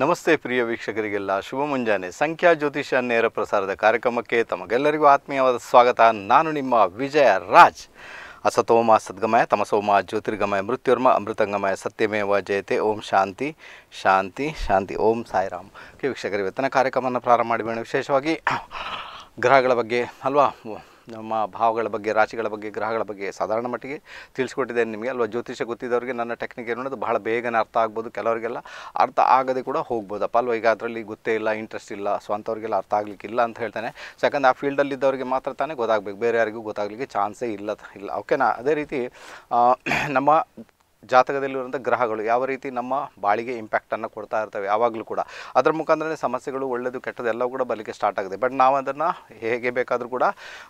ನಮಸ್ತೆ ಪ್ರಿಯ ವೀಕ್ಷಕರಿಗೆಲ್ಲ ಶುಭ ಮುಂಜಾನೆ ಸಂಖ್ಯಾ ಜ್ಯೋತಿಷ ನೇರ ಪ್ರಸಾರದ ಕಾರ್ಯಕ್ರಮಕ್ಕೆ ತಮಗೆಲ್ಲರಿಗೂ ಆತ್ಮೀಯವಾದ ಸ್ವಾಗತ ನಾನು ನಿಮ್ಮ ವಿಜಯ ರಾಜ್ ಅಸತೋಮ ಸದ್ಗಮಯ ತಮಸೋಮ ಜ್ಯೋತಿರ್ಗಮಯ ಮೃತ್ಯುರ್ಮ ಅಮೃತಂಗಮಯ ಸತ್ಯಮೇವ ಜಯತೆ ಓಂ ಶಾಂತಿ ಶಾಂತಿ ಶಾಂತಿ ಓಂ ಸಾಯಿರಾಮ್ ಓಕೆ ವೀಕ್ಷಕರು ಇವತ್ತಿನ ಕಾರ್ಯಕ್ರಮವನ್ನು ಪ್ರಾರಂಭ ಮಾಡಿಬೇಡ ವಿಶೇಷವಾಗಿ ಗ್ರಹಗಳ ಬಗ್ಗೆ ಅಲ್ವಾ ನಮ್ಮ ಭಾವಗಳ ಬಗ್ಗೆ ರಾಶಿಗಳ ಬಗ್ಗೆ ಗ್ರಹಗಳ ಬಗ್ಗೆ ಸಾಧಾರಣ ಮಟ್ಟಿಗೆ ತಿಳಿಸ್ಕೊಟ್ಟಿದ್ದೇನೆ ನಿಮಗೆ ಅಲ್ವಾ ಜ್ಯೋತಿಷ ಗೊತ್ತಿದ್ದವರಿಗೆ ನನ್ನ ಟೆಕ್ನಿಕ್ ಏನು ಅನ್ನೋದು ಬಹಳ ಬೇಗನೆ ಅರ್ಥ ಆಗ್ಬೋದು ಕೆಲವರಿಗೆಲ್ಲ ಅರ್ಥ ಆಗದೆ ಕೂಡ ಹೋಗ್ಬೋದಪ್ಪ ಅಲ್ವಾ ಈಗ ಅದರಲ್ಲಿ ಗೊತ್ತೇ ಇಲ್ಲ ಇಂಟ್ರೆಸ್ಟ್ ಇಲ್ಲ ಸೊ ಅಂಥವ್ರಿಗೆಲ್ಲ ಅರ್ಥ ಆಗಲಿಕ್ಕಿಲ್ಲ ಅಂತ ಹೇಳ್ತೇನೆ ಸೊ ಯಾಕಂದ್ರೆ ಆ ಫೀಲ್ಡಲ್ಲಿ ಇದ್ದವರಿಗೆ ಮಾತ್ರ ತಾನೇ ಗೊತ್ತಾಗಬೇಕು ಬೇರೆ ಯಾರಿಗೂ ಗೊತ್ತಾಗಲಿಕ್ಕೆ ಚಾನ್ಸೇ ಇಲ್ಲ ಇಲ್ಲ ಓಕೆನಾ ಅದೇ ರೀತಿ ಆ, ನಮ್ಮ ಜಾತಕದಲ್ಲಿರುವಂಥ ಗ್ರಹಗಳು ಯಾವ ರೀತಿ ನಮ್ಮ ಬಾಳಿಗೆ ಇಂಪ್ಯಾಕ್ಟನ್ನು ಕೊಡ್ತಾ ಇರ್ತವೆ ಯಾವಾಗಲೂ ಕೂಡ ಅದರ ಮುಖಾಂತರನೇ ಸಮಸ್ಯೆಗಳು ಒಳ್ಳೆಯದು ಕೆಟ್ಟದ್ದು ಎಲ್ಲವೂ ಕೂಡ ಬರಲಿಕ್ಕೆ ಸ್ಟಾರ್ಟ್ ಆಗಿದೆ ಬಟ್ ನಾವು ಅದನ್ನು ಹೇಗೆ ಬೇಕಾದರೂ ಕೂಡ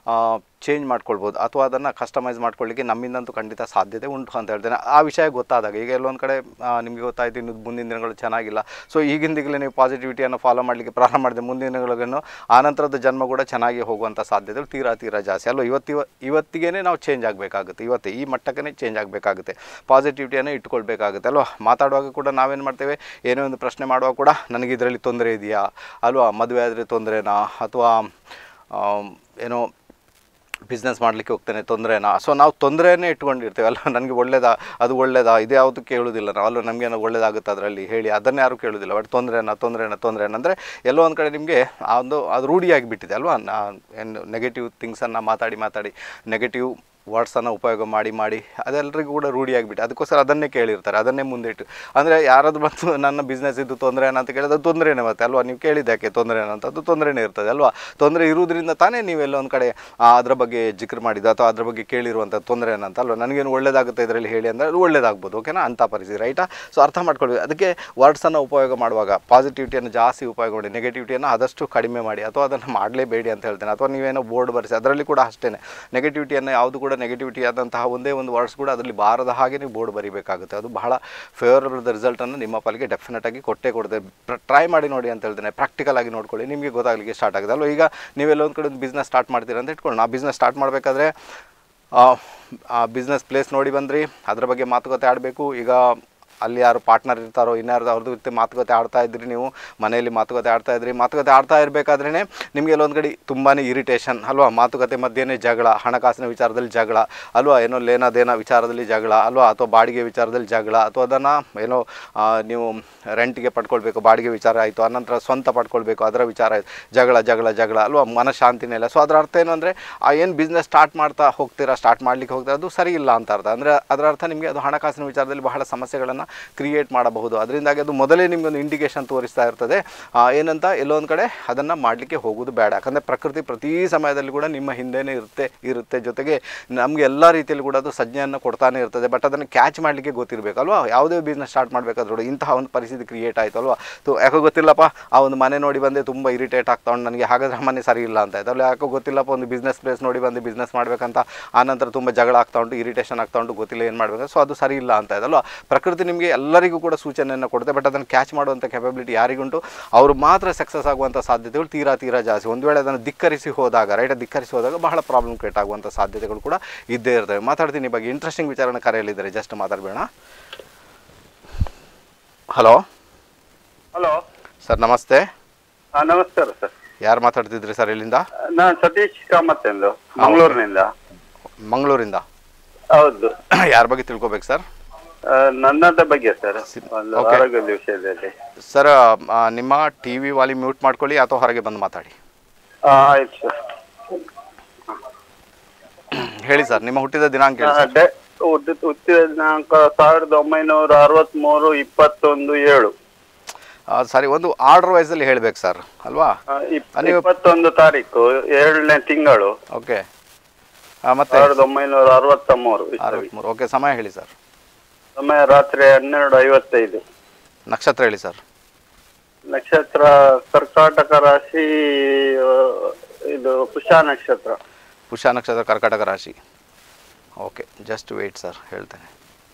ಚೇಂಜ್ ಮಾಡ್ಕೊಳ್ಬೋದು ಅಥವಾ ಅದನ್ನು ಕಸ್ಟಮೈಸ್ ಮಾಡ್ಕೊಳ್ಳಿಕ್ಕೆ ನಮ್ಮಿಂದಂತೂ ಖಂಡಿತ ಸಾಧ್ಯತೆ ಉಂಟು ಅಂತ ಹೇಳ್ತೇನೆ ಆ ವಿಷಯ ಗೊತ್ತಾದಾಗ ಈಗ ಎಲ್ಲೊಂದು ಕಡೆ ಆ, ನಿಮಗೆ ಗೊತ್ತಾಯ್ತು ಇನ್ನು ಮುಂದಿನ ದಿನಗಳು ಚೆನ್ನಾಗಿಲ್ಲ ಸೊ ಈಗಿಂದಿಗಲೇ ನೀವು ಪಾಸಿಟಿವಿಟಿಯನ್ನು ಫಾಲೋ ಮಾಡಲಿಕ್ಕೆ ಪ್ರಾರಂಭ ಮಾಡಿದೆ ಮುಂದಿನ ದಿನಗಳಿಗೂ ಆನಂತರದ ಜನ್ಮ ಕೂಡ ಚೆನ್ನಾಗಿ ಹೋಗುವಂಥ ಸಾಧ್ಯತೆಗಳು ತೀರಾ ತೀರಾ ಜಾಸ್ತಿ ಅಲ್ವಾ ಇವತ್ತು ಇವತ್ತಿಗೇ ನಾವು ಚೇಂಜ್ ಆಗಬೇಕಾಗುತ್ತೆ ಇವತ್ತೇ ಈ ಮಟ್ಟಕ್ಕೆ ಚೇಂಜ್ ಆಗಬೇಕಾಗುತ್ತೆ ಪಾಸಿಟಿವಿಟಿಯನ್ನು ಇಟ್ಕೊಳ್ಬೇಕಾಗುತ್ತೆ ಅಲ್ವಾ ಮಾತಾಡುವಾಗ ಕೂಡ ನಾವೇನು ಮಾಡ್ತೇವೆ ಏನೇ ಒಂದು ಪ್ರಶ್ನೆ ಮಾಡುವಾಗ ಕೂಡ ನನಗೆ ಇದರಲ್ಲಿ ತೊಂದರೆ ಇದೆಯಾ ಅಲ್ವಾ ಮದುವೆ ಆದರೆ ತೊಂದರೆನಾ ಅಥವಾ ಆಮ್, ಏನೋ ಬಿಸ್ನೆಸ್ ಮಾಡಲಿಕ್ಕೆ ಹೋಗ್ತೇನೆ ತೊಂದರೆನಾ ಸೊ ನಾವು ತೊಂದರೆನೇ ಇಟ್ಕೊಂಡಿರ್ತೇವೆ ಅಲ್ಲ ನನಗೆ ಒಳ್ಳೇದಾ ಅದು ಒಳ್ಳೇದಾ ಇದು ಯಾವುದು ಕೇಳೋದಿಲ್ಲ ನಾವು ಅಲ್ಲ ನಮಗೇನೋ ಒಳ್ಳೇದಾಗುತ್ತೆ ಅದರಲ್ಲಿ ಹೇಳಿ ಅದನ್ನೇ ಯಾರು ಕೇಳೋದಿಲ್ಲ ಬಟ್ ತೊಂದರೆನಾ ತೊಂದರೆನಾ ತೊಂದರೆನಾ ಅಂದರೆ ಎಲ್ಲೋ ಒಂದು ಕಡೆ ನಿಮಗೆ ಆ ಒಂದು ಅದು ರೂಢಿಯಾಗಿ ಬಿಟ್ಟಿದೆ ಅಲ್ವಾ ನಾ ಏನು ನೆಗೆಟಿವ್ ಥಿಂಗ್ಸನ್ನು ಮಾತಾಡಿ ಮಾತಾಡಿ ನೆಗೆಟಿವ್ ವರ್ಡ್ಸನ್ನು ಉಪಯೋಗ ಮಾಡಿ ಮಾಡಿ ಅದೆಲ್ಲರಿಗೂ ಕೂಡ ರೂಢಿಯಾಗಿಬಿಟ್ಟು ಅದಕ್ಕೋಸ್ಕರ ಅದನ್ನೇ ಕೇಳಿರ್ತಾರೆ ಅದನ್ನೇ ಮುಂದಿಟ್ಟು ಅಂದರೆ ಯಾರಾದ್ರು ಬಂದು ನನ್ನ ಬಿಸ್ನೆಸ್ ಇದು ತೊಂದರೆ ಅಂತ ಕೇಳಿದ್ರೆ ಅದು ತೊಂದರೆನೇ ಮತ್ತೆ ಅಲ್ವಾ ನೀವು ಕೇಳಿದ್ದು ಯಾಕೆ ತೊಂದರೆ ಅಂತ ಅದು ತೊಂದರೆನೇ ಇರ್ತದೆ ಅಲ್ವಾ ತೊಂದರೆ ಇರುವುದರಿಂದ ತಾನೇ ನೀವೆಲ್ಲ ಒಂದು ಕಡೆ ಆ, ಅದ್ರ ಬಗ್ಗೆ ಜಿಕ್ರ್ ಮಾಡಿದ್ದು ಅಥವಾ ಅದ್ರ ಬಗ್ಗೆ ಕೇಳಿರುವಂಥ ತೊಂದರೆ ಏನಂತ ಅಲ್ವಾ ನನಗೇನು ಒಳ್ಳೇದಾಗುತ್ತೆ ಇದರಲ್ಲಿ ಹೇಳಿ ಅಂದರೆ ಅದು ಒಳ್ಳೇದಾಗ್ಬೋದು ಓಕೆನಾ ಅಂಥ ಪರಿಸ್ಥಿತಿ ರೈಟಾ ಸೊ ಅರ್ಥ ಮಾಡ್ಕೊಳ್ಬೇಕು ಅದಕ್ಕೆ ವರ್ಡ್ಸನ್ನು ಉಪಯೋಗ ಮಾಡುವಾಗ ಪಾಸಿಟಿವಿಟಿಯನ್ನು ಜಾಸ್ತಿ ಉಪಯೋಗ ಮಾಡಿ ನೆಗೆಟಿವಿಟಿಯನ್ನು ಆದಷ್ಟು ಕಡಿಮೆ ಮಾಡಿ ಅಥವಾ ಅದನ್ನು ಮಾಡಲೇಬೇಡಿ ಅಂತ ಹೇಳ್ತೇನೆ ಅಥವಾ ನೀವೇನೋ ಬೋರ್ಡ್ ಬರೆಸಿ ಅದರಲ್ಲಿ ಕೂಡ ಅಷ್ಟೇ ನೆಗೆಟಿವಿಟಿಯನ್ನು ಯಾವುದು ಕೂಡ ನೆಗೆಟಿವಿಟಿ ಆದಂತಹ ಒಂದೇ ಒಂದು ವರ್ಡ್ಸ್ ಕೂಡ ಅದರಲ್ಲಿ ಬಾರದ ಹಾಗೆ ನೀವು ಬೋರ್ಡ್ ಬರಿಬೇಕಾಗುತ್ತೆ ಅದು ಬಹಳ ಫೇವರಬಲ್ ರಿಸಲ್ಟನ್ನು ನಿಮ್ಮ ಪಾಲಿಗೆ ಡೆಫಿನೆಟ್ ಆಗಿ ಕೊಟ್ಟೇ ಕೊಡುತ್ತೆ ಟ್ರೈ ಮಾಡಿ ನೋಡಿ ಅಂತ ಹೇಳ್ತೇನೆ ಪ್ರಾಕ್ಟಿಕಲ್ ಆಗಿ ನೋಡ್ಕೊಳ್ಳಿ ನಿಮಗೆ ಗೊತ್ತಾಗಲಿಕ್ಕೆ ಸ್ಟಾರ್ಟ್ ಆಗಿದೆ ಅಲ್ವಾ ಈಗ ನೀವೆಲ್ಲ ಒಂದು ಕಡೆ ಒಂದು ಬಿಸ್ನೆಸ್ ಸ್ಟಾರ್ಟ್ ಮಾಡ್ತೀರಾ ಅಂತ ಇಟ್ಕೊಳ್ಳಿ ಆ ಬಿಸ್ನೆಸ್ ಸ್ಟಾರ್ಟ್ ಮಾಡಬೇಕಾದ್ರೆ ಆ ಬಿಸ್ನೆಸ್ ಪ್ಲೇಸ್ ನೋಡಿ ಬಂದ್ರಿ ಅದ್ರ ಬಗ್ಗೆ ಮಾತುಕತೆ ಆಡಬೇಕು ಈಗ ಅಲ್ಲಿ ಯಾರು ಪಾರ್ಟ್ನರ್ ಇರ್ತಾರೋ ಇನ್ಯಾರು ಅವ್ರದ್ದು ಜೊತೆ ಮಾತುಕತೆ ಆಡ್ತಾ ಇದ್ರಿ ನೀವು ಮನೆಯಲ್ಲಿ ಮಾತುಕತೆ ಆಡ್ತಾ ಇದ್ರಿ ಮಾತುಕತೆ ಆಡ್ತಾ ಇರಬೇಕಾದ್ರೇ ನಿಮಗೆ ಎಲ್ಲೊಂದು ಕಡೆ ತುಂಬಾ ಇರಿಟೇಷನ್ ಅಲ್ವಾ ಮಾತುಕತೆ ಮಧ್ಯೆನೇ ಜಗಳ ಹಣಕಾಸಿನ ವಿಚಾರದಲ್ಲಿ ಜಗಳ ಅಲ್ವಾ ಏನೋ ಲೇನದೇನ ವಿಚಾರದಲ್ಲಿ ಜಗಳ ಅಲ್ವಾ ಅಥವಾ ಬಾಡಿಗೆ ವಿಚಾರದಲ್ಲಿ ಜಗಳ ಅಥವಾ ಅದನ್ನು ಏನೋ ಆ, ನೀವು ರೆಂಟಿಗೆ ಪಡ್ಕೊಳ್ಬೇಕು ಬಾಡಿಗೆ ವಿಚಾರ ಆಯಿತು ಅನಂತರ ಸ್ವಂತ ಪಡ್ಕೊಳ್ಬೇಕು ಅದರ ವಿಚಾರ ಆಯಿತು ಜಗಳ ಜಗಳ ಜಗಳ ಅಲ್ವಾ ಮನಃಶಾಂತಿನೇ ಇಲ್ಲ ಸೊ ಅದರ ಅರ್ಥ ಏನು ಅಂದರೆ ಆ ಏನು ಬಿಸ್ನೆಸ್ ಸ್ಟಾರ್ಟ್ ಮಾಡ್ತಾ ಹೋಗ್ತೀರಾ ಸ್ಟಾರ್ಟ್ ಮಾಡಲಿಕ್ಕೆ ಹೋಗ್ತೀರಾ ಅದು ಸರಿ ಇಲ್ಲ ಅಂತ ಅರ್ಥ ಅಂದರೆ ಅದರ ಅರ್ಥ ನಿಮಗೆ ಅದು ಹಣಕಾಸಿನ ವಿಚಾರದಲ್ಲಿ ಬಹಳ ಸಮಸ್ಯೆಗಳನ್ನು ಕ್ರಿಯೇಟ್ ಮಾಡಬಹುದು ಅದರಿಂದಾಗಿ ಅದು ಮೊದಲೇ ನಿಮಗೆ ಒಂದು ಇಂಡಿಕೇಶನ್ ತೋರಿಸ್ತಾ ಇರ್ತದೆ ಆ, ಏನಂತ ಎಲ್ಲೋ ಒಂದು ಕಡೆ ಅದನ್ನು ಮಾಡಲಿಕ್ಕೆ ಹೋಗೋದು ಬೇಡ ಯಾಕಂದರೆ ಪ್ರಕೃತಿ ಪ್ರತಿ ಸಮಯದಲ್ಲಿ ಕೂಡ ನಿಮ್ಮ ಹಿಂದೆನೇ ಇರುತ್ತೆ ಇರುತ್ತೆ ಜೊತೆಗೆ ನಮಗೆ ಎಲ್ಲ ರೀತಿಯಲ್ಲಿ ಕೂಡ ಅದು ಸಂಜ್ಞೆಯನ್ನು ಕೊಡ್ತಾನೆ ಇರ್ತದೆ ಬಟ್ ಅದನ್ನು ಕ್ಯಾಚ್ ಮಾಡಲಿಕ್ಕೆ ಗೊತ್ತಿರಬೇಕಲ್ವಾ ಯಾವುದೇ ಬಿಸ್ನೆಸ್ ಸ್ಟಾರ್ಟ್ ಮಾಡಬೇಕಾದ್ರೂ ಕೂಡ ಇಂತಹ ಒಂದು ಪರಿಸ್ಥಿತಿ ಕ್ರಿಯೇಟ್ ಆಯಿತು ಅಲ್ವಾ ಸೊ ಯಾಕೋ ಗೊತ್ತಿಲ್ಲಪ್ಪ ಆ ಒಂದು ಮನೆ ನೋಡಿ ಬಂದೆ ತುಂಬ ಇರಿಟೇಟ್ ಆಗ್ತಾ ಉಂಟು ನನಗೆ ಹಾಗಾದ್ರೆ ಆ ಮನೆ ಸರಿ ಇಲ್ಲ ಅಂತ ಆಯ್ತು ಅಲ್ಲ ಯಾಕೋ ಗೊತ್ತಿಲ್ಲಪ್ಪ ಒಂದು ಬಿಸ್ನೆಸ್ ಪ್ಲೇಸ್ ನೋಡಿ ಬಂದು ಬಿಸ್ನೆಸ್ ಮಾಡಬೇಕಂತ ಆನಂತರ ತುಂಬ ಜಗಳ ಆಗ್ತಾ ಉಂಟು ಇರಿಟೇಷನ್ ಆಗ್ತಾ ಉಂಟು ಗೊತ್ತಿಲ್ಲ ಏನು ಮಾಡಬೇಕು ಸೊ ಅದು ಸರಿ ಇಲ್ಲ ಅಂತ ಆಯ್ತಲ್ವಾ ಪ್ರಕೃತಿ ನಿಮಗೆ ಎಲ್ಲರಿಗೂ ಕೂಡ ಸೂಚನೆಯನ್ನು ಕೊಡುತ್ತೆ ಬಟ್ ಅದನ್ನು ಕ್ಯಾಚ್ ಮಾಡುವಂಥ ಕೆಪಬಿಲಿಟಿ ಯಾರಿಗುಂಟು ಅವರು ಮಾತ್ರ ಸಕ್ಸಸ್ ಆಗುವಂಥ ಸಾಧ್ಯತೆಗಳು ತೀರಾ ತೀರಾ ಜಾಸ್ತಿ ಒಂದು ವೇಳೆ ಅದನ್ನು ಧಿಕ್ಕರಿಸಿ ಹೋದಾಗ ರೈಟ್ ಧಿಕ್ಕರಿಸಿ ಹೋದಾಗ ಬಹಳ ಪ್ರಾಬ್ಲಮ್ ಕ್ರಿಯೇಟ್ ಆಗುವಂಥ ಸಾಧ್ಯತೆಗಳು ಕೂಡ ಇದ್ದೇ ಇರ್ತವೆ ಮಾತಾಡ್ತೀನಿ ಈ ಬಗ್ಗೆ ಇಂಟ್ರೆಸ್ಟಿಂಗ್ ವಿಚಾರನ ಕರೆಯಲ್ಲಿದ್ದಾರೆ ಜಸ್ಟ್ ಮಾತಾಡಬೇಡ ಹಲೋ ಹಲೋ ಸರ್ ನಮಸ್ತೆ ಹಾ ನಮಸ್ಕಾರ ಸರ್ ಯಾರು ಮಾತಾಡ್ತಿದ್ರಿ ಸರ್ ಇಲ್ಲಿಂದ ನಾನು ಸತೀಶ್ ಕಾಮತ್ ಎಂದು ಮಂಗಳೂರಿನಿಂದ ಮಂಗಳೂರಿಂದ ಹೌದು ಯಾರ ಬಗ್ಗೆ ತಿಳ್ಕೊಬೇಕು ಸರ್ ಆ, ನನ್ನದ ಬಗ್ಗೆ ಸರ್ ಒಂದು Okay. ಆರೋಗ್ಯದ ವಿಷಯದಲ್ಲಿ ಸರ್ ಆ, ನಿಮ್ಮ ಟಿ ವಿ ವಾಲಿ ಮ್ಯೂಟ್ ಮಾಡ್ಕೊಳ್ಳಿ ಅಥವಾ ಹೊರಗೆ ಬಂದು ಮಾತಾಡಿ ಆ, ಆಯ್ತು ಸರ್ ಹೇಳಿ ಸರ್ ನಿಮ್ಮ ಹುಟ್ಟಿದ ದಿನಾಂಕ ಹೇಳಿ ಆ, ಸರ್. ಡೆ- ಹುಟ್ಟಿದ ಹುಟ್ಟಿದ ದಿನಾಂಕ ಸಾವಿರದ ಒಂಬೈನೂರ ಅರವತ್ಮೂರು ಇಪ್ಪತ್ತೊಂದು ಏಳು ಆ, ಸರಿ ಒಂದು ಆರ್ಡರ್ ವೈಸಲ್ಲಿ ಹೇಳ್ಬೇಕು ಸರ್ ಅಲ್ವಾ ಆ, ಇಪ್- ನೀವು- ಇಪ್ಪತ್ತೊಂದು ತಾರೀಕು ಏಳನೇ ತಿಂಗಳು ಓಕೆ ಮತ್ತೆ ಸಾವಿರದ ಒಂಬೈನೂರ ಅರವತ್ತ ಮೂರು ಇಸವಿ. ಅರವತ್ತ್ಮೂರು ಓಕೆ ಸಮಯ ಹೇಳಿ ಸರ್ ಸಮಯ ರಾತ್ರಿ ಹನ್ನೆರಡು ಐವತ್ತೈದು ನಕ್ಷತ್ರ ಹೇಳಿ ಸರ್ ನಕ್ಷತ್ರ ಕರ್ಕಾಟಕ ರಾಶಿ ಆ, ಇದು ಪುಷಾ ನಕ್ಷತ್ರ ಪುಷ್ಯ ನಕ್ಷತ್ರ ಕರ್ಕಾಟಕ ರಾಶಿ ಓಕೆ ಜಸ್ಟ್ ವೇಟ್ ಸರ್ ಹೇಳ್ತೇನೆ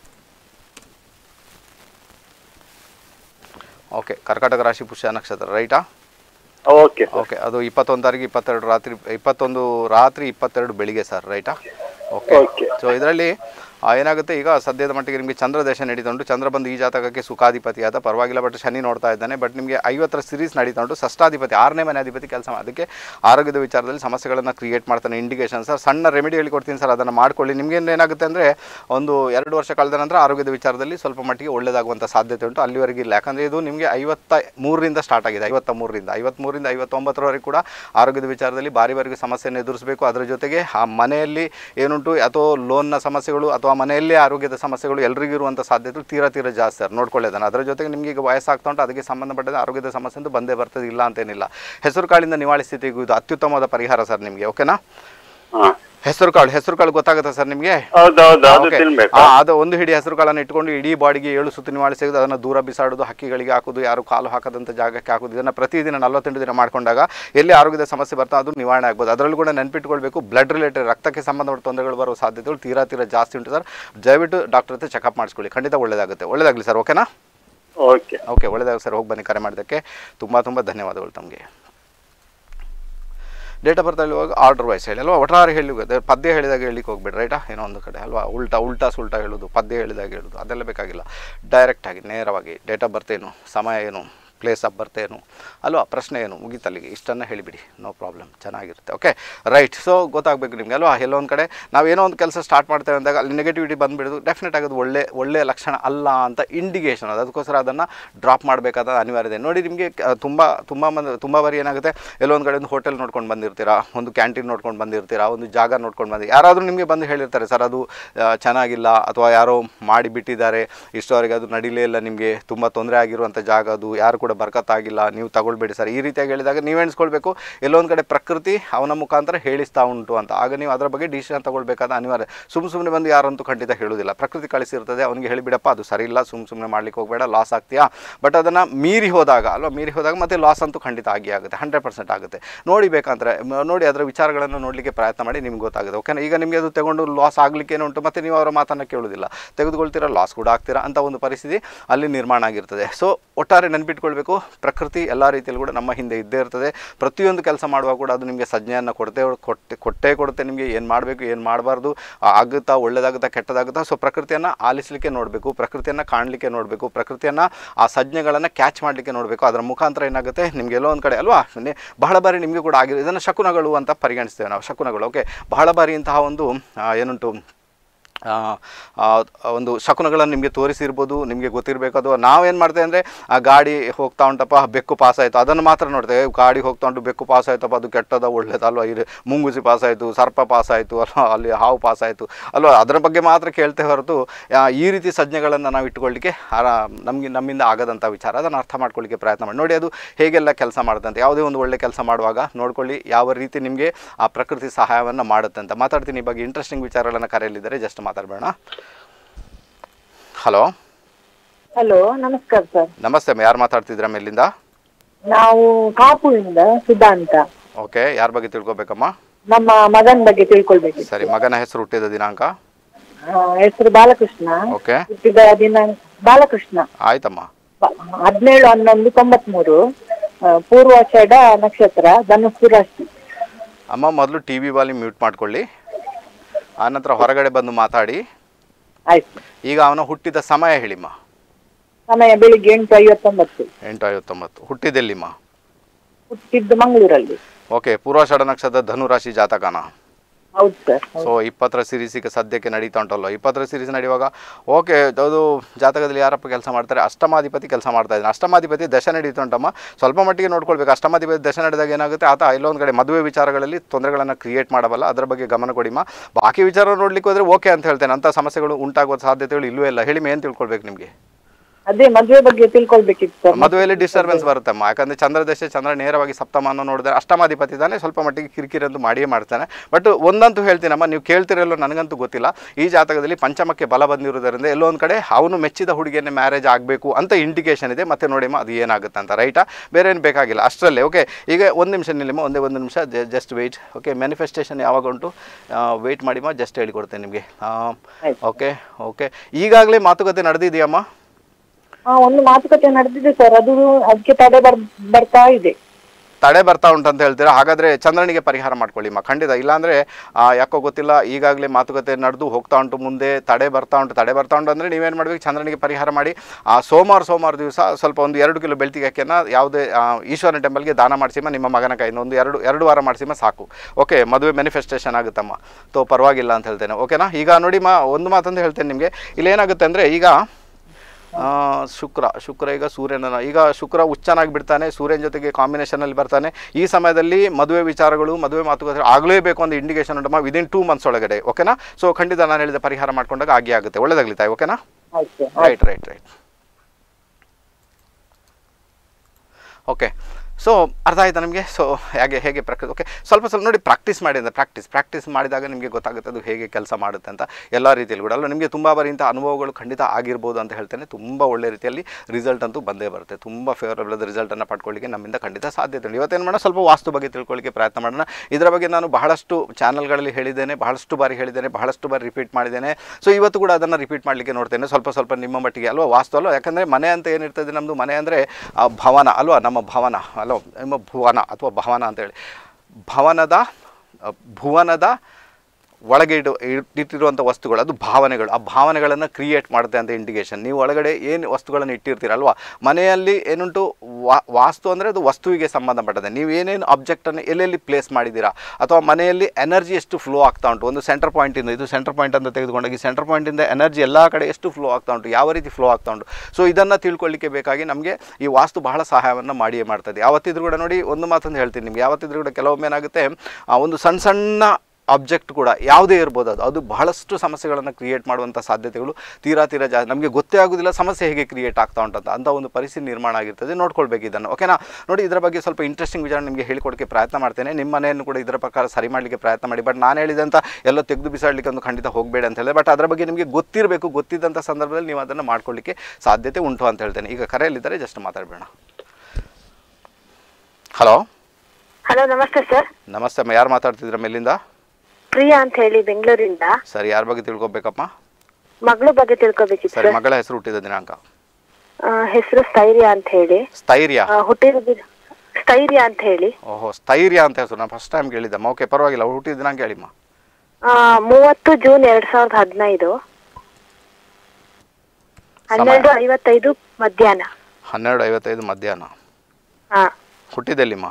ಓಕೆ ಕರ್ಕಾಟಕ ರಾಶಿ ಪುಷ್ಯ ನಕ್ಷತ್ರ ರೈಟಾ ಓಕೆ ಸರ್ ಓಕೆ ಅದು ಇಪ್ಪತ್ತೊಂದು ತಾರೀಕು ಇಪ್ಪತ್ತೆರಡು ರಾತ್ರಿ ಇಪ್ಪತ್ತೊಂದು ರಾತ್ರಿ ಇಪ್ಪತ್ತೆರಡು ಬೆಳಿಗ್ಗೆ ಸರ್ ರೈಟಾ ಓಕೆ ಓಕೆ ಸೊ ಇದರಲ್ಲಿ ಆ, ಏನಾಗುತ್ತೆ ಈಗ ಸದ್ಯದ ಮಟ್ಟಿಗೆ ನಿಮಗೆ ಚಂದ್ರ ದೇಶ ನಡೀತಾ ಉಂಟು ಚಂದ್ರ ಬಂದು ಈ ಜಾತಕಕ್ಕೆ ಸುಖಾಧಿಪತಿಯಾದ ಪರವಾಗಿಲ್ಲ ಬಟ್ ಶನಿ ನೋಡ್ತಾ ಇದ್ದಾನೆ ಬಟ್ ನಿಮಗೆ ಐವತ್ತರ ಸಿರೀಸ್ ನಡೀತಾ ಉಂಟು ಷಷ್ಟಾಧಿಪತಿ ಆರನೇ ಮನೆ ಅಧಿಪತಿ ಕೆಲಸ ಅದಕ್ಕೆ ಆರೋಗ್ಯದ ವಿಚಾರದಲ್ಲಿ ಸಮಸ್ಯೆಗಳನ್ನು ಕ್ರಿಯೇಟ್ ಮಾಡ್ತಾನೆ ಇಂಡಿಕೇಶನ್ ಸರ್ ಸಣ್ಣ ರೆಮಿಡಿ ಹೇಳಿಕೊಡ್ತೀನಿ ಸರ್ ಅದನ್ನು ಮಾಡ್ಕೊಳ್ಳಿ ನಿಮಗೆ ಏನಾಗುತ್ತೆ ಅಂದರೆ ಒಂದು ಎರಡು ವರ್ಷ ಕಳೆದ ನಂತರ ಆರೋಗ್ಯದ ವಿಚಾರದಲ್ಲಿ ಸ್ವಲ್ಪ ಮಟ್ಟಿಗೆ ಒಳ್ಳೆಯದಾಗುವಂಥ ಸಾಧ್ಯತೆ ಉಂಟು ಅಲ್ಲಿವರೆಗೆ ಇಲ್ಲ ಯಾಕಂದರೆ ಇದು ನಿಮಗೆ ಐವತ್ತ ಮೂರರಿಂದ ಸ್ಟಾರ್ಟ್ ಆಗಿದೆ ಐವತ್ತ ಮೂರರಿಂದ ಐವತ್ತ್ಮೂರರಿಂದ ಐವತ್ತೊಂಬತ್ತರವರೆಗೆ ಕೂಡ ಆರೋಗ್ಯದ ವಿಚಾರದಲ್ಲಿ ಬಾರಿವರೆಗೆ ಸಮಸ್ಯೆಯನ್ನು ಎದುರಿಸಬೇಕು ಅದರ ಜೊತೆಗೆ ಆ ಮನೆಯಲ್ಲಿ ಏನುಂಟು ಅಥವಾ ಲೋನ್ನ ಸಮಸ್ಯೆಗಳು ಅಥವಾ ಮನೆಯಲ್ಲೇ ಆರೋಗ್ಯದ ಸಮಸ್ಯೆಗಳು ಎಲ್ರಿಗೂ ಇರುವಂಥ ಸಾಧ್ಯತೆ ತೀರಾ ತೀರಾ ಜಾಸ್ತಿ ಸರ್ ನೋಡ್ಕೊಳ್ಳೋದನ್ನು ಅದರ ಜೊತೆಗೆ ನಿಮಗೆ ಈಗ ವಯಸ್ಸಾಗ್ತಾ ಉಂಟು ಅದಕ್ಕೆ ಸಂಬಂಧಪಟ್ಟ ಆರೋಗ್ಯದ ಸಮಸ್ಯೆ ಅಂತೂ ಬಂದೇ ಬರ್ತದೆ ಇಲ್ಲ ಅಂತೇನಿಲ್ಲ ಹೆಸರು ಕಾಳಿಂದ ನಿವಾಳಿಸ್ತಿಗೂ ಇದು ಅತ್ಯುತ್ತಮವಾದ ಪರಿಹಾರ ಸರ್ ನಿಮಗೆ ಓಕೆನಾ ಹಾ ಹೆಸರು ಕಾಳು ಹೆಸರು ಕಾಳು ಗೊತ್ತಾಗುತ್ತಾ ಸರ್ ನಿಮಗೆ ಹೌದೌದು ಅದು ಓಕೆ. ತಿನ್ಬೇಕು ಆ, ಅದು ಒಂದು ಹಿಡಿ ಹೆಸರು ಕಾಳನ್ನು ಇಟ್ಕೊಂಡು ಇಡೀ ಬಾಡಿಗೆ ಏಳು ಸುತ್ತು ನಿವಾಳಿಸಿ ತೆಗೆದು ಅದನ್ನು ದೂರ ಬಿಸಾಡೋದು ಹಕ್ಕಿಗಳಿಗೆ ಹಾಕೋದು ಯಾರು ಕಾಲು ಹಾಕದಂಥ ಜಾಗಕ್ಕೆ ಹಾಕೋದು ಇದನ್ನು ಪ್ರತಿದಿನ ನಲವತ್ತೆಂಟು ದಿನ ಮಾಡ್ಕೊಂಡಾಗ ಎಲ್ಲಿ ಆರೋಗ್ಯದ ಸಮಸ್ಯೆ ಬರ್ತಾ ಅದು ನಿವಾರಣೆ ಆಗ್ಬೋದು ಅದರಲ್ಲೂ ಕೂಡ ನೆನ್ಪಿಟ್ಕೊಳ್ಬೇಕು ಬ್ಲಡ್ ರಿಲೇಟೆಡ್ ರಕ್ತಕ್ಕೆ ಸಂಬಂಧಪಟ್ಟ ತೊಂದರೆಗಳು ಬರೋ ಸಾಧ್ಯತೆಗಳು ತೀರಾ ತೀರಾ ಜಾಸ್ತಿ ಉಂಟು ಸರ್ ದಯವಿಟ್ಟು ಡಾಕ್ಟರ್ ಹತ್ರ ಚೆಕಪ್ ಮಾಡಿಸ್ಕೊಳ್ಳಿ ಖಂಡಿತ ಒಳ್ಳೆಯದಾಗುತ್ತೆ ಒಳ್ಳೆಯದಾಗಲಿ ಸರ್ ಓಕೆನಾ ಓಕೆ ಓಕೆ ಒಳ್ಳೆಯದಾಗ ಸರ್ ಹೋಗಿ ಬನ್ನಿ ಕರೆ ಮಾಡೋದಕ್ಕೆ ತುಂಬ ತುಂಬ ಧನ್ಯವಾದಗಳು ತಮಗೆ ಡೇಟ್ ಆಫ್ ಬರ್ತ್ ಹೇಳುವಾಗ ಆರ್ಡರ್ ವೈಸ್ ಹೇಳಿ ಅಲ್ವಾ ಒಟ್ಟಾರೆ ಹೇಳಿ ಅದೇ ಪದ್ಯ ಹೇಳಿದಾಗ ಹೇಳಿಕ್ಕೆ ಹೋಗ್ಬೇಡಿ ರೈಟಾ ಏನೋ ಒಂದು ಕಡೆ ಅಲ್ವಾ ಉಲ್ಟಾ ಉಲ್ಟಾ ಸುಲ್ಟಾ ಹೇಳೋದು ಪದ್ಯ ಹೇಳಿದಾಗ ಹೇಳೋದು ಅದೆಲ್ಲ ಬೇಕಾಗಿಲ್ಲ ಡೈರೆಕ್ಟಾಗಿ ನೇರವಾಗಿ ಡೇಟ್ ಆಫ್ ಬರ್ತ್ ಏನು ಸಮಯ ಏನು ಪ್ಲೇಸ್ ಆಫ್ ಬರ್ತ್ ಏನು ಅಲ್ವಾ ಪ್ರಶ್ನೆ ಏನು ಮುಗಿತಲ್ಲಿಗೆ ಇಷ್ಟನ್ನು ಹೇಳಿಬಿಡಿ ನೋ ಪ್ರಾಬ್ಲಮ್ ಚೆನ್ನಾಗಿರುತ್ತೆ ಓಕೆ ರೈಟ್ ಸೊ ಗೊತ್ತಾಗಬೇಕು ನಿಮಗೆ ಅಲ್ವಾ ಎಲ್ಲೊಂದು ಕಡೆ ನಾವೇನೋ ಒಂದು ಕೆಲಸ ಸ್ಟಾರ್ಟ್ ಮಾಡ್ತೇವೆ ಅಂದಾಗ ಅಲ್ಲಿ ನೆಗೆಟಿವಿಟಿ ಬಂದುಬಿಡೋದು ಡೆಫಿನೆಟ್ ಆಗೋದು ಒಳ್ಳೆ ಒಳ್ಳೆಯ ಲಕ್ಷಣ ಅಲ್ಲ ಅಂತ ಇಂಡಿಕೇಶನ್ ಅದು ಅದಕ್ಕೋಸ್ಕರ ಅದನ್ನು ಡ್ರಾಪ್ ಮಾಡಬೇಕಾದ ಅನಿವಾರ್ಯ ಇದೆ ನೋಡಿ ನಿಮಗೆ ತುಂಬ ತುಂಬ ಮಂದಿ ತುಂಬ ಬಾರಿ ಏನಾಗುತ್ತೆ ಎಲ್ಲೊಂದು ಕಡೆ ಒಂದು ಹೋಟೆಲ್ ನೋಡ್ಕೊಂಡು ಬಂದಿರ್ತೀರಾ ಒಂದು ಕ್ಯಾಂಟೀನ್ ನೋಡ್ಕೊಂಡು ಬಂದಿರ್ತೀರಾ ಒಂದು ಜಾಗ ನೋಡ್ಕೊಂಡು ಬಂದು ಯಾರಾದರೂ ನಿಮಗೆ ಬಂದು ಹೇಳಿರ್ತಾರೆ ಸರ್ ಅದು ಆ, ಚೆನ್ನಾಗಿಲ್ಲ ಅಥವಾ ಯಾರೋ ಮಾಡಿ ಬಿಟ್ಟಿದ್ದಾರೆ ಇಷ್ಟವರೆಗೆ ಅದು ನಡೀಲೇ ಇಲ್ಲ ನಿಮಗೆ ತುಂಬ ತೊಂದರೆ ಆಗಿರುವಂಥ ಜಾಗ ಅದು ಯಾರು ಕೂಡ ಬರ್ಕತ್ತಾಗಿಲ್ಲ ನೀವು ತಗೊಳ್ಬೇಡಿ ಸರ್ ಈ ರೀತಿಯಾಗಿ ಹೇಳಿದಾಗ ನೀವು ಎಣಿಸ್ಕೊಳ್ಬೇಕು ಎಲ್ಲೊಂದು ಕಡೆ ಪ್ರಕೃತಿ ಅವನ ಮುಖಾಂತರ ಹೇಳಿಸ್ತಾ ಉಂಟು ಅಂತ ಆಗ ನೀವು ಅದರ ಬಗ್ಗೆ ಡಿಸಿಷನ್ ತಗೊಳ್ಬೇಕಾದ ಅನಿವಾರ್ಯ ಸುಮ್ಮ ಸುಮ್ಮನೆ ಬಂದು ಯಾರಂತೂ ಖಂಡಿತ ಹೇಳೋದಿಲ್ಲ ಪ್ರಕೃತಿ ಕಳಿಸಿರ್ತದೆ ಅವನಿಗೆ ಹೇಳಿಬಿಡಪ್ಪ ಅದು ಸರಿ ಇಲ್ಲ ಸುಮ್ಮ ಸುಮ್ಮನೆ ಮಾಡ್ಲಿಕ್ಕೆ ಹೋಗಬೇಡ ಲಾಸ್ ಆಗ್ತೀಯಾ ಬಟ್ ಅದನ್ನು ಮೀರಿ ಹೋದಾಗ ಅಲ್ವಾ ಮೀರಿ ಹೋದಾಗ ಮತ್ತೆ ಲಾಸ್ ಅಂತೂ ಖಂಡಿತ ಆಗಿ ಆಗುತ್ತೆ ಹಂಡ್ರೆಡ್ ಪರ್ಸೆಂಟ್ ಆಗುತ್ತೆ ನೋಡಿ ಬೇಕಂದ್ರೆ ಮ- ನೋಡಿ ಅದರ ವಿಚಾರಗಳನ್ನು ನೋಡಲಿಕ್ಕೆ ಪ್ರಯತ್ನ ಮಾಡಿ ನಿಮ್ಗೆ ಗೊತ್ತಾಗುತ್ತೆ ಓಕೆನಾ ಈಗ ನಿಮಗೆ ಅದು ತಗೊಂಡು ಲಾಸ್ ಆಗಲಿಕ್ಕೆ ಉಂಟು ಮತ್ತೆ ನೀವು ಅವರ ಮಾತನ್ನು ಕೇಳೋದಿಲ್ಲ ತೆಗೆದುಕೊಳ್ತೀರಾ ಲಾಸ್ ಕೂಡ ಆಗ್ತೀರಾ ಅಂತ ಒಂದು ಪರಿಸ್ಥಿತಿ ಅಲ್ಲಿ ನಿರ್ಮಾಣ ಆಗಿರ್ತದೆ ಸೊ ಒಟ್ಟಾರೆ ನೆನ್ಪಿಟ್ಕೊಳ್ಬೇಕು ಪ್ರಕೃತಿ ಎಲ್ಲ ರೀತಿಯಲ್ಲೂ ಕೂಡ ನಮ್ಮ ಹಿಂದೆ ಇದ್ದೇ ಇರ್ತದೆ ಪ್ರತಿಯೊಂದು ಕೆಲಸ ಮಾಡುವಾಗ ಕೂಡ ಅದು ನಿಮಗೆ ಸಂಜ್ಞೆಯನ್ನು ಕೊಡ್ತೇ ಕೊಟ್ಟೆ ಕೊಟ್ಟೇ ಕೊಡುತ್ತೆ ನಿಮಗೆ ಏನು ಮಾಡಬೇಕು ಏನು ಮಾಡಬಾರ್ದು ಆಗುತ್ತಾ ಒಳ್ಳೇದಾಗುತ್ತಾ ಕೆಟ್ಟದಾಗುತ್ತಾ ಸೊ ಪ್ರಕೃತಿಯನ್ನು ಆಲಿಸಲಿಕ್ಕೆ ನೋಡಬೇಕು ಪ್ರಕೃತಿಯನ್ನು ಕಾಣಲಿಕ್ಕೆ ನೋಡಬೇಕು ಪ್ರಕೃತಿಯನ್ನು ಆ ಸಂಜ್ಞೆಗಳನ್ನು ಕ್ಯಾಚ್ ಮಾಡಲಿಕ್ಕೆ ನೋಡಬೇಕು ಅದರ ಮುಖಾಂತರ ಏನಾಗುತ್ತೆ ನಿಮಗೆ ಎಲ್ಲೋ ಒಂದು ಕಡೆ ಅಲ್ವಾ ನಿ- ಬಹಳ ಬಾರಿ ನಿಮಗೆ ಕೂಡ ಆಗಿದೆ ಇದನ್ನು ಶಕುನಗಳು ಅಂತ ಪರಿಗಣಿಸ್ತೇವೆ ನಾವು ಶಕುನಗಳು ಓಕೆ ಬಹಳ ಬಾರಿ ಇಂತಹ ಒಂದು ಆ, ಏನುಂಟು ಆ, ಆ, ಒಂದು ಶಕುನಗಳನ್ನು ನಿಮಗೆ ತೋರಿಸಿರ್ಬೋದು ನಿಮಗೆ ಗೊತ್ತಿರಬೇಕು ಅದು ನಾವೇನು ಮಾಡ್ತೇವೆ ಅಂದರೆ ಆ ಗಾಡಿ ಹೋಗ್ತಾ ಉಂಟಪ್ಪ ಬೆಕ್ಕು ಪಾಸ್ ಆಯಿತು ಅದನ್ನು ಮಾತ್ರ ನೋಡ್ತೇವೆ ಗಾಡಿ ಹೋಗ್ತಾ ಉಂಟು ಬೆಕ್ಕು ಪಾಸ್ ಆಯ್ತಪ್ಪ ಅದು ಕೆಟ್ಟದ ಒಳ್ಳೇದು ಅಲ್ವಾ ಇದು ಮುಂಗುಸಿ ಪಾಸ್ ಆಯಿತು ಸರ್ಪ ಪಾಸ್ ಆಯಿತು ಅಲ್ವಾ ಅಲ್ಲಿ ಹಾವು ಪಾಸ್ ಆಯಿತು ಅಲ್ವಾ ಅದರ ಬಗ್ಗೆ ಮಾತ್ರ ಕೇಳ್ತೇವೆ ಹೊರತು ಆ, ಈ ರೀತಿ ಸಂಜ್ಞೆಗಳನ್ನು ನಾವು ಇಟ್ಟುಕೊಳ್ಳಿಕ್ಕೆ ನಮಗೆ ನಮ್ಮಿಂದ ಆಗದಂಥ ವಿಚಾರ ಅದನ್ನು ಅರ್ಥ ಮಾಡ್ಕೊಳ್ಳಿಕ್ಕೆ ಪ್ರಯತ್ನ ಮಾಡಿ ನೋಡಿ ಅದು ಹೇಗೆಲ್ಲ ಕೆಲಸ ಮಾಡುತ್ತೆ ಅಂತ ಯಾವುದೇ ಒಂದು ಒಳ್ಳೆ ಕೆಲಸ ಮಾಡುವಾಗ ನೋಡ್ಕೊಳ್ಳಿ ಯಾವ ರೀತಿ ನಿಮಗೆ ಆ ಪ್ರಕೃತಿ ಸಹಾಯವನ್ನು ಮಾಡುತ್ತೆ ಅಂತ ಮಾತಾಡ್ತೀನಿ ಈ ಬಗ್ಗೆ ಇಂಟ್ರೆಸ್ಟಿಂಗ್ ವಿಚಾರಗಳನ್ನು ಕರೆಯಲಿದ್ದಾರೆ ಜಸ್ಟ್ ಮಾತಾಡಬೇಡ ಹಲೋ ಹಲೋ ನಮಸ್ಕಾರ ಸರ್ ನಮಸ್ತೆ ಅಮ್ಮ ಯಾರು ಮಾತಾಡ್ತಿದ್ದೀರಾ ಮೇಲಿಂದ ನಾವು ಕಾಪುವಿಂದ ಸುಧಾ ಅಂತ ಓಕೆ ಯಾರ ಬಗ್ಗೆ ತಿಳ್ಕೊಬೇಕಮ್ಮ ನಮ್ಮ ಮಗನ ಬಗ್ಗೆ ತಿಳ್ಕೊಳ್ಬೇಕಿತ್ತು ಸರಿ ಮಗನ ಹೆಸರು ಹುಟ್ಟಿದ ದಿನಾಂಕ ಆ, ಹೆಸರು ಬಾಲಕೃಷ್ಣ ಓಕೆ ಹುಟ್ಟಿದ ದಿನಾಂಕ ಬಾಲಕೃಷ್ಣ ಆಯ್ತಮ್ಮ ಬ- ಹದಿನೇಳು ಹನ್ನೊಂದು ತೊಂಬತ್ಮೂರು ಆ, ಪೂರ್ವಾಷಾಢ ನಕ್ಷತ್ರ ಧನುಸ್ಸು ರಾಶಿ ಅಮ್ಮ ಮೊದಲು ಟಿ ವಿ ವಾಲಿ ಮ್ಯೂಟ್ ಮಾಡ್ಕೊಳ್ಳಿ ಆನಂತರ ಹೊರಗಡೆ ಬಂದು ಮಾತಾಡಿ ಆಯ್ತು ಈಗ ಅವನ ಹುಟ್ಟಿದ ಸಮಯ ಹೇಳಿಮ್ಮ ಸಮಯ ಬೆಳಿಗ್ಗೆ ಎಂಟು ಐವತ್ತೊಂಬತ್ತು ಎಂಟು ಐವತ್ತೊಂಬತ್ತು ಹುಟ್ಟಿದೆಲ್ಲಿಮ್ಮ ಹುಟ್ಟಿದ್ದು ಮಂಗಳೂರಲ್ಲಿ ಓಕೆ ಪೂರ್ವಾಷಾಢ ನಕ್ಷತ್ರದ ಧನುರಾಶಿ ಜಾತಕನ ಹೌದು ಸರ್ ಹೌದು. ಸೊ ಇಪ್ಪತ್ತರ ಸಿರೀಸಿಗೆ ಸದ್ಯಕ್ಕೆ ನಡೀತಾ ಉಂಟಲ್ಲ ಇಪ್ಪತ್ತರ ಸಿರೀಸ್ ನಡೆಯುವಾಗ ಓಕೆ ಅದು ಜಾತಕದಲ್ಲಿ ಯಾರಪ್ಪ ಕೆಲಸ ಮಾಡ್ತಾರೆ ಅಷ್ಟಮಾಧಿಪತಿ ಕೆಲಸ ಮಾಡ್ತಾ ಇದ್ದಾನೆ ಅಷ್ಟಮಾಧಿಪತಿ ದಶ ನಡೀತಾ ಉಂಟಮ್ಮ ಸ್ವಲ್ಪ ಮಟ್ಟಿಗೆ ನೋಡ್ಕೊಳ್ಬೇಕು ಅಷ್ಟಮಾಧಿಪತಿ ದಶ ನಡೆದಾಗ ಏನಾಗುತ್ತೆ ಆತ ಇಲ್ಲೊಂದು ಕಡೆ ಮದುವೆ ವಿಚಾರಗಳಲ್ಲಿ ತೊಂದರೆಗಳನ್ನು ಕ್ರಿಯೇಟ್ ಮಾಡಬಲ್ಲ ಅದರ ಬಗ್ಗೆ ಗಮನ ಕೊಡಿಮ್ಮ ಬಾಕಿ ವಿಚಾರ ನೋಡ್ಲಿಕ್ಕೆ ಹೋದರೆ ಓಕೆ ಅಂತ ಹೇಳ್ತೇನೆ ಅಂಥ ಸಮಸ್ಯೆಗಳು ಉಂಟಾಗುವ ಸಾಧ್ಯತೆಗಳು ಇಲ್ಲವೇ ಇಲ್ಲ ಹೇಳಿ ಏನು ತಿಳ್ಕೊಳ್ಬೇಕು ನಿಮಗೆ ಅದೇ ಮದುವೆ ಬಗ್ಗೆ ತಿಳ್ಕೊಳ್ಬೇಕಿತ್ತು ಸರ್ ಮದುವೆಯಲ್ಲಿ ಡಿಸ್ಟರ್ಬೆನ್ಸ್ ಬರುತ್ತಮ್ಮ ಯಾಕಂದ್ರೆ ಚಂದ್ರ ದಶೆ ಚಂದ್ರ ನೇರವಾಗಿ ಸಪ್ತಮಾನ ನೋಡಿದ್ರೆ ಅಷ್ಟಮಾಧಿಪತಿ ಇದ್ದಾನೆ ಸ್ವಲ್ಪ ಮಟ್ಟಿಗೆ ಕಿರಿಕಿರಿ ಅಂತೂ ಮಾಡಿಯೇ ಮಾಡ್ತಾನೆ ಬಟ್ ಒಂದಂತೂ ಹೇಳ್ತೀನಮ್ಮ ನೀವು ಕೇಳ್ತಿರಲ್ಲೋ ನನಗಂತೂ ಗೊತ್ತಿಲ್ಲ ಈ ಜಾತಕದಲ್ಲಿ ಪಂಚಮಕ್ಕೆ ಬಲ ಬಂದಿರೋದರಿಂದ ಎಲ್ಲೋ ಒಂದು ಕಡೆ ಅವನು ಮೆಚ್ಚಿದ ಹುಡುಗಿಯನ್ನೇ ಮ್ಯಾರೇಜ್ ಆಗಬೇಕು ಅಂತ ಇಂಡಿಕೇಶನ್ ಇದೆ ಮತ್ತೆ ನೋಡಿಮ್ಮ ಅದು ಏನಾಗುತ್ತೆ ಅಂತ ರೈಟಾ ಬೇರೆ ಏನು ಬೇಕಾಗಿಲ್ಲ ಅಷ್ಟರಲ್ಲೇ ಓಕೆ ಈಗ ಒಂದು ನಿಮಿಷ ನಿಲ್ಲಿಮ್ಮ ಒಂದೇ ಒಂದು ನಿಮಿಷ ಜಸ್ಟ್ ವೆಯ್ಟ್ ಓಕೆ ಮ್ಯಾನಿಫೆಸ್ಟೇಷನ್ ಯಾವಾಗ ಉಂಟು ವೆಯ್ಟ್ ಮಾಡಿಮ್ಮ ಜಸ್ಟ್ ಹೇಳಿಕೊಡ್ತೇನೆ ನಿಮಗೆ ಆಯ್ತು. ಓಕೆ ಓಕೆ ಈಗಾಗಲೇ ಮಾತುಕತೆ ನಡೆದಿದೆಯಮ್ಮ ಹಾ ಒಂದು ಮಾತುಕತೆ ನಡೆದಿದೆ ಸರ್ ಅದು ಅದಕ್ಕೆ ತಡೆ ಬರ್ ಬರ್ತಾ ಇದೆ ತಡೆ ಬರ್ತಾ ಉಂಟು ಅಂತ ಹೇಳ್ತೀರಾ ಹಾಗಾದರೆ ಚಂದ್ರನಿಗೆ ಪರಿಹಾರ ಮಾಡ್ಕೊಳ್ಳಿ ಮಾ ಖಂಡಿತ ಇಲ್ಲಾಂದರೆ ಯಾಕೋ ಗೊತ್ತಿಲ್ಲ ಈಗಾಗಲೇ ಮಾತುಕತೆ ನಡೆದು ಹೋಗ್ತಾ ಉಂಟು ಮುಂದೆ ತಡೆ ಬರ್ತಾ ಉಂಟು ತಡೆ ಬರ್ತಾ ಉಂಟು ಅಂದರೆ ನೀವೇನು ಮಾಡಬೇಕು ಚಂದ್ರನಿಗೆ ಪರಿಹಾರ ಮಾಡಿ ಆ ಸೋಮವಾರ ಸೋಮವಾರ ದಿವಸ ಸ್ವಲ್ಪ ಒಂದು ಎರಡು ಕಿಲೋ ಬೆಳ್ತಿಗೆ ಅಕ್ಕಿಯನ್ನು ಯಾವುದೇ ಆ, ಈಶ್ವರನ ಟೆಂಪಲ್ಗೆ ದಾನ ಮಾಡಿಸಿಮ್ಮ ನಿಮ್ಮ ಮಗನ ಕೈಯಿಂದ ಒಂದು ಎರಡು ಎರಡು ವಾರ ಮಾಡಿಸಿಮ್ಮ ಸಾಕು ಓಕೆ ಮದುವೆ ಮ್ಯಾನಿಫೆಸ್ಟೇಷನ್ ಆಗುತ್ತಮ್ಮ ತೋ ಪರವಾಗಿಲ್ಲ ಅಂತ ಹೇಳ್ತೇನೆ ಓಕೆನಾ ಈಗ ನೋಡಿ ಮಾ ಒಂದು ಮಾತಂತ ಹೇಳ್ತೇನೆ ನಿಮಗೆ ಇಲ್ಲಿ ಏನಾಗುತ್ತೆ ಅಂದರೆ ಈಗ ಆ, ಶುಕ್ರ ಶುಕ್ರ ಈಗ ಸೂರ್ಯನ ಈಗ ಶುಕ್ರ ಉಚ್ಚನಾಗಿ ಬಿಡ್ತಾನೆ ಸೂರ್ಯನ ಜೊತೆಗೆ ಕಾಂಬಿನೇಷನಲ್ಲಿ ಬರ್ತಾನೆ ಈ ಸಮಯದಲ್ಲಿ ಮದುವೆ ವಿಚಾರಗಳು ಮದುವೆ ಮಾತುಕತೆ ಆಗಲೇಬೇಕು ಅಂತ ಇಂಡಿಕೇಶನ್ ಉಂಟಮ್ಮ ವಿದಿನ್ ಟೂ ಮಂತ್ಸ್ ಒಳಗಡೆ ಓಕೆನಾ ಸೊ ಖಂಡಿತ ನಾನು ಹೇಳಿದ ಪರಿಹಾರ ಮಾಡ್ಕೊಂಡಾಗ ಆಗಿ ಆಗುತ್ತೆ ಒಳ್ಳೇದಾಗ್ಲಿ ತಾಯಿ ಓಕೆನಾ ಆಯ್ತು right right right okay so ಅರ್ಥ ಆಯ್ತಾ ನಿಮಗೆ ಸೊ ಹೇಗೆ ಹೇಗೆ ಪ್ರಕೃತಿ ಓಕೆ ಸ್ವಲ್ಪ ಸ್ವಲ್ಪ ನೋಡಿ ಪ್ರಾಕ್ಟೀಸ್ ಮಾಡಿ ಅಂದರೆ ಪ್ರಾಕ್ಟೀಸ್ ಪ್ರಾಕ್ಟೀಸ್ ಮಾಡಿದಾಗ ನಿಮಗೆ ಗೊತ್ತಾಗುತ್ತೆ ಅದು ಹೇಗೆ ಕೆಲಸ ಮಾಡುತ್ತೆ ಅಂತ ಎಲ್ಲ ರೀತಿಯಲ್ಲಿ ಕೂಡ ಅಲ್ಲ ನಿಮಗೆ ತುಂಬ ಬಾರಿ ಇಂಥ ಅನುಭವಗಳು ಖಂಡಿತ ಆಗಿರ್ಬೋದು ಅಂತ ಹೇಳ್ತೇನೆ ತುಂಬ ಒಳ್ಳೆ ರೀತಿಯಲ್ಲಿ ರಿಸಲ್ಟ್ ಅಂತೂ ಬಂದೇ ಬರುತ್ತೆ ತುಂಬ ಫೇವರಬಲ್ ಆದ ರಿಸಲ್ಟನ್ನು ಪಡ್ಕೊಳ್ಳಿಕ್ಕೆ ನಮ್ಮಿಂದ ಖಂಡಿತ ಸಾಧ್ಯತೆ ಉಂಟು ಇವತ್ತೇನು ಮಾಡೋಣ ಸ್ವಲ್ಪ ವಾಸ್ತು ಬಗ್ಗೆ ತಿಳ್ಕೊಳ್ಳಿಕ್ಕೆ ಪ್ರಯತ್ನ ಮಾಡೋಣ ಇದರ ಬಗ್ಗೆ ನಾನು ಬಹಳಷ್ಟು ಚಾನಲ್ಗಳಲ್ಲಿ ಹೇಳಿದ್ದೇನೆ ಬಹಳಷ್ಟು ಬಾರಿ ಹೇಳಿದ್ದೇನೆ ಬಹಳಷ್ಟು ಬಾರಿ ರಿಪೀಟ್ ಮಾಡಿದ್ದೇನೆ ಸೊ ಇವತ್ತು ಕೂಡ ಅದನ್ನು ರಿಪೀಟ್ ಮಾಡಲಿಕ್ಕೆ ನೋಡ್ತೇನೆ ಸ್ವಲ್ಪ ಸ್ವಲ್ಪ ನಿಮ್ಮ ಮಟ್ಟಿಗೆ ಅಲ್ವಾ ವಾಸ್ತು ಅಲ್ವಾ ಯಾಕಂದರೆ ಮನೆ ಅಂತ ಏನಿರ್ತದೆ ನಮ್ಮದು ಮನೆ ಅಂದರೆ ಭವನ ಅಲ್ವಾ ನಮ್ಮ ಭವನ ಅಲ್ವಾ ನಿಮ್ಮ ಭುವನ ಅಥವಾ ಭವನ ಅಂತೇಳಿ ಭವನದ ಅ, ಭುವನದ ಒಳಗೆ ಇಡು ಇಟ್ಟಿರುವಂಥ ವಸ್ತುಗಳು ಅದು ಭಾವನೆಗಳು ಆ ಭಾವನೆಗಳನ್ನು ಕ್ರಿಯೇಟ್ ಮಾಡುತ್ತೆ ಅಂತ ಇಂಡಿಕೇಶನ್ ನೀವು ಒಳಗಡೆ ಏನು ವಸ್ತುಗಳನ್ನು ಇಟ್ಟಿರ್ತೀರಲ್ವಾ ಮನೆಯಲ್ಲಿ ಏನುಂಟು ವಾ ವಾಸ್ತು ಅಂದರೆ ಅದು ವಸ್ತುವಿಗೆ ಸಂಬಂಧಪಟ್ಟದೆ ನೀವು ಏನೇನು ಆಬ್ಜೆಕ್ಟನ್ನು ಎಲ್ಲೆಲ್ಲಿ ಪ್ಲೇಸ್ ಮಾಡಿದ್ದೀರಾ ಅಥವಾ ಮನೆಯಲ್ಲಿ ಎನರ್ಜಿ ಎಷ್ಟು ಫ್ಲೋ ಆಗ್ತಾ ಉಂಟು ಒಂದು ಸೆಂಟರ್ ಪಾಯಿಂಟಿಂದ ಇದು ಸೆಂಟರ್ ಪಾಯಿಂಟ್ ಅಂತ ತೆಗೆದುಕೊಂಡಾಗ ಈ ಸೆಂಟರ್ ಪಾಯಿಂಟಿಂದ ಎನರ್ಜಿ ಎಲ್ಲ ಕಡೆ ಎಷ್ಟು ಫ್ಲೋ ಆಗ್ತಾ ಉಂಟು ಯಾವ ರೀತಿ ಫ್ಲೋ ಆಗ್ತಾ ಉಂಟು ಸೊ ಇದನ್ನು ತಿಳ್ಕೊಳ್ಳಿಕ್ಕೆ ಬೇಕಾಗಿ ನಮಗೆ ಈ ವಾಸ್ತು ಬಹಳ ಸಹಾಯವನ್ನು ಮಾಡಿಯೇ ಮಾಡ್ತದೆ ಯಾವತ್ತಿದ್ರೂ ಕೂಡ ನೋಡಿ ಒಂದು ಮಾತಂದು ಹೇಳ್ತೀನಿ ನಿಮ್ಗೆ ಯಾವತ್ತಿದ್ರೂ ಕೂಡ ಕೆಲವೊಮ್ಮೆ ಏನಾಗುತ್ತೆ ಆ ಒಂದು ಸಣ್ಣ ಸಣ್ಣ ಆಬ್ಜೆಕ್ಟ್ ಕೂಡ ಯಾವುದೇ ಇರ್ಬೋದು ಅದು ಅದು ಬಹಳಷ್ಟು ಸಮಸ್ಯೆಗಳನ್ನು ಕ್ರಿಯೇಟ್ ಮಾಡುವಂಥ ಸಾಧ್ಯತೆಗಳು ತೀರಾ ತೀರಾ ಜಾ ನಮಗೆ ಗೊತ್ತೇ ಆಗೋದಿಲ್ಲ ಸಮಸ್ಯೆ ಹೇಗೆ ಕ್ರಿಯೇಟ್ ಆಗ್ತಾ ಉಂಟಂತ ಅಂತ ಒಂದು ಪರಿಸ್ಥಿತಿ ನಿರ್ಮಾಣ ಆಗಿರ್ತದೆ ನೋಡ್ಕೊಳ್ಬೇಕು ಇದನ್ನು ಓಕೆನಾ ನೋಡಿ ಇದರ ಬಗ್ಗೆ ಸ್ವಲ್ಪ ಇಂಟ್ರೆಸ್ಟಿಂಗ್ ವಿಚಾರ ನಿಮಗೆ ಹೇಳಿಕೊಡೋಕ್ಕೆ ಪ್ರಯತ್ನ ಮಾಡ್ತೇನೆ ನಿಮ್ಮ ಮನೆಯನ್ನು ಕೂಡ ಇದರ ಪ್ರಕಾರ ಸರಿ ಮಾಡಲಿಕ್ಕೆ ಪ್ರಯತ್ನ ಮಾಡಿ ಬಟ್ ನಾನು ಹೇಳಿದಂಥ ಎಲ್ಲ ತೆಗೆದು ಬಿಸಾಡಲಿಕ್ಕೆ ಒಂದು ಖಂಡಿತ ಹೋಗಬೇಡಿ ಅಂತ ಹೇಳಿದೆ ಬಟ್ ಅದರ ಬಗ್ಗೆ ನಿಮಗೆ ಗೊತ್ತಿರಬೇಕು ಗೊತ್ತಿದ್ದಂಥ ಸಂದರ್ಭದಲ್ಲಿ ನೀವು ಅದನ್ನು ಮಾಡ್ಕೊಳ್ಳಿಕ್ಕೆ ಸಾಧ್ಯತೆ ಉಂಟು ಅಂತ ಹೇಳ್ತೇನೆ ಈಗ ಕರೆಯಲ್ಲಿದ್ದರೆ ಜಸ್ಟ್ ಮಾತಾಡಬೇಡ ಹಲೋ ಹಲೋ ನಮಸ್ತೆ ಸರ್ ನಮಸ್ತೆ ಅಮ್ಮ ಯಾರು ಮಾತಾಡ್ತಿದ್ರ ಮೇಲಿಂದ ಪ್ರಿಯಾ ಅಂತ ಹೇಳಿ ಬೆಂಗಳೂರಿಂದ ಸರಿ ಯಾರ ಬಗ್ಗೆ ತಿಳ್ಕೊಬೇಕಪ್ಪ ಮಗಳ ಬಗ್ಗೆ ತಿಳ್ಕೊಬೇಕಿತ್ತು ಸರಿ ಸರ್ ಮಗಳ ಹೆಸರು ಹುಟ್ಟಿದ ದಿನಾಂಕ ಹೆಸರು ಸ್ಥೈರ್ಯ ಅಂತ ಹೇಳಿ ಸ್ಥೈರ್ಯ ಆ, ಹುಟ್ಟಿದ ಸ್ಥೈರ್ಯ ಅಂತ ಹೇಳಿ ಓಹೋ ಸ್ಥೈರ್ಯ ಅಂತ ಹೆಸರು ನಾನು ಫಸ್ಟ್ ಟೈಮ್ ಕೇಳಿದ್ದಮ್ಮ ಓಕೆ ಪರವಾಗಿಲ್ಲ ಅವ್ಳು ಹುಟ್ಟಿದ ದಿನಾಂಕ ಹೇಳಿಮ್ಮ ಆ, ಮೂವತ್ತು ಜೂನ್ ಎರಡ್ ಸಾವಿರದ ಹದಿನೈದು ಹನ್ನೆರಡು ಐವತ್ತೈದು ಮಧ್ಯಾಹ್ನ ಹನ್ನೆರಡು ಐವತ್ತೈದು ಮಧ್ಯಾಹ್ನ ಹಾ ಹುಟ್ಟಿದೆಲ್ಲಿಮ್ಮ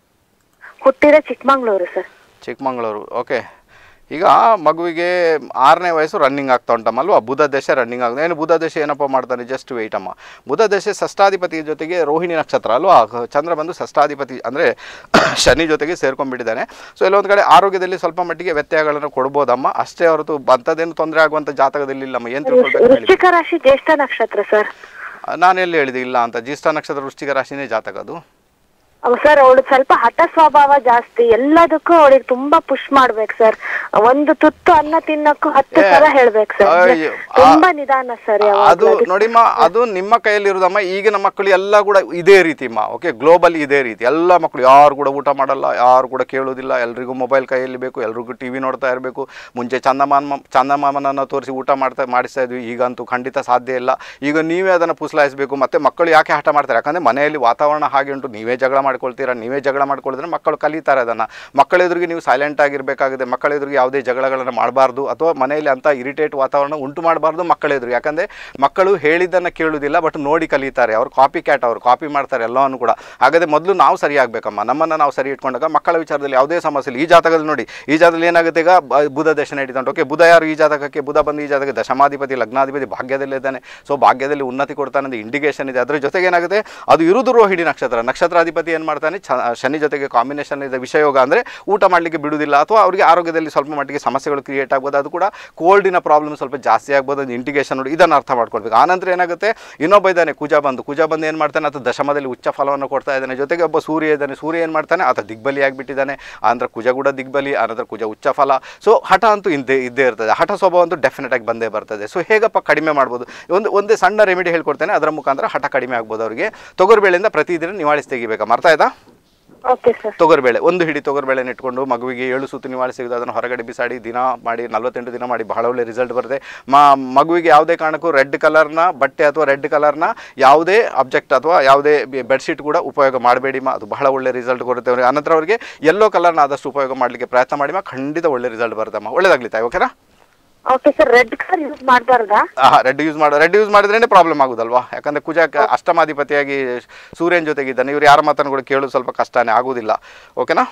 ಹುಟ್ಟಿದ ಚಿಕ್ಕಮಂಗ್ಳೂರು ಸರ್ ಚಿಕ್ಕಮಂಗ್ಳೂರು ಓಕೆ ಈಗ ಮಗುವಿಗೆ ಆರನೇ ವಯಸ್ಸು ರನ್ನಿಂಗ್ ಆಗ್ತಾ ಉಂಟಮ್ಮ ಅಲ್ವಾ ಬುಧ ದಶೆ ರನ್ನಿಂಗ್ ಆಗುತ್ತೆ ಏನು ಬುಧ ದಶೆ ಏನಪ್ಪ ಮಾಡ್ತಾನೆ ಜಸ್ಟ್ ವೆಯ್ಟ್ ಅಮ್ಮ ಬುಧ ದಶೆ ಷಷ್ಠಾಧಿಪತಿ ಜೊತೆಗೆ ರೋಹಿಣಿ ನಕ್ಷತ್ರ ಅಲ್ವಾ ಗ- ಚಂದ್ರ ಬಂದು ಷಷ್ಠಾಧಿಪತಿ ಅಂದರೆ ಶನಿ ಜೊತೆಗೆ ಸೇರ್ಕೊಂಡ್ಬಿಟ್ಟಿದ್ದಾನೆ ಸೊ ಎಲ್ಲೊಂದು ಕಡೆ ಆರೋಗ್ಯದಲ್ಲಿ ಸ್ವಲ್ಪ ಮಟ್ಟಿಗೆ ವ್ಯತ್ಯಯಗಳನ್ನು ಕೊಡ್ಬೋದಮ್ಮ ಅಷ್ಟೇ ಹೊರತು ಅಂಥದ್ದೇನು ತೊಂದರೆ ಆಗುವಂಥ ಜಾತಕದಲ್ಲಿ ಇಲ್ಲಮ್ಮ ಏನು ತಿಳ್ಕೊಳ್ಬೇಕು ಹೇಳಿ ವೃಶ್ಚಿಕ ರಾಶಿ ಜ್ಯೇಷ್ಠ ನಕ್ಷತ್ರ ಸರ್ ನಾನು ಎಲ್ಲಿ ಹೇಳಿದೆ ಇಲ್ಲ ಅಂತ ಜ್ಯೇಷ್ಠ ನಕ್ಷತ್ರ ವೃಶ್ಚಿಕ ರಾಶಿನೇ ಜಾತಕ ಅದು ಅವ್ ಸರ್ ಅವಳು ಸ್ವಲ್ಪ ಹಠ ಸ್ವಭಾವ ಜಾಸ್ತಿ ಎಲ್ಲದಕ್ಕೂ ಅವಳಿಗೆ ತುಂಬಾ ಪುಷ್ ಮಾಡ್ಬೇಕು ಸರ್ ಒಂದು ತುತ್ತು ಅನ್ನ ತಿನ್ನಕ್ಕೂ ಹತ್ತು ಏ, ಸಲ ಹೇಳ್ಬೇಕು ಸರ್ ಅಯ್ಯೋ, ಆ- ತುಂಬಾ ನಿಧಾನ ಸರ್ ಅದು ನೋಡಿಮ್ಮ ಅದು ನಿಮ್ಮ ಕೈಯಲ್ಲಿರೋದಮ್ಮ ಈಗಿನ ಮಕ್ಕಳು ಎಲ್ಲ ಕೂಡ ಇದೇ ರೀತಿಮ್ಮ ಓಕೆ ಗ್ಲೋಬಲ್ ಇದೇ ರೀತಿ ಎಲ್ಲ ಮಕ್ಕಳು ಯಾರು ಕೂಡ ಊಟ ಮಾಡಲ್ಲ ಯಾರು ಕೂಡ ಕೇಳೋದಿಲ್ಲ ಎಲ್ರಿಗೂ ಮೊಬೈಲ್ ಕೈಯಲ್ಲಿ ಬೇಕು ಎಲ್ರಿಗೂ ಟಿ ವಿ ನೋಡ್ತಾ ಇರಬೇಕು ಮುಂಚೆ ಚಂದಮಾಮ ಚಂದಮಾಮನನ್ನು ತೋರಿಸಿ ಊಟ ಮಾಡ್ತಾ ಮಾಡಿಸ್ತಾ ಇದ್ವಿ ಈಗಂತೂ ಖಂಡಿತ ಸಾಧ್ಯ ಇಲ್ಲ ಈಗ ನೀವೇ ಅದನ್ನು ಪುಸಲಾಯಿಸಬೇಕು ಮತ್ತು ಮಕ್ಕಳು ಯಾಕೆ ಹಠ ಮಾಡ್ತಾರೆ ಯಾಕಂದರೆ ಮನೆಯಲ್ಲಿ ವಾತಾವರಣ ಹಾಗೆ ಉಂಟು ನೀವೇ ಜಗಳ ಮಾಡ್ಕೊಳ್ತೀರಾ ನೀವೇ ಜಗಳ ಮಾಡ್ಕೊಳಿದ್ರೆ ಮಕ್ಕಳು ಕಲಿತಾರೆ ಅದನ್ನು ಮಕ್ಕಳ ಎದುರಿಗೆ ನೀವು ಸೈಲೆಂಟ್ ಆಗಿರಬೇಕಾಗಿದೆ ಮಕ್ಕಳ ಎದುರಿಗೆ ಯಾವುದೇ ಜಗಳಗಳನ್ನು ಮಾಡಬಾರ್ದು ಅಥವಾ ಮನೆಯಲ್ಲಿ ಅಂಥ ಇರಿಟೇಟ್ ವಾತಾವರಣ ಉಂಟು ಮಾಡಬಾರ್ದು ಮಕ್ಕಳ ಎದುರು ಯಾಕಂದರೆ ಮಕ್ಕಳು ಹೇಳಿದ್ದನ್ನು ಕೇಳುವುದಿಲ್ಲ ಬಟ್ ನೋಡಿ ಕಲಿತಾರೆ ಅವ್ರು ಕಾಪಿ ಕ್ಯಾಟ್ ಅವರು ಕಾಪಿ ಮಾಡ್ತಾರೆ ಎಲ್ಲವನ್ನು ಕೂಡ ಹಾಗಾದರೆ ಮೊದಲು ನಾವು ಸರಿ ಆಗಬೇಕಮ್ಮ ನಮ್ಮನ್ನು ನಾವು ಸರಿ ಇಟ್ಕೊಂಡಾಗ ಮಕ್ಕಳ ವಿಚಾರದಲ್ಲಿ ಯಾವುದೇ ಸಮಸ್ಯೆ ಇಲ್ಲ ಈ ಜಾತಕದಲ್ಲಿ ನೋಡಿ ಈ ಜಾತಕದಲ್ಲಿ ಏನಾಗುತ್ತೆ ಈಗ ಬ- ಬುಧ ದಶ ನಡೀತಾ ಉಂಟು ಓಕೆ ಬುಧ ಯಾರು ಈ ಜಾತಕಕ್ಕೆ ಬುಧ ಬಂದು ಈ ಜಾತಕಕ್ಕೆ ದಶಮಾಧಿಪತಿ ಲಗ್ನಾಧಿಪತಿ ಭಾಗ್ಯದಲ್ಲಿದ್ದಾನೆ ಸೊ ಭಾಗ್ಯದಲ್ಲಿ ಉನ್ನತಿ ಕೊಡ್ತಾನೆ ಅಂತ ಇಂಡಿಕೇಶನ್ ಇದೆ ಅದ್ರ ಜೊತೆಗೆ ಏನಾಗುತ್ತೆ ಅದು ಇರುವುದು ರೋಹಿಣಿ ನಕ್ಷತ್ರ ನಕ್ಷತ್ರಾಧಿಪತಿ ಏನು ಮಾಡ್ತಾನೆ ಚ ಶನಿ ಜೊತೆಗೆ ಕಾಂಬಿನೇಷನ್ ಇದೆ ವಿಷಯೋಗ ಅಂದರೆ ಊಟ ಮಾಡಲಿಕ್ಕೆ ಬಿಡುವುದಿಲ್ಲ ಅಥವಾ ಅವರಿಗೆ ಆರೋಗ್ಯದಲ್ಲಿ ಸ್ವಲ್ಪ ಮಟ್ಟಿಗೆ ಸಮಸ್ಯೆಗಳು ಕ್ರಿಯೇಟ್ ಆಗ್ಬೋದು ಅದು ಕೂಡ ಕೋಲ್ಡಿನ ಪ್ರಾಬ್ಲಮ್ ಸ್ವಲ್ಪ ಜಾಸ್ತಿ ಆಗ್ಬೋದು ಅದು ಇಂಡಿಕೇಶನ್ ನೋಡಿ ಇದನ್ನು ಅರ್ಥ ಮಾಡ್ಕೊಳ್ಬೇಕು ಆನಂತರ ಏನಾಗುತ್ತೆ ಇನ್ನೊಬ್ಬ ಇದ್ದಾನೆ ಕುಜ ಬಂದು ಕುಜ ಬಂದು ಏನು ಮಾಡ್ತಾನೆ ಆತ ದಶಮದಲ್ಲಿ ಉಚ್ಚ ಫಲವನ್ನು ಕೊಡ್ತಾ ಇದ್ದಾನೆ ಜೊತೆಗೆ ಒಬ್ಬ ಸೂರ್ಯ ಇದ್ದಾನೆ ಸೂರ್ಯ ಏನು ಮಾಡ್ತಾನೆ ಆತ ದಿಗ್ಬಲಿ ಆಗಿಬಿಟ್ಟಿದ್ದಾನೆ ಆನಂತರ ಕುಜ ಕೂಡ ದಿಗ್ಬಲಿ ಆನಂತರ ಕುಜ ಉಚ್ಚ ಫಲ ಸೊ ಹಠ ಅಂತೂ ಇದ್ದೇ ಇದ್ದೇ ಇರ್ತದೆ ಹಠ ಸ್ವಭಾವ ಅಂತೂ ಡೆಫಿನೆಟ್ ಆಗಿ ಬಂದೇ ಬರ್ತದೆ ಸೊ ಹೇಗಪ್ಪ ಕಡಿಮೆ ಮಾಡ್ಬೋದು ಒಂದು ಒಂದೇ ಸಣ್ಣ ರೆಮಿಡಿ ಹೇಳ್ಕೊಡ್ತೇನೆ ಅದರ ಮುಖಾಂತರ ಹಠ ಕಡಿಮೆ ಆಗ್ಬೋದು ಅವರಿಗೆ ತೊಗರಿಬೇಳೆಯಿಂದ ಪ್ರತಿದಿನ ನಿವಾಳಿಸಿ ತೆಗಿಬೇಕು ಅರ್ಥ ಆಯ್ತಾ ಓಕೆ ಸರ್ ತೊಗರಿಬೇಳೆ ಒಂದು ಹಿಡಿ ತೊಗರಿಬೇಳೆನ ಇಟ್ಕೊಂಡು ಮಗುವಿಗೆ ಏಳು ಸುತ್ತು ನಿವಾಳಿ ಸಿಗುತ್ತೆ ಅದನ್ನು ಹೊರಗಡೆ ಬಿಸಾಡಿ ದಿನ ಮಾಡಿ ನಲವತ್ತೆಂಟು ದಿನ ಮಾಡಿ ಬಹಳ ಒಳ್ಳೆ ರಿಸಲ್ಟ್ ಬರುತ್ತೆ ಮ ಮಗುವಿಗೆ ಯಾವುದೇ ಕಾರಣಕ್ಕೂ ರೆಡ್ ಕಲರ್ನ ಬಟ್ಟೆ ಅಥವಾ ರೆಡ್ ಕಲರ್ನ ಯಾವುದೇ ಅಬ್ಜೆಕ್ಟ್ ಅಥವಾ ಯಾವುದೇ ಬೆಡ್ಶೀಟ್ ಕೂಡ ಉಪಯೋಗ ಮಾಡಬೇಡಿ ಮಾ ಅದು ಬಹಳ ಒಳ್ಳೆ ರಿಸಲ್ಟ್ ಕೊಡುತ್ತೆ ಅವ್ರಿಗೆ ಅನಂತರ ಅವರಿಗೆ ಎಲ್ಲೋ ಕಲರ್ನ ಆದಷ್ಟು ಉಪಯೋಗ ಮಾಡಲಿಕ್ಕೆ ಪ್ರಯತ್ನ ಮಾಡಿ ಮಾ ಖಂಡಿತ ಒಳ್ಳೆ ರಿಸಲ್ಟ್ ಬರುತ್ತಮ್ಮ ಒಳ್ಳೇದಾಗ್ಲಿ ತಾಯಿ ಓಕೆನಾ okay sir red colour use ಮಾಡಬಾರ್ದಾ ರೆಡ್ ಯೂಸ್ ಮಾಡ ರೆಡ್ ಯೂಸ್ ಮಾಡಿದ್ರೇ ಪ್ರಾಬ್ಲಮ್ ಆಗುದಲ್ವಾ ಯಾಕಂದ್ರೆ ಕುಜ ಕ- ಅಷ್ಟಮಾಧಿಪತಿಯಾಗಿ ಸೂರ್ಯನ ಜೊತೆಗಿದ್ದಾನೆ ಇವ್ರು ಯಾರ ಮಾತನ್ನು ಕೂಡ ಕೇಳೋದು ಸ್ವಲ್ಪ ಕಷ್ಟನೇ ಆಗುವುದಿಲ್ಲ ಓಕೆನಾ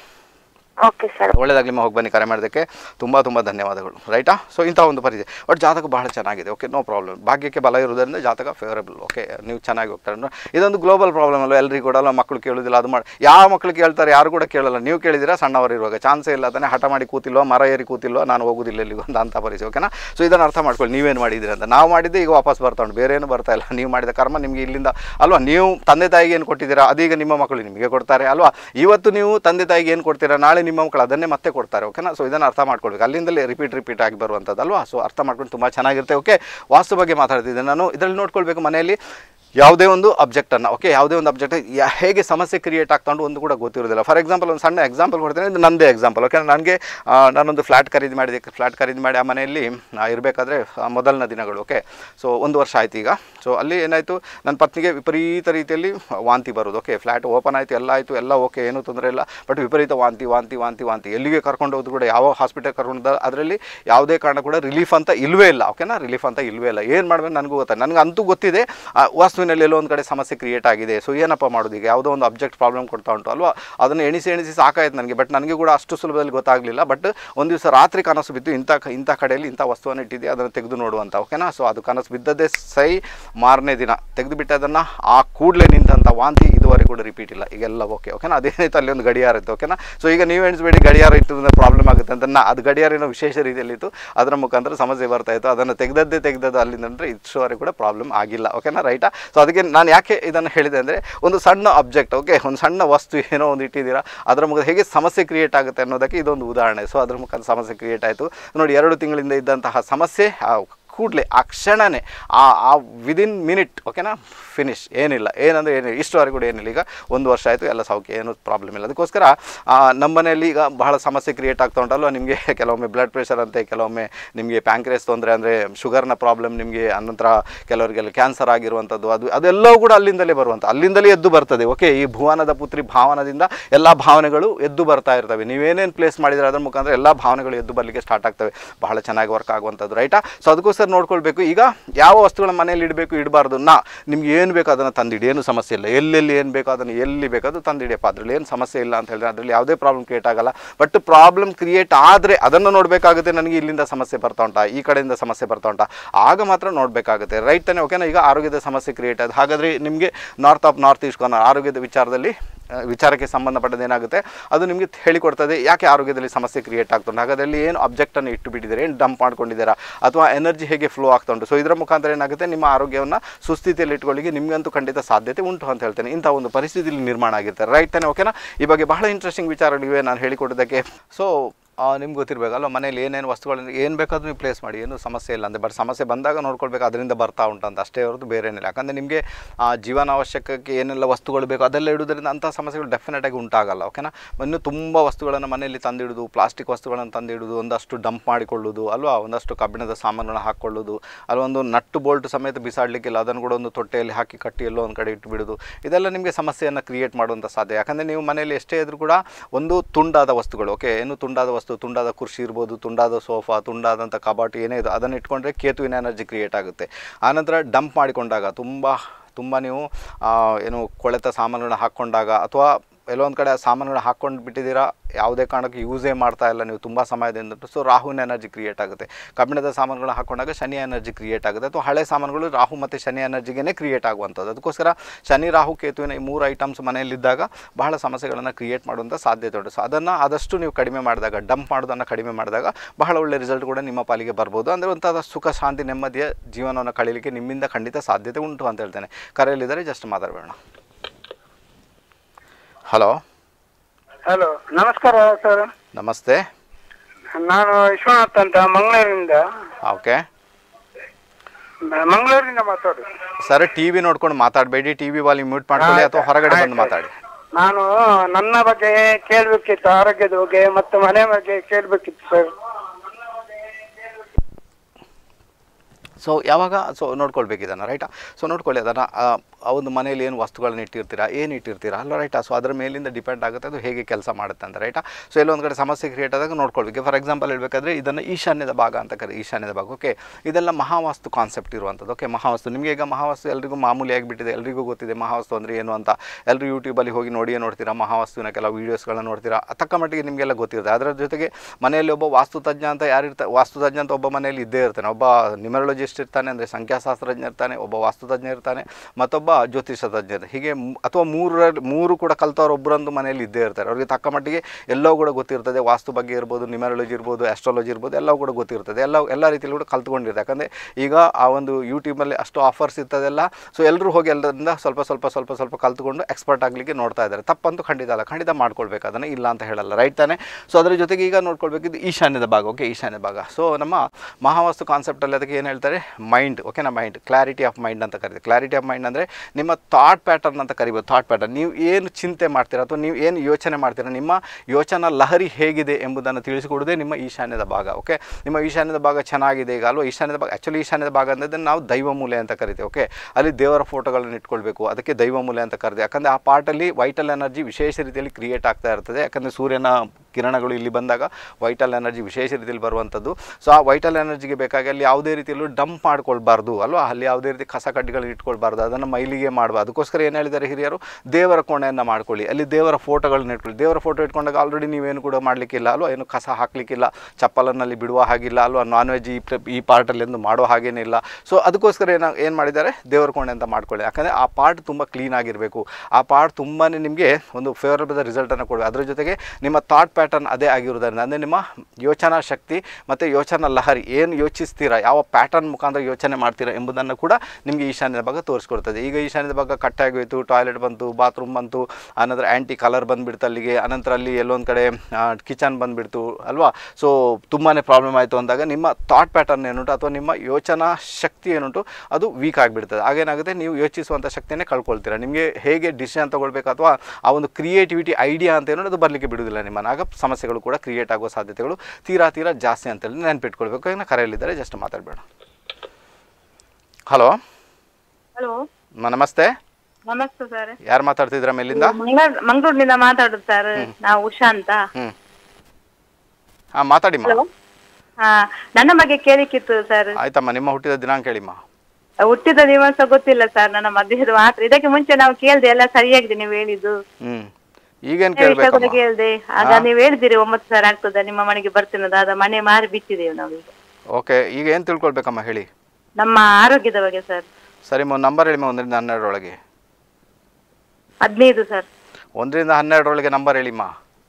ಓಕೆ ಸರ್ ಒಳ್ಳೆದಾಗಲಿ ಹೋಗಿ ಬನ್ನಿ ಕರೆ ಮಾಡೋದಕ್ಕೆ ತುಂಬ ತುಂಬ ಧನ್ಯವಾದಗಳು ರೈಟಾ ಸೊ ಇಂಥ ಒಂದು ಪರಿಚಯ ಬಟ್ ಜಾತಕ ಬಹಳ ಚೆನ್ನಾಗಿದೆ ಓಕೆ ನೋ ಪ್ರಾಬ್ಲಮ್ ಭಾಗ್ಯಕ್ಕೆ ಬಲ ಇರೋದ್ರಿಂದ ಜಾತಕ ಫೇವರೇಬಲ್ ಓಕೆ ನೀವು ಚೆನ್ನಾಗಿ ಹೋಗ್ತಾರೆ ಅಂದ್ರೆ ಇದೊಂದು ಗ್ಲೋಬಲ್ ಪ್ರಾಬ್ಲಮ್ ಅಲ್ವ ಎಲ್ರಿಗೂ ಕೂಡ ಅಲ್ಲ ಮಕ್ಕಳು ಕೇಳೋದಿಲ್ಲ ಅದು ಮಾಡಿ ಯಾವ ಮಕ್ಕಳು ಕೇಳ್ತಾರೆ ಯಾರು ಕೂಡ ಕೇಳಲ್ಲ ನೀವು ಕೇಳಿದಿರಾ ಸಣ್ಣವರು ಇರುವಾಗ ಚಾನ್ಸೇ ಇಲ್ಲ ತಾನೇ ಹಠ ಮಾಡಿ ಕೂತಿಲ್ವ ಮರ ಏರಿ ಕೂತಿಲ್ವ ನಾನು ಹೋಗೋದಿಲ್ಲ ಇಲ್ಲಿಗೂ ಅಂತ ಅಂಥ ಪರಿಚಯ ಓಕೆನಾ ಸೊ ಇದನ್ನು ಅರ್ಥ ಮಾಡ್ಕೊಳ್ಳಿ ನೀವೇನು ಮಾಡಿದ್ದೀರಿ ಅಂತ ನಾವು ಮಾಡಿದ್ದೆ ಈಗ ವಾಪಸ್ ಬರ್ತಾ ಉಂಟು ಬೇರೆ ಏನು ಬರ್ತಾ ಇಲ್ಲ ನೀವು ಮಾಡಿದ ಕರ್ಮ ನಿಮಗೆ ಇಲ್ಲಿಂದ ಅಲ್ವಾ ನೀವು ತಂದೆ ತಾಯಿಗೆ ಏನು ಕೊಟ್ಟಿದ್ದೀರಾ ಅದೀಗ ನಿಮ್ಮ ಮಕ್ಕಳು ನಿಮಗೆ ಕೊಡ್ತಾರೆ ಅಲ್ವಾ ಇವತ್ತು ನೀವು ತಂದೆ ತಾಯಿಗೆ ಏನು ಕೊಡ್ತೀರಾ ನಾಳೆ ನಿಮ್ಮ ಮಕ್ಕಳು ಅದನ್ನೇ ಮತ್ತೆ ಕೊಡ್ತಾರೆ ಓಕೆನಾ ಸೊ ಇದನ್ನು ಅರ್ಥ ಮಾಡ್ಕೊಳ್ಬೇಕು ಅಲ್ಲಿಂದಲೇ ರಿಪೀಟ್ ರಿಪೀಟ್ ಆಗಿ ಬರುವಂಥದ್ದು ಅಲ್ವಾ ಸೊ ಅರ್ಥ ಮಾಡ್ಕೊಂಡು ತುಂಬ ಚೆನ್ನಾಗಿರುತ್ತೆ ಓಕೆ ವಾಸ್ತು ಬಗ್ಗೆ ಮಾತಾಡ್ತಿದ್ದೆ ನಾನು ಇದರಲ್ಲಿ ನೋಡ್ಕೊಳ್ಬೇಕು ಮನೆಯಲ್ಲಿ ಯಾವುದೇ ಒಂದು ಅಬ್ಜೆಕ್ಟನ್ನು ಓಕೆ ಯಾವುದೇ ಒಂದು ಅಬ್ಜೆಕ್ಟ್ ಹೇಗೆ ಸಮಸ್ಯೆ ಕ್ರಿಯೇಟ್ ಆಗ್ತೊಂಡು ಒಂದು ಕೂಡ ಗೊತ್ತಿರೋದಿಲ್ಲ ಫಾರ್ ಎಕ್ಸಾಂಪಲ್ ಒಂದು ಸಣ್ಣ ಎಕ್ಸಾಂಪಲ್ ಕೊಡ್ತೇನೆ ಇದು ನನ್ನದೇ ಎಕ್ಸಾಂಪಲ್ ಓಕೆ ನನಗೆ ಆ, ನಾನೊಂದು ಫ್ಲ್ಯಾಟ್ ಖರೀದಿ ಮಾಡಿದೆ ಫ್ಲ್ಯಾಟ್ ಖರೀದಿ ಮಾಡಿ ಆ ಮನೆಯಲ್ಲಿ ಇರಬೇಕಾದ್ರೆ ಮೊದಲನ ದಿನಗಳು ಓಕೆ ಸೊ ಒಂದು ವರ್ಷ ಆಯ್ತು ಈಗ ಸೊ ಅಲ್ಲಿ ಏನಾಯಿತು ನನ್ನ ಪತ್ನಿಗೆ ವಿಪರೀತ ರೀತಿಯಲ್ಲಿ ವಾಂತಿ ಬರೋದು ಓಕೆ ಫ್ಲ್ಯಾಟ್ ಓಪನ್ ಆಯಿತು ಎಲ್ಲ ಆಯಿತು ಎಲ್ಲ ಓಕೆ ಏನೂ ತೊಂದರೆ ಇಲ್ಲ ಬಟ್ ವಿಪರೀತ ವಾಂತಿ ವಾಂತಿ ವಾಂತಿ ವಾಂತಿ ಎಲ್ಲಿಗೆ ಕರ್ಕೊಂಡು ಹೋದ್ರು ಕೂಡ ಯಾವ ಹಾಸ್ಪಿಟಲ್ ಕರ್ಕೊಂಡು ಅದರಲ್ಲಿ ಯಾವುದೇ ಕಾರಣ ಕೂಡ ರಿಲೀಫ್ ಅಂತ ಇಲ್ವೇ ಇಲ್ಲ ಓಕೆನಾ ರಿಲೀಫ್ ಅಂತ ಇಲ್ವೇ ಇಲ್ಲ ಏನು ಮಾಡಬೇಕು ನನಗೂ ಗೊತ್ತಾ ನನಗೆ ಅಂತೂ ಗೊತ್ತಿದೆ ಆ ವಾಸ್ತುವಿನಲ್ಲಿ ಎಲ್ಲೋ ಒಂದು ಕಡೆ ಸಮಸ್ಯೆ ಕ್ರಿಯೇಟ್ ಆಗಿದೆ ಸೊ ಏನಪ್ಪ ಮಾಡೋದು ಈಗ ಯಾವುದೋ ಒಂದು ಅಬ್ಜೆಕ್ಟ್ ಪ್ರಾಬ್ಲಮ್ ಕೊಡ್ತಾ ಉಂಟು ಅಲ್ವಾ ಅದನ್ನು ಎಣಿಸಿ ಎಣಿಸಿ ಸಾಕಾಯ್ತು ನನಗೆ ಬಟ್ ನನಗೆ ಕೂಡ ಅಷ್ಟು ಸುಲಭದಲ್ಲಿ ಗೊತ್ತಾಗಲಿಲ್ಲ ಬಟ್ ಒಂದು ದಿವಸ ರಾತ್ರಿ ಕನಸು ಬಿದ್ದು ಇಂಥ ಕ- ಇಂಥ ಕಡೆಯಲ್ಲಿ ಇಂಥ ವಸ್ತುವನ್ನು ಇಟ್ಟಿದ್ದೆ ಅದನ್ನು ತೆಗೆದು ನೋಡುವಂಥ ಓಕೆನಾ ಸೊ ಅದು ಕನಸು ಬಿದ್ದದ್ದೇ ಸೈ ಮಾರನೇ ದಿನ ತೆಗೆದು ಬಿಟ್ಟು ಅದನ್ನು ಆ ಕೂಡಲೇ ನಿಂತಂಥ ವಾಂತಿ ಇದುವರೆಗೆ ಕೂಡ ರಿಪೀಟ್ ಇಲ್ಲ ಈಗೆಲ್ಲ ಓಕೆ ಓಕೆನಾ ಅದೇನಾಯ್ತು ಅಲ್ಲಿ ಒಂದು ಗಡಿಯಾರ ಇತ್ತು ಓಕೆನಾ ಸೊ ಈಗ ನೀವು ಎಣಿಸ್ಬೇಡಿ ಗಡಿಯಾರ ಇಟ್ಟುದರಿಂದ ಪ್ರಾಬ್ಲಮ್ ಆಗುತ್ತೆ ಅಂತ ನಾ ಅದು ಗಡಿಯಾರಿನ ವಿಶೇಷ ರೀತಿಯಲ್ಲಿತ್ತು ಅದರ ಮುಖಾಂತರ ಸಮಸ್ಯೆ ಬರ್ತಾ ಇತ್ತು ಅದನ್ನು ತೆಗೆದದ್ದೇ ತೆಗೆದದ್ದು ಅಲ್ಲಿಂದ ಅಂದರೆ ಇಷ್ಟುವರೆಗೆ ಕೂಡ ಪ್ರಾಬ್ಲಮ್ ಆಗಿಲ್ಲ ಓಕೆನಾ ರೈಟಾ ಸೊ ಅದಕ್ಕೆ ನಾನು ಯಾಕೆ ಇದನ್ನು ಹೇಳಿದೆ ಅಂದರೆ ಒಂದು ಸಣ್ಣ ಅಬ್ಜೆಕ್ಟ್ ಓಕೆ ಒಂದು ಸಣ್ಣ ವಸ್ತು ಏನೋ ಒಂದು ಇಟ್ಟಿದ್ದೀರಾ ಅದರ ಮುಖ ಹೇಗೆ ಸಮಸ್ಯೆ ಕ್ರಿಯೇಟ್ ಆಗುತ್ತೆ ಅನ್ನೋದಕ್ಕೆ ಇದೊಂದು ಉದಾಹರಣೆ ಸೊ ಅದ್ರ ಮುಖಾಂತರ ಸಮಸ್ಯೆ ಕ್ರಿಯೇಟ್ ಆಯಿತು ನೋಡಿ ಎರಡು ತಿಂಗಳಿಂದ ಇದ್ದಂತಹ ಸಮಸ್ಯೆ ಆ ಕೂಡಲೇ ಆ ಕ್ಷಣನೇ ಆ ಆ ವಿದಿನ್ ಮಿನಿಟ್ ಓಕೆನಾ ಫಿನಿಶ್ ಏನಿಲ್ಲ ಏನಂದರೆ ಏನಿಲ್ಲ ಇಷ್ಟುವರೆಗೂ ಕೂಡ ಏನಿಲ್ಲ ಈಗ ಒಂದು ವರ್ಷ ಆಯಿತು ಎಲ್ಲ ಸೌಖ್ಯ ಏನೂ ಪ್ರಾಬ್ಲಮ್ ಇಲ್ಲ ಅದಕ್ಕೋಸ್ಕರ ಆ, ನಮ್ಮ ಮನೆಯಲ್ಲಿ ಈಗ ಬಹಳ ಸಮಸ್ಯೆ ಕ್ರಿಯೇಟ್ ಆಗ್ತಾ ಉಂಟಲ್ವ ನಿಮಗೆ ಕೆಲವೊಮ್ಮೆ ಬ್ಲಡ್ ಪ್ರೆಷರ್ ಅಂತೆ ಕೆಲವೊಮ್ಮೆ ನಿಮಗೆ ಪ್ಯಾಂಕ್ರೇಸ್ ತೊಂದರೆ ಅಂದರೆ ಶುಗರ್ನ ಪ್ರಾಬ್ಲಮ್ ನಿಮಗೆ ಅನಂತರ ಕೆಲವರಿಗೆಲ್ಲ ಕ್ಯಾನ್ಸರ್ ಆಗಿರುವಂಥದ್ದು ಅದು ಅದೆಲ್ಲವೂ ಕೂಡ ಅಲ್ಲಿಂದಲೇ ಬರುವಂಥ ಅಲ್ಲಿಂದಲೇ ಎದ್ದು ಬರ್ತದೆ ಓಕೆ ಈ ಭುವನದ ಪುತ್ರಿ ಭಾವನದಿಂದ ಎಲ್ಲ ಭಾವನೆಗಳು ಎದ್ದು ಬರ್ತಾ ಇರ್ತವೆ ನೀವೇನೇನು ಪ್ಲೇಸ್ ಮಾಡಿದ್ರೆ ಅದ್ರ ಮುಖಾಂತರ ಎಲ್ಲ ಭಾವನೆಗಳು ಎದ್ದು ಬರಲಿಕ್ಕೆ ಸ್ಟಾರ್ಟ್ ಆಗ್ತವೆ ಬಹಳ ಚೆನ್ನಾಗಿ ವರ್ಕ್ ಆಗುವಂಥದ್ದು ರೈಟಾ ಸೊ ಅದಕ್ಕೋಸ್ಕರ ನೋಡ್ಕೊಳ್ಬೇಕು ಈಗ ಯಾವ ವಸ್ತುಗಳನ್ನ ಮನೇಲಿ ಇಡಬೇಕು ಇಡಬಾರ್ದು ನಾ ನಿಮ್ಗೆ ಏನು ಬೇಕು ಅದನ್ನು ತಂದಿಡಿ ಏನು ಸಮಸ್ಯೆ ಇಲ್ಲ ಎಲ್ಲೆಲ್ಲಿ ಏನು ಬೇಕೋ ಅದನ್ನು ಎಲ್ಲಿ ಬೇಕೋ ಅದು ತಂದಿಡಿಯಪ್ಪ ಅದರಲ್ಲಿ ಏನು ಸಮಸ್ಯೆ ಇಲ್ಲ ಅಂತ ಹೇಳಿದ್ರೆ ಅದರಲ್ಲಿ ಯಾವುದೇ ಪ್ರಾಬ್ಲಮ್ ಕ್ರಿಯೇಟ್ ಆಗಲ್ಲ ಬಟ್ ಪ್ರಾಬ್ಲಮ್ ಕ್ರಿಯೇಟ್ ಆದರೆ ಅದನ್ನು ನೋಡಬೇಕಾಗುತ್ತೆ ನನಗೆ ಇಲ್ಲಿಂದ ಸಮಸ್ಯೆ ಬರ್ತಾ ಉಂಟಾ ಈ ಕಡೆಯಿಂದ ಸಮಸ್ಯೆ ಬರ್ತಾ ಉಂಟಾ ಆಗ ಮಾತ್ರ ನೋಡಬೇಕಾಗುತ್ತೆ ರೈಟ್ ತಾನೇ ಓಕೆನಾ ಈಗ ಆರೋಗ್ಯದ ಸಮಸ್ಯೆ ಕ್ರಿಯೇಟ್ ಆದ ಹಾಗಾದರೆ ನಿಮಗೆ north of north east corner ಆರೋಗ್ಯದ ವಿಚಾರದಲ್ಲಿ ಆ, ವಿಚಾರಕ್ಕೆ ಸಂಬಂಧಪಟ್ಟದ್ದು ಏನಾಗುತ್ತೆ ಅದು ನಿಮಗೆ ಹೇಳಿಕೊಡ್ತದೆ ಯಾಕೆ ಆರೋಗ್ಯದಲ್ಲಿ ಸಮಸ್ಯೆ ಕ್ರಿಯೇಟ್ ಆಗ್ತುಂಟು ಹಾಗಾದ್ರೆ ಅಲ್ಲಿ ಏನು ಅಬ್ಜೆಕ್ಟನ್ನು ಇಟ್ಟು ಬಿಟ್ಟಿದ್ದಾರೆ ಏನು ಡಂಪ್ ಮಾಡ್ಕೊಂಡಿದ್ದೀರಾ ಅಥವಾ ಎನರ್ಜಿ ಹೇಗೆ ಫ್ಲೋ ಆಗ್ತಾ ಉಂಟು ಸೊ ಇದರ ಮುಖಾಂತರ ಏನಾಗುತ್ತೆ ನಿಮ್ಮ ಆರೋಗ್ಯವನ್ನು ಸುಸ್ಥಿತಿಯಲ್ಲಿ ಇಟ್ಕೊಳ್ಳಿಕ್ಕೆ ನಿಮಗಂತೂ ಖಂಡಿತ ಸಾಧ್ಯತೆ ಉಂಟು ಅಂತ ಹೇಳ್ತೇನೆ ಇಂಥ ಒಂದು ಪರಿಸ್ಥಿತಿಯಲ್ಲಿ ನಿರ್ಮಾಣ ಆಗಿರ್ತಾರೆ ರೈಟ್ ತಾನೆ ಓಕೆನಾ ಈ ಬಗ್ಗೆ ಬಹಳ ಇಂಟ್ರೆಸ್ಟಿಂಗ್ ವಿಚಾರಗಳಿವೆ ನಾನು ಹೇಳಿಕೊಡೋದಕ್ಕೆ ಸೊ ನಿಮ್ಗೆ ಗೊತ್ತಿರಬೇಕಲ್ಲ ಮನೇಲಿ ಏನೇನು ವಸ್ತುಗಳನ್ನು ಏನು ಬೇಕಾದ್ರೂ ನೀವು ಪ್ಲೇಸ್ ಮಾಡಿ ಏನು ಸಮಸ್ಯೆ ಇಲ್ಲ ಅಂದರೆ ಬಟ್ ಸಮಸ್ಯೆ ಬಂದಾಗ ನೋಡ್ಕೊಳ್ಬೇಕು ಅದರಿಂದ ಬರ್ತಾ ಉಂಟಂತ ಅಷ್ಟೇ ಹೊರತು ಬೇರೆ ಏನಿಲ್ಲ ಯಾಕಂದರೆ ನಿಮಗೆ ಜೀವನಾವಶ್ಯಕಕ್ಕೆ ಏನೆಲ್ಲ ವಸ್ತುಗಳು ಬೇಕು ಅದೆಲ್ಲ ಇಡೋದ್ರಿಂದ ಅಂಥ ಸಮಸ್ಯೆಗಳು ಡೆಫಿನೆಟಾಗಿ ಉಂಟಾಗಲ್ಲ ಓಕೆನಾ ಇನ್ನು ತುಂಬ ವಸ್ತುಗಳನ್ನು ಮನೆಯಲ್ಲಿ ತಂದಿಡೋದು ಪ್ಲಾಸ್ಟಿಕ್ ವಸ್ತುಗಳನ್ನು ತಂದಿಡೋದು ಒಂದಷ್ಟು ಡಂಪ್ ಮಾಡಿಕೊಳ್ಳೋದು ಅಲ್ವಾ ಒಂದಷ್ಟು ಕಬ್ಬಿಣದ ಸಾಮಾನುಗಳನ್ನ ಹಾಕ್ಕೊಳ್ಳೋದು ಅಲ್ಲಿ ಒಂದು ನಟ್ಟು ಬೋಲ್ಟ್ ಸಮೇತ ಬಿಸಾಡಲಿಕ್ಕಿಲ್ಲ ಅದನ್ನು ಕೂಡ ಒಂದು ತೊಟ್ಟೆಯಲ್ಲಿ ಹಾಕಿ ಕಟ್ಟಿ ಎಲ್ಲೋ ಒಂದು ಕಡೆ ಇಟ್ಟುಬಿಡೋದು ಇದೆಲ್ಲ ನಿಮಗೆ ಸಮಸ್ಯೆಯನ್ನು ಕ್ರಿಯೇಟ್ ಮಾಡುವಂಥ ಸಾಧ್ಯ ಯಾಕಂದರೆ ನೀವು ಮನೆಯಲ್ಲಿ ಎಷ್ಟೇ ಇದ್ರೂ ಕೂಡ ಒಂದು ತುಂಡಾದ ವಸ್ತುಗಳು ಓಕೆ ಏನು ತುಂಡಾದ ವಸ್ತು ತುಂಡಾದ ಕುರ್ಚಿ ಇರ್ಬೋದು ತುಂಡಾದ ಸೋಫಾ ತುಂಡಾದಂಥ ಕಬಾಟ್ ಏನೇ ಇದು ಅದನ್ನು ಇಟ್ಕೊಂಡ್ರೆ ಕೇತುವಿನ ಎನರ್ಜಿ ಕ್ರಿಯೇಟ್ ಆಗುತ್ತೆ ಆನಂತರ ಡಂಪ್ ಮಾಡಿಕೊಂಡಾಗ ತುಂಬ ತುಂಬ ನೀವು ಆ, ಏನು ಕೊಳೆತ ಸಾಮಾನುಗಳನ್ನ ಹಾಕ್ಕೊಂಡಾಗ ಅಥವಾ ಎಲ್ಲೋ ಒಂದು ಕಡೆ ಆ ಸಾಮಾನುಗಳನ್ನ ಹಾಕ್ಕೊಂಡು ಬಿಟ್ಟಿದ್ದೀರಾ ಯಾವುದೇ ಕಾರಣಕ್ಕೆ ಯೂಸೇ ಮಾಡ್ತಾ ಇಲ್ಲ ನೀವು ತುಂಬ ಸಮಯದಿಂದ ಸೊ ರಾಹುವಿನ ಎನರ್ಜಿ ಕ್ರಿಯೇಟ್ ಆಗುತ್ತೆ ಕಬ್ಬಿಣದ ಸಾಮಾನುಗಳನ್ನ ಹಾಕೊಂಡಾಗ ಶನಿ ಎನರ್ಜಿ ಕ್ರಿಯೇಟ್ ಆಗುತ್ತೆ ಅಥವಾ ಹಳೆ ಸಾಮಾನುಗಳು ರಾಹು ಮತ್ತು ಶನಿ ಎನರ್ಜಿಗೆ ಕ್ರಿಯೇಟ್ ಆಗುವಂಥದ್ದು ಅದಕ್ಕೋಸ್ಕರ ಶನಿ ರಾಹು ಕೇತುವಿನ ಈ ಮೂರು ಐಟಮ್ಸ್ ಮನೆಯಲ್ಲಿದ್ದಾಗ ಬಹಳ ಸಮಸ್ಯೆಗಳನ್ನು ಕ್ರಿಯೇಟ್ ಮಾಡುವಂಥ ಸಾಧ್ಯತೆ ಉಂಟು ಸೊ ಅದನ್ನು ಆದಷ್ಟು ನೀವು ಕಡಿಮೆ ಮಾಡಿದಾಗ ಡಂಪ್ ಮಾಡೋದನ್ನು ಕಡಿಮೆ ಮಾಡಿದಾಗ ಬಹಳ ಒಳ್ಳೆ ರಿಸಲ್ಟ್ ಕೂಡ ನಿಮ್ಮ ಪಾಲಿಗೆ ಬರ್ಬೋದು ಅಂದರೆ ಒಂಥರ ಸುಖ ಶಾಂತಿ ನೆಮ್ಮದಿಯ ಜೀವನವನ್ನು ಕಳೀಲಿಕ್ಕೆ ನಿಮ್ಮಿಂದ ಖಂಡಿತ ಸಾಧ್ಯತೆ ಉಂಟು ಅಂತ ಹೇಳ್ತೇನೆ ಕರೆಯಲ್ಲಿದ್ದರೆ ಜಸ್ಟ್ ಮಾತಾಡಬೇಡ ಹಲೋ ಹಲೋ ನಮಸ್ಕಾರ ಸರ್ ನಮಸ್ತೆ ನಾನು ವಿಶ್ವನಾಥ್ ಅಂತ ಮಂಗಳೂರಿನಿಂದ ಓಕೆ ಮ- ಮಂಗಳೂರಿನಿಂದ ಮಾತಾಡೋದು ಸರ್ ಟಿ ವಿ ನೋಡ್ಕೊಂಡು ಮಾತಾಡಬೇಡಿ ಟಿ ವಿ ವಾಲ್ಯೂಮ್ ಮ್ಯೂಟ್ ಮಾಡ್ಕೊಳ್ಳಿ ಅಥವಾ ಹೊರಗಡೆ ಬಂದು ಮಾತಾಡಿ ನಾನು ನನ್ನ ಬಗ್ಗೆ ಕೇಳ್ಬೇಕಿತ್ತು ಆರೋಗ್ಯದ ಬಗ್ಗೆ ಮತ್ತು ಮನೆ ಬಗ್ಗೆ ಕೇಳ್ಬೇಕಿತ್ತು ಸರ್ ಸೊ ಯಾವಾಗ ಸೊ ನೋಡ್ಕೊಳ್ಬೇಕು ಇದನ್ನು ರೈಟಾ ಸೊ ನೋಡ್ಕೊಳ್ಳಿ ಅದನ್ನು ಆ ಒಂದು ಮನೇಲಿ ಏನು ವಸ್ತುಗಳನ್ನ ಇಟ್ಟಿರ್ತೀರಾ ಏನು ಇಟ್ಟಿರ್ತೀರಾ ಅಲ್ಲ ರೈಟಾ ಸೊ ಅದ್ರ ಮೇಲಿಂದ ಡಿಪೆಂಡ್ ಆಗುತ್ತೆ ಅದು ಹೇಗೆ ಕೆಲಸ ಮಾಡುತ್ತೆ ಅಂತ ರೈಟಾ ಸೊ ಎಲ್ಲೊಂದು ಕಡೆ ಸಮಸ್ಯೆ ಕ್ರಿಯೇಟ್ ಆದಾಗ ನೋಡ್ಕೊಳ್ಬೇಕು ಫಾರ್ ಎಕ್ಸಾಂಪಲ್ ಹೇಳಬೇಕಾದ್ರೆ ಇದನ್ನು ಈಶಾನ್ಯದ ಭಾಗ ಅಂತ ಕರಿ ಈಶಾನ್ಯದ ಭಾಗ ಓಕೆ ಇದೆಲ್ಲ ಮಹಾವಾಸ್ತು ಕಾನ್ಸೆಪ್ಟ್ ಇರುವಂಥದ್ದು ಓಕೆ ಮಹಾವಾಸ್ತು ನಿಮಗೆ ಈಗ ಮಹಾವಾಸ್ತು ಎಲ್ರಿಗೂ ಮಾಮೂಲಿ ಆಗಿಬಿಟ್ಟಿದೆ ಎಲ್ರಿಗೂ ಗೊತ್ತಿದೆ ಮಹಾವಾಸ್ತು ಅಂದರೆ ಏನು ಅಂತ ಎಲ್ಲರೂ ಯೂಟ್ಯೂಬಲ್ಲಿ ಹೋಗಿ ನೋಡಿಯೇ ನೋಡ್ತೀರಾ ಮಹಾವಾಸ್ತುವಿನ ಕೆಲವು ವೀಡಿಯೋಸ್ಗಳನ್ನ ನೋಡ್ತೀರಾ ತಕ್ಕ ಮಟ್ಟಿಗೆ ನಿಮಗೆಲ್ಲ ಗೊತ್ತಿರುತ್ತೆ ಅದರ ಜೊತೆಗೆ ಮನೆಯಲ್ಲಿ ಒಬ್ಬ ವಾಸ್ತುತಜ್ಞ ಅಂತ ಯಾರು ಇರ್ತಾರೆ ವಾಸ್ತುತಜ್ಞ ಅಂತ ಒಬ್ಬ ಮನೆಯಲ್ಲಿ ಇದ್ದೇ ಇರ್ತಾನೆ ಒಬ್ಬ ನ್ಯೂಮರಾಲಜಿಸ್ಟ್ ಇರ್ತಾನೆ ಅಂದರೆ ಸಂಖ್ಯಾಶಾಸ್ತ್ರಜ್ಞ ಇರ್ತಾನೆ ಒಬ್ಬ ವಾಸ್ತುತಜ್ಞ ಇರ್ತಾನೆ ಮತ್ತೊಬ್ಬ ಜ್ಯೋತಿಷ ತಜ್ಞ ಇರ್ತಾನೆ. ಹೀಗೆ ಮ್- ಅಥವಾ ಮೂರರ ಮೂರು ಕೂಡ ಕಲ್ತವ್ರು ಒಬ್ಬರಂದು ಮನೆಯಲ್ಲಿ ಇದ್ದೇ ಇರ್ತಾರೆ ಅವ್ರಿಗೆ ತಕ್ಕ ಮಟ್ಟಿಗೆ ಎಲ್ಲವೂ ಕೂಡ ಗೊತ್ತಿರ್ತದೆ ವಾಸ್ತು ಬಗ್ಗೆ ಇರ್ಬೋದು ನ್ಯೂಮರಾಲಜಿ ಇರ್ಬೋದು ಆಸ್ಟ್ರಾಲಜಿ ಇರ್ಬೋದು ಎಲ್ಲವೂ ಕೂಡ ಗೊತ್ತಿರ್ತದೆ ಎಲ್ಲ ಎಲ್ಲ ರೀತಿಯಲ್ಲಿ ಕೂಡ ಕಲ್ತ್ಕೊಂಡಿರ್ತಾರೆ ಯಾಕಂದರೆ ಈಗ ಆ ಒಂದು ಯೂಟ್ಯೂಬಲ್ಲಿ ಅಷ್ಟು ಆಫರ್ಸ್ ಇರ್ತದೆಲ್ಲ ಸೊ ಎಲ್ಲರೂ ಹೋಗಿ ಎಲ್ಲರಿಂದ ಸ್ವಲ್ಪ ಸ್ವಲ್ಪ ಸ್ವಲ್ಪ ಸ್ವಲ್ಪ ಕಲ್ತ್ಕೊಂಡು ಎಕ್ಸ್ಪರ್ಟ್ ಆಗಲಿಕ್ಕೆ ನೋಡ್ತಾ ಇದ್ದಾರೆ ತಪ್ಪಂತೂ ಖಂಡಿತ ಅಲ್ಲ ಖಂಡಿತ ಮಾಡ್ಕೊಳ್ಬೇಕು ಅದನ್ನು ಇಲ್ಲ ಅಂತ ಹೇಳಲ್ಲ ರೈಟ್ ತಾನೆ ಸೊ ಅದರ ಜೊತೆಗೆ ಈಗ ನೋಡ್ಕೊಳ್ಬೇಕಿದ್ದು ಈಶಾನ್ಯದ ಭಾಗ ಓಕೆ ಈಶಾನ್ಯ ಭಾಗ ಸೊ ನಮ್ಮ ಮಹಾವಾಸ್ತು ಕಾನ್ಸೆಪ್ಟಲ್ಲಿ ಅದಕ್ಕೆ ಏನು ಹೇಳ್ತಾರೆ ಮೈಂಡ್ ಓಕೆನಾ ಮೈಂಡ್ ಕ್ಲಾರಿಟಿ ಆಫ್ ಮೈಂಡ್ ಅಂತ ಕರೀತಾರೆ ಕ್ಲಾರಿಟಿ ಆಫ್ ಮೈಂಡ್ ಅಂದರೆ ನಿಮ್ಮ ಥಾಟ್ ಪ್ಯಾಟರ್ನ್ ಅಂತ ಕರಿಬೋದು ಥಾಟ್ ಪ್ಯಾಟರ್ನ್ ನೀವು ಏನು ಚಿಂತೆ ಮಾಡ್ತೀರಾ ಅಥವಾ ನೀವು ಏನು ಯೋಚನೆ ಮಾಡ್ತೀರಾ ನಿಮ್ಮ ಯೋಚನಾ ಲಹರಿ ಹೇಗಿದೆ ಎಂಬುದನ್ನು ತಿಳಿಸಿಕೊಡೋದೇ ನಿಮ್ಮ ಈಶಾನ್ಯದ ಭಾಗ ಓಕೆ ನಿಮ್ಮ ಈಶಾನ್ಯದ ಭಾಗ ಚೆನ್ನಾಗಿದೆ ಈಗ ಅಲ್ವಾ ಈಶಾನ್ಯದ ಭಾಗ ಆ್ಯಕ್ಚುಲಿ ಈಶಾನ್ಯದ ಭಾಗ ಅಂದರೆ ನಾವು ದೈವ ಮೂಲೆ ಅಂತ ಕರಿತೀವಿ ಓಕೆ ಅಲ್ಲಿ ದೇವರ ಫೋಟೋಗಳನ್ನ ಇಟ್ಕೊಳ್ಬೇಕು ಅದಕ್ಕೆ ದೈವ ಮೂಲೆ ಅಂತ ಕರೆದೆ ಯಾಕಂದರೆ ಆ ಪಾರ್ಟಲ್ಲಿ ವೈಟಲ್ ಎನರ್ಜಿ ವಿಶೇಷ ರೀತಿಯಲ್ಲಿ ಕ್ರಿಯೇಟ್ ಆಗ್ತಾ ಇರ್ತದೆ ಯಾಕಂದರೆ ಸೂರ್ಯನ ಕಿರಣಗಳು ಇಲ್ಲಿ ಬಂದಾಗ ವೈಟಲ್ ಎನರ್ಜಿ ವಿಶೇಷ ರೀತಿಯಲ್ಲಿ ಬರುವಂಥದ್ದು ಸೊ ಆ ವೈಟಲ್ ಎನರ್ಜಿಗೆ ಬೇಕಾಗಿ ಅಲ್ಲಿ ಯಾವುದೇ ರೀತಿಯಲ್ಲೂ ಡಂಪ್ ಮಾಡ್ಕೊಳ್ಬಾರ್ದು ಅಲ್ವಾ ಅಲ್ಲಿ ಯಾವುದೇ ರೀತಿ ಕಸ ಕಡ್ಡಿಗಳನ್ನ ಇಟ್ಕೊಳ್ಬಾರ್ದು ಅದನ್ನು ಮೈಲಿಗೆ ಮಾಡಬಾರ್ದು ಅದಕ್ಕೋಸ್ಕರ ಏನು ಹೇಳಿದ್ದಾರೆ ಹಿರಿಯರು ದೇವರ ಕೋಣೆಯನ್ನು ಮಾಡ್ಕೊಳ್ಳಿ ಅಲ್ಲಿ ದೇವರ ಫೋಟೋಗಳನ್ನ ಇಟ್ಕೊಳ್ಳಿ ದೇವರ ಫೋಟೋ ಇಟ್ಕೊಂಡಾಗ ಆಲ್ರೆಡಿ ನೀವೇನು ಕೂಡ ಮಾಡಲಿಕ್ಕಿಲ್ಲ ಅಲ್ವಾ ಏನು ಕಸ ಹಾಕಲಿಕ್ಕಿಲ್ಲ ಚಪ್ಪಲನ್ನಲ್ಲಿ ಬಿಡುವ ಹಾಗಿಲ್ಲ ಅಲ್ವಾ ನಾನ್ ವೆಜ್ ಈ ಪ್ರ- ಈ ಪಾರ್ಟಲ್ಲಿ ಎಂದು ಮಾಡೋ ಹಾಗೇನಿಲ್ಲ ಸೊ ಅದಕ್ಕೋಸ್ಕರ ಏನು ಏನು ಮಾಡಿದ್ದಾರೆ ದೇವರ ಕೋಣೆ ಅಂತ ಮಾಡ್ಕೊಳ್ಳಿ ಯಾಕಂದರೆ ಆ ಪಾರ್ಟ್ ತುಂಬ ಕ್ಲೀನ್ ಆಗಿರಬೇಕು ಆ ಪಾರ್ಟ್ ತುಂಬಾ ನಿಮಗೆ ಒಂದು ಫೇವರಬಲ್ ರಿಸಲ್ಟನ್ನು ಕೊಡಬೇಕು ಅದ್ರ ಜೊತೆಗೆ ನಿಮ್ಮ ಥಾಟ್ ಪ್ಯಾಟರ್ನ್ ಅದೇ ಆಗಿರೋದ್ರಿಂದ ಅಂದರೆ ನಿಮ್ಮ ಯೋಚನಾ ಶಕ್ತಿ ಮತ್ತು ಯೋಚನಾ ಲಹರಿ ಏನು ಯೋಚಿಸ್ತೀರಾ ಯಾವ ಪ್ಯಾಟರ್ನ್ ಮುಖಾಂತರ ಯೋಚನೆ ಮಾಡ್ತೀರಾ ಎಂಬುದನ್ನು ಕೂಡ ನಿಮಗೆ ಈಶಾನ್ಯದ ಭಾಗ ತೋರಿಸ್ಕೊಡ್ತದೆ ಈಗ ಈಶಾನ್ಯದ ಭಾಗ ಕಟ್ಟಾಗೋಯ್ತು ಟಾಯ್ಲೆಟ್ ಬಂತು ಬಾತ್ರೂಮ್ ಬಂತು ಅನಂತರ ಆ್ಯಂಟಿ ಕಲರ್ ಬಂದುಬಿಡ್ತು ಅಲ್ಲಿಗೆ ಅನಂತರ ಅಲ್ಲಿ ಎಲ್ಲೊಂದು ಕಡೆ ಕಿಚನ್ ಬಂದುಬಿಡ್ತು ಅಲ್ವಾ ಸೊ ತುಂಬಾ ಪ್ರಾಬ್ಲಮ್ ಆಯಿತು ಅಂದಾಗ ನಿಮ್ಮ ಥಾಟ್ ಪ್ಯಾಟರ್ನ್ ಏನುಂಟು ಅಥವಾ ನಿಮ್ಮ ಯೋಚನಾ ಶಕ್ತಿ ಏನುಂಟು ಅದು ವೀಕ್ ಆಗಿಬಿಡ್ತದೆ ಆಗೇನಾಗುತ್ತೆ ನೀವು ಯೋಚಿಸುವಂಥ ಶಕ್ತಿಯನ್ನೇ ಕಳ್ಕೊಳ್ತೀರಾ ನಿಮಗೆ ಹೇಗೆ ಡಿಸಿಷನ್ ತೊಗೊಳ್ಬೇಕು ಅಥವಾ ಆ ಒಂದು ಕ್ರಿಯೇಟಿವಿಟಿ ಐಡಿಯಾ ಅಂತ ಏನೋ ಅದು ಬರಲಿಕ್ಕೆ ಬಿಡುವುದಿಲ್ಲ ನಿಮ್ಮನ್ನು ಆಗ ಸಮಸ್ಯೆಗಳು ಕೂಡ ಕ್ರಿಯೇಟ್ ಆಗುವ ಸಾಧ್ಯತೆಗಳು ತೀರಾ ತೀರಾ ಜಾಸ್ತಿ ಅಂತೇಳಿ ನೆನ್ಪಿಟ್ಕೊಳ್ಬೇಕು ಇನ್ನು ಕರೆಯಲ್ಲಿದ್ದಾರೆ ಜಸ್ಟ್ ಮಾತಾಡಬೇಡ ಹಲೋ ಹಲೋ ನಮಸ್ತೆ ನಮಸ್ತೆ ಸರ್ ಯಾರು ಮಾತಾಡ್ತಿದ್ರ ಮೇಲಿಂದ ಮಂಗಳೂರ್ ಮಂಗಳೂರಿನಿಂದ ಮಾತಾಡುದು ಸರ್ ನಾವು ಉಷಾ ಅಂತ ಹ್ಞೂ ಹಾಂ ಮಾತಾಡಿಮ್ಮ ಹಲೋ ಹಾ ನನ್ನ ಬಗ್ಗೆ ಕೇಳಿಕ್ಕಿತ್ತು ಸರ್ ಆಯ್ತಮ್ಮ ನಿಮ್ಮ ಹುಟ್ಟಿದ ದಿನಾಂಕ ಹೇಳಿಮ್ಮ ಹುಟ್ಟಿದ ದಿವಸ ಗೊತ್ತಿಲ್ಲ ಸರ್ ನನ್ನ ಮದುವೆದು ಮಾತ್ರ ಇದಕ್ಕೆ ಮುಂಚೆ ನಾವು ಕೇಳ್ದೆ ಎಲ್ಲ ಸರಿಯಾಗಿದೆ ನೀವು ಹೇಳಿದ್ದು ಹ್ಞೂ ಈಗೇನು ವಿಷಯ ಕೂಡ ಕೇಳಬೇಕಮ್ಮ ಕೇಳ್ದೆ ಆಗ ನೀವು ಹೇಳಿದಿರಿ ಒಂಬತ್ತು ಸಾವಿರ ಆಗ್ತದೆ ನಿಮ್ಮ ಮನೆಗೆ ಬರ್ತೀನಿ ಅಂತ. ಅದ ಮನೆ ಮಾರಿ ಬಿಟ್ಟಿದ್ದೇವೆ ನಾವೀಗ ಓಕೆ ಈಗ ಏನು ತಿಳ್ಕೊಳ್ಬೇಕಮ್ಮ ಹೇಳಿ ನಮ್ಮ ಆರೋಗ್ಯದ ಬಗ್ಗೆ ಸರ್ ಸರಿ ಮ ನಂಬರ್ ಹೇಳಿಮ್ಮ ಒಂದರಿಂದ ಹನ್ನೆರಡರೊಳಗೆ ಹದಿನೈದು ಸರ್ ಒಂದರಿಂದ ಹನ್ನೆರಡರೊಳಗೆ ನಂಬರ್ ಹೇಳಿಮ್ಮ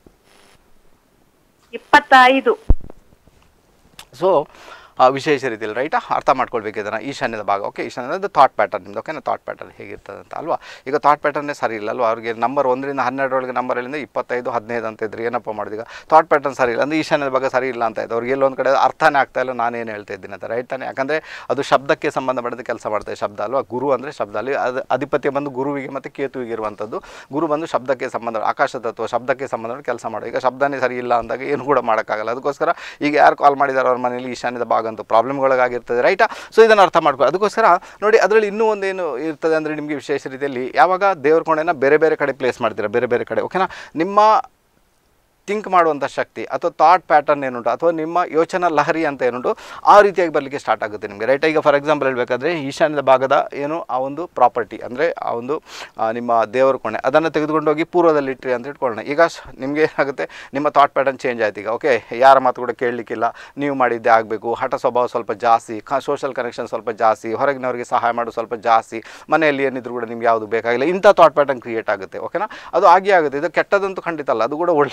ಇಪ್ಪತ್ತೈದು ಸೊ ವಿಶೇಷ ರೀತಿಯಲ್ಲಿ ರೈಟಾ ಅರ್ಥ ಮಾಡ್ಕೊಳ್ಬೇಕು ಇದನ್ನು ಈಶಾನ್ಯದ ಭಾಗ ಓಕೆ ಈಶಾನ್ಯದ ಥಾಟ್ ಪ್ಯಾಟರ್ನ್ ನಿಮ್ದು ಓಕೆನಾ ಥಾಟ್ ಪ್ಯಾಟರ್ನ್ ಹೇಗಿರ್ತದೆ ಅಂತ ಅಲ್ವಾ ಈಗ ಥಾಟ್ ಪ್ಯಾಟರ್ನೇ ಸರಿ ಇಲ್ಲ ಅಲ್ವಾ ಅವ್ರಿಗೆ ನಂಬರ್ ಒಂದರಿಂದ ಹನ್ನೆರಡರೊಳಗೆ ನಂಬರ್ ಹೇಳಿಂದ ಇಪ್ಪತ್ತೈದು ಹದಿನೈದು ಅಂತ ಇದ್ರು ಏನಪ್ಪ ಮಾಡಿದೀಗ ಥಾಟ್ ಪ್ಯಾಟರ್ನ್ ಸರಿ ಇಲ್ಲ ಅಂದರೆ ಈಶಾನ್ಯದ ಭಾಗ ಸರಿ ಇಲ್ಲ ಅಂತ ಇತ್ತು ಅವ್ರಿಗೆ ಎಲ್ಲೊಂದು ಕಡೆ ಅರ್ಥನೇ ಆಗ್ತಾ ಇಲ್ಲ ನಾನೇನು ಹೇಳ್ತಾ ಇದ್ದೀನಿ ಅಂತ ರೈಟ್ ತಾನೆ ಯಾಕಂದರೆ ಅದು ಶಬ್ದಕ್ಕೆ ಸಂಬಂಧಪಟ್ಟಂತೆ ಕೆಲಸ ಮಾಡ್ತದೆ ಶಬ್ದ ಅಲ್ವಾ ಗುರು ಅಂದರೆ ಶಬ್ದ ಅಲ್ಲಿ ಅದು ಅಧಿಪತ್ಯ ಬಂದು ಗುರುವಿಗೆ ಮತ್ತು ಕೇತುವಿಗೆ ಇರುವಂಥದ್ದು ಗುರು ಬಂದು ಶಬ್ದಕ್ಕೆ ಸಂಬಂಧ ಆಕಾಶ ತತ್ವ ಶಬ್ದಕ್ಕೆ ಸಂಬಂಧ ಕೆಲಸ ಮಾಡೋದು ಈಗ ಶಬ್ದನೇ ಸರಿ ಇಲ್ಲ ಅಂದಾಗ ಏನು ಕೂಡ ಮಾಡೋಕ್ಕಾಗಲ್ಲ ಅದಕ್ಕೋಸ್ಕರ ಈಗ ಯಾರು ಕಾಲ್ ಮಾಡಿದ್ದಾರೆ ಅವ್ರ ಮನೇಲಿ ಈಶಾನ್ಯದ ಭಾಗ ಅಂತೂ ಪ್ರಾಬ್ಲಮ್ಗಳಾಗಿರ್ತದೆ ರೈಟಾ ಸೊ ಇದನ್ನು ಅರ್ಥ ಮಾಡ್ಕೊ ಅದಕ್ಕೋಸ್ಕರ ನೋಡಿ ಅದರಲ್ಲಿ ಇನ್ನೂ ಒಂದೇನು ಇರ್ತದೆ ಅಂದರೆ ನಿಮಗೆ ವಿಶೇಷ ರೀತಿಯಲ್ಲಿ ಯಾವಾಗ ದೇವ್ರ ಕೊಂಡೆನ ಬೇರೆ ಬೇರೆ ಕಡೆ ಪ್ಲೇಸ್ ಮಾಡ್ತೀರಾ ಬೇರೆ ಬೇರೆ ಕಡೆ ಓಕೆನಾ ನಿಮ್ಮ ಥಿಂಕ್ ಮಾಡುವಂಥ ಶಕ್ತಿ ಅಥವಾ ಥಾಟ್ ಪ್ಯಾಟರ್ನ್ ಏನುಂಟು ಅಥವಾ ನಿಮ್ಮ ಯೋಚನಾ ಲಹರಿ ಅಂತ ಏನುಂಟು ಆ ರೀತಿಯಾಗಿ ಬರಲಿಕ್ಕೆ ಸ್ಟಾರ್ಟ್ ಆಗುತ್ತೆ ನಿಮಗೆ ರೈಟ್ ಈಗ ಫಾರ್ ಎಕ್ಸಾಂಪಲ್ ಹೇಳಬೇಕಾದ್ರೆ ಈಶಾನ್ಯದ ಭಾಗದ ಏನು ಆ ಒಂದು ಪ್ರಾಪರ್ಟಿ ಅಂದರೆ ಆ ಒಂದು ಆ, ನಿಮ್ಮ ದೇವರ ಕೋಣೆ ಅದನ್ನು ತೆಗೆದುಕೊಂಡೋಗಿ ಪೂರ್ವದಲ್ಲಿ ಇಟ್ರಿ ಅಂತ ಇಟ್ಕೊಳ್ಳೋಣ ಈಗ ಶ- ನಿಮಗೆ ಏನಾಗುತ್ತೆ ನಿಮ್ಮ ಥಾಟ್ ಪ್ಯಾಟರ್ನ್ ಚೇಂಜ್ ಆಯ್ತು ಈಗ ಓಕೆ ಯಾರ ಮಾತು ಕೂಡ ಕೇಳಲಿಕ್ಕಿಲ್ಲ ನೀವು ಮಾಡಿದ್ದೇ ಆಗಬೇಕು ಹಠ ಸ್ವಭಾವ ಸ್ವಲ್ಪ ಜಾಸ್ತಿ ಕ ಸೋಷಲ್ ಕನೆಕ್ಷನ್ ಸ್ವಲ್ಪ ಜಾಸ್ತಿ ಹೊರಗಿನವರಿಗೆ ಸಹಾಯ ಮಾಡೋದು ಸ್ವಲ್ಪ ಜಾಸ್ತಿ ಮನೆಯಲ್ಲಿ ಏನಿದ್ರು ಕೂಡ ನಿಮ್ಗೆ ಯಾವುದು ಬೇಕಾಗಿಲ್ಲ ಇಂಥ ಥಾಟ್ ಪ್ಯಾಟರ್ನ್ ಕ್ರಿಯೇಟ್ ಆಗುತ್ತೆ ಓಕೆನಾ ಅದು ಆಗೇ ಆಗುತ್ತೆ ಇದು ಕೆಟ್ಟದಂತೂ ಖಂಡಿತ ಅಲ್ಲ ಅದು ಕೂಡ ಒಳ್ಳೆಯದೇ ಏನು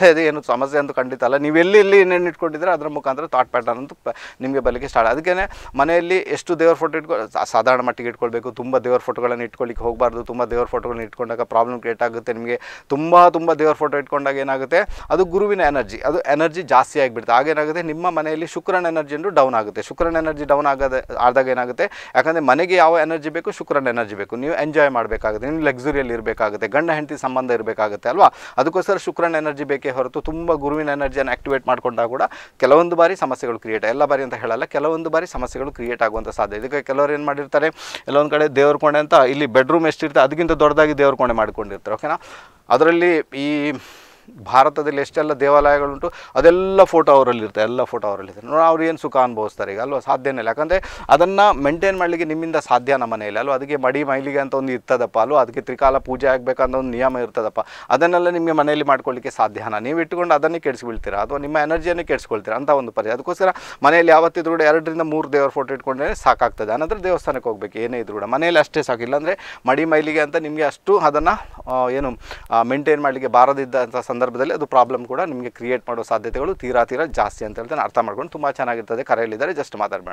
ಸಮಸ್ಯೆ ಅಂತೂ ಖಂಡಿತ ಅಲ್ಲ ನೀವು ಎಲ್ಲಿ ಎಲ್ಲಿ ಏನೇನು ಇಟ್ಕೊಂಡಿದ್ರೆ ಅದರ ಮುಖಾಂತರ ಥಾಟ್ ಪ್ಯಾಟರ್ನ್ ಅಂತೂ ಪ- ನಿಮಗೆ ಬರಲಿಕ್ಕೆ ಸ್ಟಾರ್ಟ್ ಅದಕ್ಕೇ ಮನೆಯಲ್ಲಿ ಎಷ್ಟು ದೇವ್ರ ಫೋಟೋ ಇಟ್ಕೊ ಸಾ- ಸಾಧಾರಣ ಮಟ್ಟಿಗೆ ಇಟ್ಕೊಳ್ಬೇಕು ತುಂಬ ದೇವ್ರ ಫೋಟೋಗಳನ್ನು ಇಟ್ಕೊಳ್ಳಿಕ್ಕೆ ಹೋಗಬಾರ್ದು ತುಂಬ ದೇವ್ರ ಫೋಟೋಗಳನ್ನ ಇಟ್ಕೊಂಡಾಗ ಪ್ರಾಬ್ಲಮ್ ಕ್ರಿಯೇಟ್ ಆಗುತ್ತೆ ನಿಮಗೆ ತುಂಬ ತುಂಬ ದೇವ್ರ ಫೋಟೋ ಇಟ್ಕೊಂಡಾಗ ಏನಾಗುತ್ತೆ ಅದು ಗುರುವಿನ ಎನರ್ಜಿ ಅದು ಎನರ್ಜಿ ಜಾಸ್ತಿ ಆಗಿಬಿಡುತ್ತೆ ಆಗೇನಾಗುತ್ತೆ ನಿಮ್ಮ ಮನೆಯಲ್ಲಿ ಶುಕ್ರನ ಎನರ್ಜಿ ಎಂದು ಡೌನ್ ಆಗುತ್ತೆ ಶುಕ್ರನ ಎನರ್ಜಿ ಡೌನ್ ಆಗದ ಆದಾಗ ಏನಾಗುತ್ತೆ ಯಾಕಂದರೆ ಮನೆಗೆ ಯಾವ ಎನರ್ಜಿ ಬೇಕು ಶುಕ್ರನ ಎನರ್ಜಿ ಬೇಕು ನೀವು ಎಂಜಾಯ್ ಮಾಡಬೇಕಾಗುತ್ತೆ ನೀವು ಲಕ್ಸುರಿಯಲ್ಲಿ ಇರಬೇಕಾಗುತ್ತೆ ಗಂಡ ಹೆಂಡತಿ ಸಂಬಂಧ ಇರಬೇಕಾಗುತ್ತೆ ಅಲ್ವಾ ಅದಕ್ಕೋಸ್ಕರ ಶುಕ್ರನ ಎನರ್ಜಿ ಬೇಕೇ ಹೊರತು ತುಂಬ ಗುರುವಿನ ಎನರ್ಜಿಯನ್ನು ಆಕ್ಟಿವೇಟ್ ಮಾಡ್ಕೊಂಡಾಗ ಕೂಡ ಕೆಲವೊಂದು ಬಾರಿ ಸಮಸ್ಯೆಗಳು ಕ್ರಿಯೇಟ್ ಎಲ್ಲ ಬಾರಿ ಅಂತ ಹೇಳಲ್ಲ ಕೆಲವೊಂದು ಬಾರಿ ಸಮಸ್ಯೆಗಳು ಕ್ರಿಯೇಟ್ ಆಗುವಂಥ ಸಾಧ್ಯ ಇದಕ್ಕೆ ಕೆಲವರು ಏನು ಮಾಡಿರ್ತಾರೆ ಎಲ್ಲೊಂದು ಕಡೆ ದೇವ್ರ ಕೋಣೆ ಅಂತ ಇಲ್ಲಿ ಬೆಡ್ರೂಮ್ ಎಷ್ಟಿರುತ್ತೆ ಅದಕ್ಕಿಂತ ದೊಡ್ಡದಾಗಿ ದೇವ್ರ ಕೋಣೆ ಮಾಡ್ಕೊಂಡಿರ್ತಾರೆ ಓಕೆನಾ ಅದರಲ್ಲಿ ಈ ಭಾರತದಲ್ಲಿ ಎಷ್ಟೆಲ್ಲ ದೇವಾಲಯಗಳುಂಟು ಅದೆಲ್ಲ ಫೋಟೋ ಅವರಲ್ಲಿ ಇರುತ್ತೆ ಎಲ್ಲ ಫೋಟೋ ಅವರಲ್ಲಿ ಇರುತ್ತೆ ನೋಡಿ ಅವ್ರು ಏನು ಸುಖ ಅನುಭವಿಸ್ತಾರೆ ಈಗ ಅಲ್ವಾ ಸಾಧ್ಯನೇ ಇಲ್ಲ ಯಾಕಂದರೆ ಅದನ್ನು ಮೇಂಟೈನ್ ಮಾಡಲಿಕ್ಕೆ ನಿಮ್ಮಿಂದ ಸಾಧ್ಯ ನಮ್ಮ ಮನೆಯಲ್ಲಿ ಅಲ್ವಾ ಅದಕ್ಕೆ ಮಡಿ ಮೈಲಿಗೆ ಅಂತ ಒಂದು ಇರ್ತದಪ್ಪ ಅಲ್ವಾ ಅದಕ್ಕೆ ತ್ರಿಕಾಲ ಪೂಜೆ ಆಗಬೇಕಂತ ಒಂದು ನಿಯಮ ಇರ್ತದಪ್ಪ ಅದನ್ನೆಲ್ಲ ನಿಮಗೆ ಮನೆಯಲ್ಲಿ ಮಾಡ್ಕೊಳ್ಳಿಕ್ಕೆ ಸಾಧ್ಯನಾ ನೀವು ಇಟ್ಕೊಂಡು ಅದನ್ನೇ ಕೆಡಿಸ್ಬೀಳ್ತೀರಾ ಅಥವಾ ನಿಮ್ಮ ಎನರ್ಜಿಯನ್ನೇ ಕೆಡಿಸ್ಕೊಳ್ತೀರಾ ಅಂತ ಒಂದು ಪರಿ ಅದಕ್ಕೋಸ್ಕರ ಮನೆಯಲ್ಲಿ ಯಾವತ್ತಿದ್ರು ಕೂಡ ಎರಡರಿಂದ ಮೂರು ದೇವರ ಫೋಟೋ ಇಟ್ಕೊಂಡ್ರೆ ಸಾಕಾಗ್ತದೆ ಅನಂತರ ದೇವಸ್ಥಾನಕ್ಕೆ ಹೋಗ್ಬೇಕು ಏನೇ ಇದ್ರು ಕೂಡ ಮನೆಯಲ್ಲಿ ಅಷ್ಟೇ ಸಾಕು ಇಲ್ಲಾಂದರೆ ಮಡಿ ಮೈಲಿಗೆ ಅಂತ ನಿಮಗೆ ಅಷ್ಟು ಅದನ್ನು ಏನು ಮೇಂಟೈನ್ ಮಾಡಲಿಕ್ಕೆ ಬಾರದಿದ್ದಂಥ ಸಂದರ್ಭದಲ್ಲಿ ಅದು ಪ್ರಾಬ್ಲಮ್ ಕೂಡ ನಿಮಗೆ ಕ್ರಿಯೇಟ್ ಮಾಡೋ ಸಾಧ್ಯತೆಗಳು ತೀರಾ ತೀರಾ ಜಾಸ್ತಿ ಅಂತ ಹೇಳ್ತಾನೆ ಅರ್ಥ ಮಾಡ್ಕೊಂಡು ತುಂಬ ಚೆನ್ನಾಗಿರ್ತದೆ ಕರೆಯಲ್ಲಿದ್ದಾರೆ ಜಸ್ಟ್ ಮಾತಾಡಬೇಡ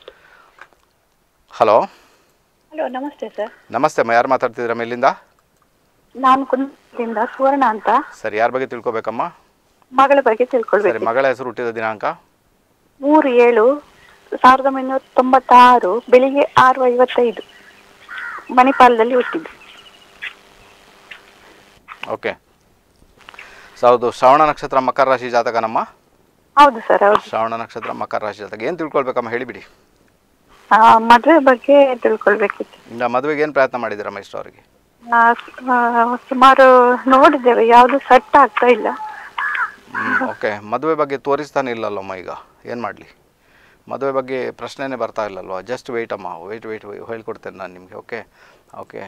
ಹಲೋ ಹಲೋ ನಮಸ್ತೆ ಸರ್ ನಮಸ್ತೆ ಅಮ್ಮ ಯಾರು ಮಾತಾಡ್ತಿದ್ದೀರಾ ಮೇಲಿಂದ ನಾನು ಕುಂದಿಂದ ಸುವರ್ಣ ಅಂತ ಸರಿ ಯಾರ ಬಗ್ಗೆ ತಿಳ್ಕೊಬೇಕಮ್ಮ ಮಗಳ ಬಗ್ಗೆ ಸರಿ ತಿಳ್ಕೊಳ್ಬೇಕು ಮಗಳ ಹೆಸರು ಹುಟ್ಟಿದ ದಿನಾಂಕ ಮೂರು ಏಳು ಸಾವಿರದ ಒಂಬೈನೂರ ತೊಂಬತ್ತಾರು ಬೆಳಿಗ್ಗೆ ಆರು ಐವತ್ತೈದು ಮಣಿಪಾಲದಲ್ಲಿ ಹುಟ್ಟಿದ್ದು ಓಕೆ ಸೊ ಹೌದು ಶ್ರವಣ ನಕ್ಷತ್ರ ಮಕರ ರಾಶಿ ಜಾತಕನಮ್ಮ ಹೌದು ಸರ್ ಹೌದು ಶ್ರವಣ ನಕ್ಷತ್ರ ಮಕರ ರಾಶಿ ಜಾತಕ ಏನು ತಿಳ್ಕೊಳ್ಬೇಕಮ್ಮ ಹೇಳಿಬಿಡಿ ಆ, ಮದುವೆ ಬಗ್ಗೆ ತಿಳ್ಕೊಳ್ಬೇಕಿತ್ತು ಇನ್ನು ಮದುವೆಗೆ ಏನು ಪ್ರಯತ್ನ ಮಾಡಿದ್ದೀರಮ್ಮ ಇಷ್ಟು ಅವರಿಗೆ ಆ, ಆ, ಸುಮಾರು ನೋಡಿದ್ದೇವೆ ಯಾವುದು ಸೆಟ್ ಆಗ್ತಾ ಇಲ್ಲ ಓಕೆ ಮದುವೆ ಬಗ್ಗೆ ತೋರಿಸ್ತಾನೆ ಇಲ್ಲಲ್ಲಮ್ಮ ಈಗ ಏನು ಮಾಡಲಿ ಮದುವೆ ಬಗ್ಗೆ ಪ್ರಶ್ನೆನೇ ಬರ್ತಾ ಇಲ್ಲಲ್ವ ಜಸ್ಟ್ ವೆಯ್ಟ್ ಅಮ್ಮ ವೆಯ್ಟ್ ವೆಯ್ಟ್ ಹೇಳ್ಕೊಡ್ತೇನೆ ನಾನು ನಿಮಗೆ ಓಕೆ ಓಕೆ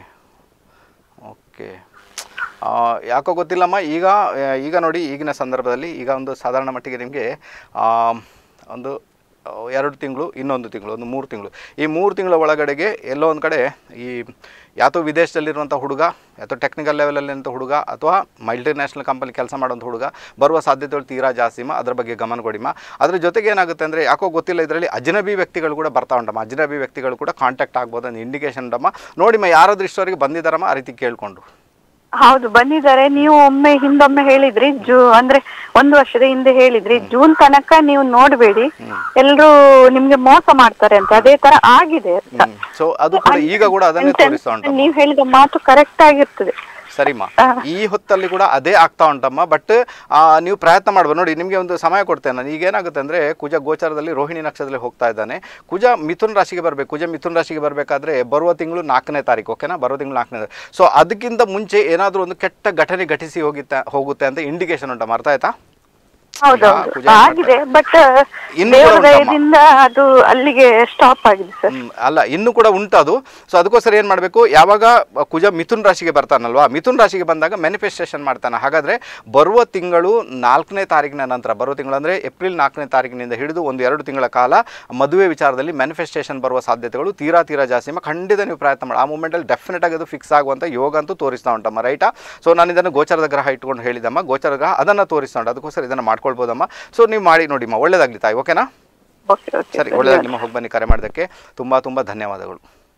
ಓಕೆ ಆ, ಯಾಕೋ ಗೊತ್ತಿಲ್ಲಮ್ಮ ಈಗ ಆ, ಈಗ ನೋಡಿ ಈಗಿನ ಸಂದರ್ಭದಲ್ಲಿ ಈಗ ಒಂದು ಸಾಧಾರಣ ಮಟ್ಟಿಗೆ ನಿಮಗೆ ಒಂದು ಆ, ಎರಡು ತಿಂಗಳು ಇನ್ನೊಂದು ತಿಂಗಳು ಒಂದು ಮೂರು ತಿಂಗಳು ಈ ಮೂರು ತಿಂಗಳ ಒಳಗಡೆಗೆ ಎಲ್ಲೋ ಒಂದು ಕಡೆ ಈ ಯಾತೋ ವಿದೇಶದಲ್ಲಿರುವಂಥ ಹುಡುಗ ಅಥವಾ ಟೆಕ್ನಿಕಲ್ ಲೆವೆಲಲ್ಲಿರುವಂಥ ಹುಡುಗ ಅಥವಾ ಮಲ್ಟಿ ನ್ಯಾಷನಲ್ ಕಂಪನಿ ಕೆಲಸ ಮಾಡೋಂಥ ಹುಡುಗ ಬರುವ ಸಾಧ್ಯತೆಗಳು ತೀರಾ ಜಾಸ್ತಿಮ್ಮ ಅದ್ರ ಬಗ್ಗೆ ಗಮನ ಕೊಡಿಮ್ಮ ಅದ್ರ ಜೊತೆಗೆ ಏನಾಗುತ್ತೆ ಅಂದರೆ ಯಾಕೋ ಗೊತ್ತಿಲ್ಲ ಇದರಲ್ಲಿ ಅಜ್ನಬಿ ವ್ಯಕ್ತಿಗಳು ಕೂಡ ಬರ್ತಾ ಉಂಟಮ್ಮ ಅಜ್ನಬಿ ವ್ಯಕ್ತಿಗಳು ಕೂಡ ಕಾಂಟ್ಯಾಕ್ಟ್ ಆಗ್ಬೋದು ಅಂತ ಇಂಡಿಕೇಶನ್ ಉಂಟಮ್ಮ ನೋಡಿಮ್ಮ ಯಾರಾದ್ರೂ ಇಷ್ಟವರೆಗೆ ಬಂದಿದ್ದಾರಮ್ಮ ಆ ರೀತಿ ಕೇಳಿಕೊಂಡು ಹೌದು ಬಂದಿದ್ದಾರೆ ನೀವು ಒಮ್ಮೆ ಹಿಂದೊಮ್ಮೆ ಹೇಳಿದ್ರಿ ಜೂ ಅಂದ್ರೆ ಒಂದು ವರ್ಷದ ಹಿಂದೆ ಹೇಳಿದ್ರಿ ಜೂನ್ ತನಕ ನೀವು ನೋಡ್ಬೇಡಿ ಎಲ್ರು ನಿಮ್ಗೆ ಮೋಸ ಮಾಡ್ತಾರೆ ಅಂತ ಅದೇ ತರ ಆಗಿದೆ ಸೊ ಅದು ಕೂಡ ಈಗ ಕೂಡ ಅದನ್ನೇ ತೋರಿಸ್ತಾ ಉಂಟಮ್ಮ ನೀವು ಹೇಳಿದ ಮಾತು ಕರೆಕ್ಟ್ ಆಗಿರ್ತದೆ ಸರಿಮ್ಮ ಈ ಹೊತ್ತಲ್ಲಿ ಕೂಡ ಅದೇ ಆಗ್ತಾ ಉಂಟಮ್ಮ ಬಟ್ ನೀವು ಪ್ರಯತ್ನ ಮಾಡ್ಬೋದು ನೋಡಿ ನಿಮಗೆ ಒಂದು ಸಮಯ ಕೊಡ್ತೇನೆ ನಾನು ಈಗ ಏನಾಗುತ್ತೆ ಅಂದರೆ ಕುಜ ಗೋಚರದಲ್ಲಿ ರೋಹಿಣಿ ನಕ್ಷತ್ರದಲ್ಲಿ ಹೋಗ್ತಾ ಇದ್ದಾನೆ ಕುಜ ಮಿಥುನ್ ರಾಶಿಗೆ ಬರಬೇಕು ಕುಜ ಮಿಥುನ್ ರಾಶಿಗೆ ಬರಬೇಕಾದ್ರೆ ಬರುವ ತಿಂಗಳು ನಾಲ್ಕನೇ ತಾರೀಕು ಓಕೆನಾ ಬರುವ ತಿಂಗಳು ನಾಲ್ಕನೇ ಸೊ ಅದಕ್ಕಿಂತ ಮುಂಚೆ ಏನಾದರೂ ಒಂದು ಕೆಟ್ಟ ಘಟನೆ ಘಟಿಸಿ ಹೋಗಿತ್ತ ಹೋಗುತ್ತೆ ಅಂತ ಇಂಡಿಕೇಶನ್ ಉಂಟಮ್ಮ ಅರ್ಥ ಆಯ್ತಾ ಹೌದೌದು ಪೂಜೆ ಆಗಿದೆ ಬಟ್ ಇನ್ನು ದೇವರ ಕೂಡ ಉಂಟಮ್ಮ. ದಯದಿಂದ ಅದು ಅಲ್ಲಿಗೆ ಸ್ಟಾಪ್ ಆಗಿದೆ ಸರ್ ಹ್ಮ್, ಅಲ್ಲ ಇನ್ನು ಕೂಡ ಉಂಟದು ಸೊ ಅದಕ್ಕೋಸ್ಕರ ಏನು ಮಾಡಬೇಕು ಯಾವಾಗ ಕುಜ ಮಿಥುನ್ ರಾಶಿಗೆ ಬರ್ತಾನಲ್ವಾ ಮಿಥುನ್ ರಾಶಿಗೆ ಬಂದಾಗ ಮ್ಯಾನಿಫೆಸ್ಟೇಷನ್ ಮಾಡ್ತಾನೆ ಹಾಗಾದರೆ ಬರುವ ತಿಂಗಳು ನಾಲ್ಕನೇ ತಾರೀಕಿನ ನಂತರ ಬರುವ ತಿಂಗಳು ಅಂದರೆ ಏಪ್ರಿಲ್ ನಾಲ್ಕನೇ ತಾರೀಕಿನಿಂದ ಹಿಡಿದು ಒಂದು ಎರಡು ತಿಂಗಳ ಕಾಲ ಮದುವೆ ವಿಚಾರದಲ್ಲಿ ಮ್ಯಾನಿಫೆಸ್ಟೇಷನ್ ಬರುವ ಸಾಧ್ಯತೆಗಳು ತೀರಾ ತೀರಾ ಜಾಸ್ತಿ ಅಮ್ಮ ಖಂಡಿತ ನೀವು ಪ್ರಯತ್ನ ಮಾಡಿ ಆ ಮೂಮೆಂಟಲ್ಲಿ ಡೆಫಿನೆಟ್ ಆಗಿ ಅದು ಫಿಕ್ಸ್ ಆಗುವಂಥ ಯೋಗ ಅಂತೂ ತೋರಿಸ್ತಾ ಉಂಟಮ್ಮ ರೈಟಾ ಸೊ ನಾನು ಇದನ್ನು ಗೋಚರದ ಗ್ರಹ ಇಟ್ಕೊಂಡು ಹೇಳಿದಮ್ಮ ಗೋಚರ ಗ್ರಹ ಅದನ್ನು ತೋರಿಸ್ತಾ ಉಂಟು ಅದಕ್ಕೋಸ್ಕರ ಇದನ್ನು ಮಾಡ್ಕೊಳ್ಬೋದಮ್ಮ ಸೊ ನೀವು ಮಾಡಿ ನೋಡಿಮ್ಮ ಒಳ್ಳೇದಾಗ್ಲಿ ತಾಯಿ ಓಕೆನಾ ಓಕೆ ಓಕೆ ಸರಿ ಒಳ್ಳೆಯದಾಗಲಿ ನಿಮ್ಮ ಹೋಗಿ ಬನ್ನಿ ಕರೆ ಮಾಡೋದಕ್ಕೆ ತುಂಬ ತುಂಬ ಧನ್ಯವಾದಗಳು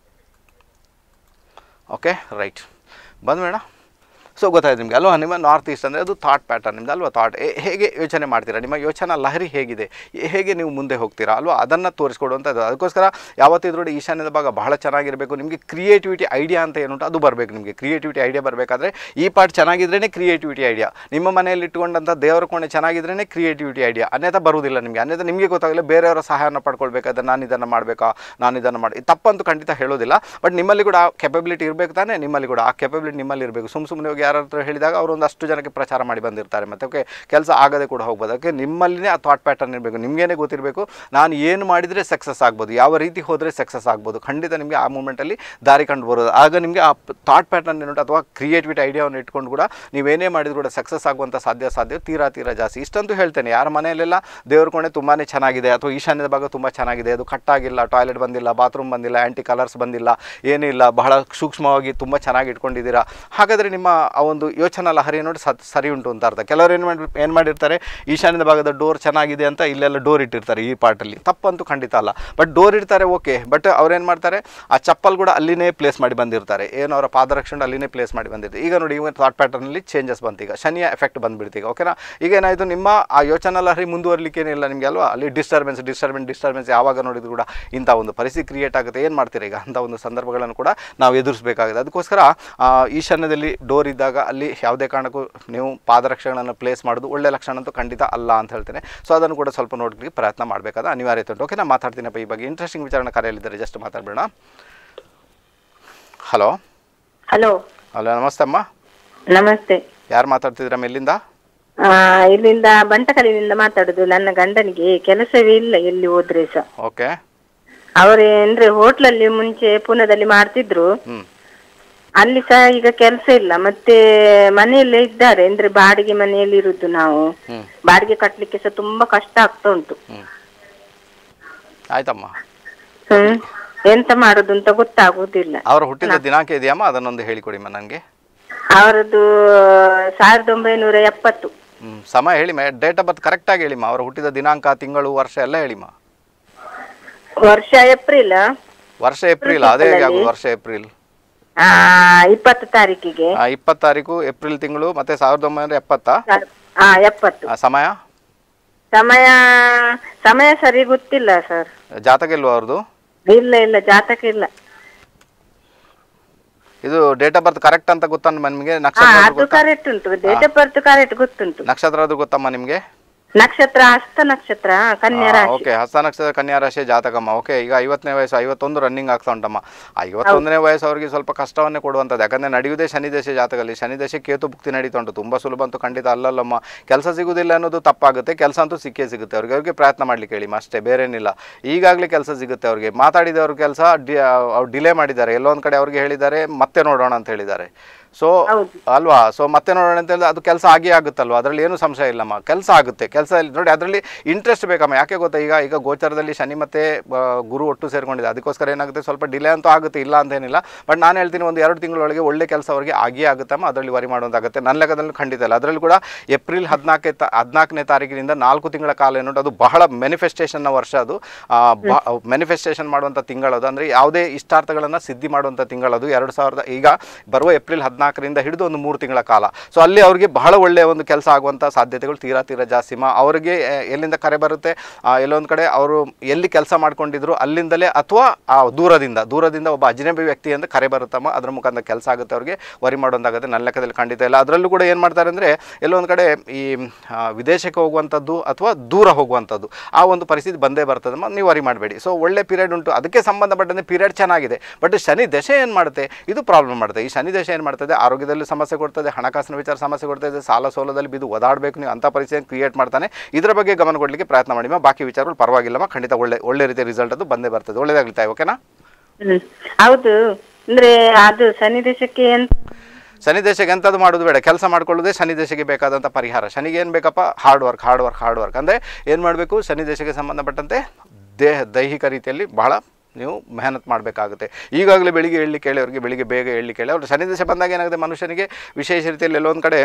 ಓಕೆ ರೈಟ್ ಬಂದ ಮೇಡ ಸೊ ಗೊತ್ತಾಯ್ತು ನಿಮಗೆ ಅಲ್ವಾ ನಿಮ್ಮ ನಾರ್ತ್ ಈಸ್ಟ್ ಅಂದರೆ ಅದು ಥಾಟ್ ಪ್ಯಾಟರ್ನ್ ನಿಮ್ದು ಅಲ್ವಾ ಥಾಟ್ ಹೇಗೆ ಯೋಚನೆ ಮಾಡ್ತೀರಾ ನಿಮ್ಮ ಯೋಚನಾ ಲಹರಿ ಹೇಗಿದೆ ಹೇಗೆ ನೀವು ಮುಂದೆ ಹೋಗ್ತೀರಾ ಅಲ್ವಾ ಅದನ್ನು ತೋರಿಸ್ಕೊಡುವಂಥದ್ದು ಅದಕ್ಕೋಸ್ಕರ ಯಾವತ್ತಿದ್ರೂ ಕೂಡ ಈಶಾನ್ಯದ ಭಾಗ ಬಹಳ ಚೆನ್ನಾಗಿರಬೇಕು ನಿಮಗೆ ಕ್ರಿಯೇಟಿವಿಟಿ ಐಡಿಯಾ ಅಂತ ಏನುಂಟು ಅದು ಬರಬೇಕು ನಿಮಗೆ ಕ್ರಿಯೇಟಿವಿಟಿ ಐಡಿಯಾ ಬರಬೇಕಾದ್ರೆ ಈ ಪಾರ್ಟ್ ಚೆನ್ನಾಗಿದ್ರೇ ಕ್ರಿಯೇಟಿವಿಟಿ ಐಡಿಯಾ ನಿಮ್ಮ ಮನೆಯಲ್ಲಿ ಇಟ್ಟುಕೊಂಡಂಥ ದೇವರ ಕೋಣೆ ಚೆನ್ನಾಗಿದ್ರೇ ಕ್ರಿಯೇಟಿವಿಟಿ ಐಡಿಯಾ ಅನ್ಯಥ ಬರುವುದಿಲ್ಲ ನಿಮಗೆ ಅನ್ಯಥ ನಿಮಗೆ ಗೊತ್ತಾಗಲ್ಲ ಬೇರೆಯವರ ಸಹಾಯನ ಪಡ್ಕೊಳ್ಬೇಕಾದ್ರೆ ನಾನು ಇದನ್ನು ಮಾಡಬೇಕಾ ನಾನು ಇದನ್ನು ಮಾಡಿ ಇದು ತಪ್ಪಂತೂ ಖಂಡಿತ ಹೇಳೋದಿಲ್ಲ ಬಟ್ ನಿಮ್ಮಲ್ಲಿ ಕೂಡ ಆ ಕೆಪಬಿಲಿಟಿ ಇರಬೇಕು ತಾನೇ ನಿಮ್ಮಲ್ಲಿ ಕೂಡ ಆ ಕೆಪಬಿಲಿಟಿ ನಿಮ್ಮಲ್ಲಿ ಇರಬೇಕು ಸುಮ್ಮ ಸುಮ್ಮನೆ ಹೋಗಿ ಯಾರ ಹತ್ರ ಹೇಳಿದಾಗ ಅವರು ಒಂದಷ್ಟು ಜನಕ್ಕೆ ಪ್ರಚಾರ ಮಾಡಿ ಬಂದಿರ್ತಾರೆ ಮತ್ತು ಓಕೆ ಕೆಲಸ ಆಗದೆ ಕೂಡ ಹೋಗ್ಬೋದು ಅದಕ್ಕೆ ನಿಮ್ಮಲ್ಲಿನೇ ಆ ಥಾಟ್ ಪ್ಯಾಟರ್ನ್ ಇರಬೇಕು ನಿಮಗೇನೆ ಗೊತ್ತಿರಬೇಕು ನಾನು ಏನು ಮಾಡಿದರೆ ಸಕ್ಸಸ್ ಆಗ್ಬೋದು ಯಾವ ರೀತಿ ಹೋದರೆ ಸಕ್ಸಸ್ ಆಗ್ಬೋದು ಖಂಡಿತ ನಿಮಗೆ ಆ ಮೂಮೆಂಟಲ್ಲಿ ದಾರಿ ಕಂಡು ಬರೋದು ಆಗ ನಿಮಗೆ ಆ ಥಾಟ್ ಪ್ಯಾಟರ್ನ್ ಏನುಂಟು ಅಥವಾ ಕ್ರಿಯೇಟಿವಿಟಿ ಐಡಿಯಾವನ್ನು ಇಟ್ಕೊಂಡು ಕೂಡ ನೀವೇನೇ ಮಾಡಿದ್ರು ಕೂಡ ಸಕ್ಸಸ್ ಆಗುವಂಥ ಸಾಧ್ಯ ಸಾಧ್ಯ ತೀರಾ ತೀರಾ ಜಾಸ್ತಿ ಇಷ್ಟಂತೂ ಹೇಳ್ತೇನೆ ಯಾರ ಮನೆಯಲ್ಲೆಲ್ಲ ದೇವ್ರ ಕೋಣೆ ತುಂಬಾ ಚೆನ್ನಾಗಿದೆ ಅಥವಾ ಈಶಾನ್ಯದ ಭಾಗ ತುಂಬ ಚೆನ್ನಾಗಿದೆ ಅದು ಕಟ್ಟಾಗಿಲ್ಲ ಟಾಯ್ಲೆಟ್ ಬಂದಿಲ್ಲ ಬಾತ್ರೂಮ್ ಬಂದಿಲ್ಲ ಆ್ಯಂಟಿ ಕಲರ್ಸ್ ಬಂದಿಲ್ಲ ಏನಿಲ್ಲ ಬಹಳ ಸೂಕ್ಷ್ಮವಾಗಿ ತುಂಬ ಚೆನ್ನಾಗಿ ಇಟ್ಕೊಂಡಿದ್ದೀರಾ ಹಾಗಾದರೆ ನಿಮ್ಮ ಆ ಒಂದು ಯೋಚನಾ ಲಹರಿ ನೋಡಿ ಸತ್ ಸರಿ ಉಂಟು ಅಂತ ಅರ್ಥ ಕೆಲವರು ಏನು ಮಾಡಿ ಏನು ಮಾಡಿರ್ತಾರೆ ಈಶಾನ್ಯದ ಭಾಗದ ಡೋರ್ ಚೆನ್ನಾಗಿದೆ ಅಂತ ಇಲ್ಲೆಲ್ಲ ಡೋರ್ ಇಟ್ಟಿರ್ತಾರೆ ಈ ಪಾರ್ಟಲ್ಲಿ ತಪ್ಪಂತೂ ಖಂಡಿತ ಅಲ್ಲ ಬಟ್ ಡೋರ್ ಇಡ್ತಾರೆ ಓಕೆ ಬಟ್ ಅವ್ರೇನು ಮಾಡ್ತಾರೆ ಆ ಚಪ್ಪಲ್ ಕೂಡ ಅಲ್ಲಿನೇ ಪ್ಲೇಸ್ ಮಾಡಿ ಬಂದಿರ್ತಾರೆ ಏನು ಅವರ ಪಾದರಕ್ಷಣೆ ಅಲ್ಲಿನೇ ಪ್ಲೇಸ್ ಮಾಡಿ ಬಂದಿರ್ತಾರೆ ಈಗ ನೋಡಿ ಇವತ್ತು ಥಾಟ್ ಪ್ಯಾಟರ್ನಲ್ಲಿ ಚೇಂಜಸ್ ಬಂತು ಈಗ ಶನಿಯ ಎಫೆಕ್ಟ್ ಬಂದ್ಬಿಡ್ತು ಈಗ ಓಕೆನಾ ಈಗ ಏನಾಯಿತು ನಿಮ್ಮ ಆ ಯೋಚನಾ ಲಹರಿ ಮುಂದುವರಲಿಕ್ಕೆ ಏನಿಲ್ಲ ನಿಮಗೆ ಅಲ್ವಾ ಅಲ್ಲಿ ಡಿಸ್ಟರ್ಬೆನ್ಸ್ ಡಿಸ್ಟರ್ಬೆನ್ಸ್ ಡಿಸ್ಟರ್ಬೆನ್ಸ್ ಯಾವಾಗ ನೋಡಿದ್ರು ಕೂಡ ಇಂಥ ಒಂದು ಪರಿಸ್ಥಿತಿ ಕ್ರಿಯೇಟ್ ಆಗುತ್ತೆ ಏನು ಮಾಡ್ತೀರಿ ಈಗ ಅಂಥ ಒಂದು ಸಂದರ್ಭಗಳನ್ನು ಕೂಡ ನಾವು ಎದುರಿಸಬೇಕಾಗಿದೆ ಅದಕ್ಕೋಸ್ಕರ ಆ, ಈಶಾನ್ಯದಲ್ಲಿ ಡೋರ್ ಇದ್ದಾಗ ಅಲ್ಲಿ ಯಾವುದೇ ಕಾರಣಕ್ಕೂ ನೀವು ಪಾದರಕ್ಷೆಗಳನ್ನು ಪ್ಲೇಸ್ ಮಾಡೋದು ಒಳ್ಳೆ ಲಕ್ಷಣ ಅಂತೂ ಖಂಡಿತ ಅಲ್ಲ ಅಂತ ಹೇಳ್ತೇನೆ ಸೊ ಅದನ್ನು ಕೂಡ ಸ್ವಲ್ಪ ನೋಡ್ಲಿಕ್ಕೆ ಪ್ರಯತ್ನ ಮಾಡಬೇಕಾದ ಅನಿವಾರ್ಯತೆ ಉಂಟು ಓಕೆ ನಾನು ಮಾತಾಡ್ತೀನಪ್ಪ ಈ ಬಗ್ಗೆ ಇಂಟ್ರೆಸ್ಟಿಂಗ್ ವಿಚಾರಣ ಕರೆಯಲ್ಲಿದ್ದಾರೆ ಜಸ್ಟ್ ಮಾತಾಡಬೇಡ ಹಲೋ ಹಲೋ ಹಲೋ ನಮಸ್ತೆ ಅಮ್ಮ ನಮಸ್ತೆ ಯಾರು ಮಾತಾಡ್ತಿದ್ದೀರಮ್ಮ ಎಲ್ಲಿಂದ ಆ, ಇಲ್ಲಿಂದ ಬಂಟಕಲಿನಿಂದ ಮಾತಾಡುದು ನನ್ನ ಗಂಡನಿಗೆ ಕೆಲಸವೇ ಇಲ್ಲ ಎಲ್ಲಿ ಹೋದ್ರೆ ಸಹ ಓಕೆ ಅವರೇ ಅಂದ್ರೆ ಹೋಟ್ಲಲ್ಲಿ ಮುಂಚೆ ಪುನದಲ್ಲಿ ಮಾಡ್ತಿದ್ರು ಹ್ಞೂ ಅಲ್ಲಿ ಸಹ ಈಗ ಕೆಲಸ ಇಲ್ಲ ಮತ್ತೆ ಮನೆಯಲ್ಲೇ ಇದ್ದಾರೆ ಅಂದ್ರೆ ಬಾಡಿಗೆ ಮನೆಯಲ್ಲಿ ಇರುದು ನಾವು ಹ್ಮ್. ಬಾಡಿಗೆ ಕಟ್ಲಿಕ್ಕೆ ಸಹ ತುಂಬಾ ಕಷ್ಟ ಆಗ್ತಾ ಉಂಟು ಆಯ್ತಮ್ಮ ಹ್ಮ್ ಎಂತ ಮಾಡುದು ಅಂತ ಗೊತ್ತಾಗುದಿಲ್ಲ ಅವರ ಹುಟ್ಟಿದ ದಿನಾಂಕ ಇದೆಯಮ್ಮ ಅದನ್ನೊಂದು ಹೇಳಿಕೊಡಿಮ್ಮ ನನಗೆ ಅವರದ್ದು ಸಾವಿರದ ಒಂಬೈನೂರ ಎಪ್ಪತ್ತು ಹ್ಞೂ ಸಮಯ ಹೇಳಿಮ್ಮ ಡೇಟ್ ಆಫ್ ಬರ್ತ್ ಕರೆಕ್ಟಾಗಿ ಹೇಳಿಮ್ಮ ಅವರ ಹುಟ್ಟಿದ ದಿನಾಂಕ ತಿಂಗಳು ವರ್ಷ ಎಲ್ಲ ಹೇಳಿಮ್ಮ ವರ್ಷ ಏಪ್ರಿಲ್ ವರ್ಷ ಏಪ್ರಿಲ್ ಅದೇ ಹೇಗೆ ಆಗೋದು ವರ್ಷ ಏಪ್ರಿಲ್ ಆ ಇಪ್ಪತ್ತು ತಾರೀಕಿಗೆ ಆ, ಇಪ್ಪತ್ತು ತಾರೀಕು ಏಪ್ರಿಲ್ ತಿಂಗಳು ಮತ್ತೆ ಸಾವಿರದ ಒಂಬೈನೂರ ಎಪ್ಪತ್ತಾ ಹಾ ಎಪ್ಪತ್ತು ಆ, ಸಮಯ ಸಮಯ ಸಮಯ ಸರಿ ಗೊತ್ತಿಲ್ಲ ಸರ್ ಜಾತಕ ಇಲ್ವಾ ಅವ್ರದ್ದು ಇಲ್ಲ ಇಲ್ಲ ಜಾತಕ ಇಲ್ಲ ಇದು ಡೇಟ್ ಆಫ್ ಬರ್ತ್ ಕರೆಕ್ಟ್ ಅಂತ ಗೊತ್ತಾ ನಿಮಗೆ ಹಾ ನಕ್ಷತ್ರ ಅದು ಕರೆಕ್ಟ್ ಉಂಟು ಡೇಟ್ ಆಫ್ ಬರ್ತ್ ಕರೆಕ್ಟ್ ಗೊತ್ತುಂಟು ನಕ್ಷತ್ರ ಅದು ಗೊತ್ತಮ್ಮ ನಿಮಗೆ ನಕ್ಷತ್ರ ಹಸ್ತ ನಕ್ಷತ್ರ ಕನ್ಯಾ ರಾಶಿ ಓಕೆ ಹಸ್ತ ನಕ್ಷತ್ರ ಕನ್ಯಾ ರಾಶಿ ಜಾತಕಮ್ಮ ಓಕೆ ಈಗ ಐವತ್ತನೇ ವಯಸ್ಸು ಐವತ್ತೊಂದು ರನ್ನಿಂಗ್ ಆಗ್ತಾ ಉಂಟಮ್ಮ ಆ ಐವತ್ತೊಂದನೇ ವಯಸ್ಸು ಅವರಿಗೆ ಸ್ವಲ್ಪ ಕಷ್ಟವನ್ನೇ ಕೊಡುವಂಥದ್ದು ಯಾಕಂದರೆ ನಡೆಯುವುದೇ ಶನಿ ದೇಶ ಜಾತಕದಲ್ಲಿ ಶನಿ ದೇಶ ಕೇತು ಭುಕ್ತಿ ನಡೀತಾ ಉಂಟು ತುಂಬ ಸುಲಭ ಅಂತೂ ಖಂಡಿತ ಅಲ್ಲಲ್ಲಮ್ಮ ಕೆಲಸ ಸಿಗುವುದಿಲ್ಲ ಅನ್ನೋದು ತಪ್ಪಾಗುತ್ತೆ ಕೆಲಸ ಅಂತೂ ಸಿಕ್ಕೇ ಸಿಗುತ್ತೆ ಅವ್ರಿಗೆ ಅವ್ರಿಗೆ ಪ್ರಯತ್ನ ಮಾಡ್ಲಿಕ್ಕೆ ಹೇಳಿ ಅಷ್ಟೇ ಬೇರೇನಿಲ್ಲ ಈಗಾಗಲೇ ಕೆಲಸ ಸಿಗುತ್ತೆ ಅವ್ರಿಗೆ ಮಾತಾಡಿದವ್ರ ಕೆಲಸ ಡಿ ಅವ್ರು ಡಿಲೇ ಮಾಡಿದ್ದಾರೆ ಎಲ್ಲೊಂದು ಕಡೆ ಅವ್ರಿಗೆ ಹೇಳಿದ್ದಾರೆ ಮತ್ತೆ ನೋಡೋಣ ಅಂತ ಹೇಳಿದ್ದಾರೆ ಸೊ ಅಲ್ವಾ ಸೊ ಮತ್ತೆ ನೋಡೋಣ ಅಂತ ಹೇಳಿದ್ರೆ ಅದು ಕೆಲಸ ಆಗೇ ಆಗುತ್ತಲ್ವಾ ಅದರಲ್ಲಿ ಏನು ಸಂಶಯ ಇಲ್ಲಮ್ಮ ಕೆಲಸ ಆಗುತ್ತೆ ಕೆಲಸ ನೋಡಿ ಅದರಲ್ಲಿ ಇಂಟ್ರೆಸ್ಟ್ ಬೇಕಮ್ಮ ಯಾಕೆ ಗೊತ್ತಾ ಈಗ ಈಗ ಗೋಚರದಲ್ಲಿ ಶನಿ ಮತ್ತೆ ಆ, ಗುರು ಒಟ್ಟು ಸೇರ್ಕೊಂಡಿದೆ ಅದಕ್ಕೋಸ್ಕರ ಏನಾಗುತ್ತೆ ಸ್ವಲ್ಪ ಡಿಲೇ ಅಂತೂ ಆಗುತ್ತೆ ಇಲ್ಲ ಅಂತೇನಿಲ್ಲ ಬಟ್ ನಾನು ಹೇಳ್ತೀನಿ ಒಂದು ಎರಡು ತಿಂಗಳೊಳಗೆ ಒಳ್ಳೆ ಕೆಲಸ ಅವರಿಗೆ ಆಗೇ ಆಗುತ್ತಮ್ಮ ಅದರಲ್ಲಿ ವರಿ ಮಾಡುವಂತಾಗುತ್ತೆ ನನ್ನ ಲೆಕ್ಕದಲ್ಲಿ ಖಂಡಿತ ಇಲ್ಲ ಅದರಲ್ಲಿ ಕೂಡ ಏಪ್ರಿಲ್ ಹದಿನಾಲ್ಕೇ ತ ಹದಿನಾಲ್ಕನೇ ತಾರೀಕಿನಿಂದ ನಾಲ್ಕು ತಿಂಗಳ ಕಾಲ ಏನು ಅದು ಬಹಳ ಮೆನಿಫೆಸ್ಟೇಷನ್ನ ವರ್ಷ ಅದು ಮೆನಿಫೆಸ್ಟೇಷನ್ ಮಾಡುವಂಥ ತಿಂಗಳದು ಅಂದರೆ ಯಾವುದೇ ಇಷ್ಟಾರ್ಥಗಳನ್ನು ಸಿದ್ಧಿ ಮಾಡುವಂಥ ತಿಂಗಳದು ಎರಡು ಸಾವಿರದ ಈಗ ಬರುವ ಏಪ್ರಿಲ್ ಹದಿನಾಲ್ಕರಿಂದ ಹಿಡಿದು ಒಂದು ಮೂರು ತಿಂಗಳ ಕಾಲ ಸೊ ಅಲ್ಲಿ ಅವರಿಗೆ ಬಹಳ ಒಳ್ಳೆಯ ಒಂದು ಕೆಲಸ ಆಗುವಂಥ ಸಾಧ್ಯತೆಗಳು ತೀರಾ ತೀರಾ ಜಾಸ್ತಿಮ ಅವರಿಗೆ ಆ, ಎಲ್ಲಿಂದ ಕರೆ ಬರುತ್ತೆ ಆ, ಎಲ್ಲೊಂದು ಕಡೆ ಅವರು ಎಲ್ಲಿ ಕೆಲಸ ಮಾಡ್ಕೊಂಡಿದ್ರು ಅಲ್ಲಿಂದಲೇ ಅಥವಾ ಆ ದೂರದಿಂದ ದೂರದಿಂದ ಒಬ್ಬ ಅಜನಬಿ ವ್ಯಕ್ತಿ ಅಂತ ಕರೆ ಬರುತ್ತಮ್ಮ ಅದ್ರ ಮುಖಾಂತರ ಕೆಲಸ ಆಗುತ್ತೆ ಅವ್ರಿಗೆ ವರಿ ಮಾಡೋದಾಗುತ್ತೆ ನನ್ನ ಲೆಕ್ಕದಲ್ಲಿ ಖಂಡಿತ ಇಲ್ಲ ಅದರಲ್ಲೂ ಕೂಡ ಏನು ಮಾಡ್ತಾರೆ ಅಂದರೆ ಎಲ್ಲೊಂದು ಕಡೆ ಈ ಆ, ವಿದೇಶಕ್ಕೆ ಹೋಗುವಂಥದ್ದು ಅಥವಾ ದೂರ ಹೋಗುವಂಥದ್ದು ಆ ಒಂದು ಪರಿಸ್ಥಿತಿ ಬಂದೇ ಬರ್ತದಮ್ಮ ನೀವು ವರಿ ಮಾಡಬೇಡಿ ಸೊ ಒಳ್ಳೆ ಪೀರಿಯಡ್ ಉಂಟು ಅದಕ್ಕೆ ಸಂಬಂಧಪಟ್ಟಂತೆ ಪೀರಿಯಡ್ ಚೆನ್ನಾಗಿದೆ ಬಟ್ ಶನಿ ದಶೆ ಏನು ಮಾಡುತ್ತೆ ಇದು ಪ್ರಾಬ್ಲಮ್ ಮಾಡುತ್ತೆ ಈ ಶನಿ ದಶೆ ಏನು ಮಾಡ್ತದೆ ಆರೋಗ್ಯದಲ್ಲಿ ಸಮಸ್ಯೆ ಕೊಡ್ತದೆ ಹಣಕಾಸಿನ ವಿಚಾರ ಸಮಸ್ಯೆ ಕೊಡ್ತದೆ ಸಾಲ ಸೋಲದಲ್ಲಿ ಬಿದ್ದು ಒದಾಡಬೇಕು ನೀವು ಅಂಥ ಪರಿಸ್ಥಿತಿ ಕ್ರಿಯೇಟ್ ಮಾಡ್ತಾನೆ ಇದರ ಬಗ್ಗೆ ಗಮನ ಕೊಡಲಿಕ್ಕೆ ಪ್ರಯತ್ನ ಮಾಡಿ ಬಾಕಿ ವಿಚಾರಗಳು ಪರವಾಗಿಲ್ಲಮ್ಮ ಖಂಡಿತ ಒಳ್ಳೆ ಒಳ್ಳೆ ರೀತಿಯ ರಿಸಲ್ಟ್ ಅದು ಬಂದೇ ಬರ್ತದೆ ಒಳ್ಳೇದಾಗ್ಲಿ ತಾಯಿ ಓಕೆನಾ ಹ್ಮ್ ಹೌದು ಅಂದ್ರೆ ಅದು ಶನಿ ದೇಶಕ್ಕೆ ಎಂತ ಶನಿ ದೇಶಕ್ಕೆ ಎಂಥದ್ದು ಮಾಡೋದು ಬೇಡ ಕೆಲಸ ಮಾಡ್ಕೊಳ್ಳೋದೇ ಶನಿ ದೇಶಕ್ಕೆ ಬೇಕಾದಂಥ ಪರಿಹಾರ ಶನಿಗೆ ಏನು ಬೇಕಪ್ಪ hard work hard work hard work ಅಂದರೆ ಏನು ಮಾಡಬೇಕು ಶನಿ ದೇಶಕ್ಕೆ ಸಂಬಂಧಪಟ್ಟಂತೆ ದೇಹ ದೈಹಿಕ ರೀತಿಯಲ್ಲಿ ಬಹಳ ನೀವು ಮೆಹನತ್ ಮಾಡಬೇಕಾಗುತ್ತೆ ಈಗಾಗಲೇ ಬೆಳಿಗ್ಗೆ ಹೇಳಲಿಕ್ಕೆ ಹೇಳಿ ಅವ್ರಿಗೆ ಬೆಳಿಗ್ಗೆ ಬೇಗ ಹೇಳಲಿಕ್ಕೆ ಹೇಳಿ ಅವ್ರು ಶನಿ ದೇಶ ಬಂದಾಗ ಏನಾಗುತ್ತೆ ಮನುಷ್ಯನಿಗೆ ವಿಶೇಷ ರೀತಿಯಲ್ಲಿ ಎಲ್ಲೊಂದು ಕಡೆ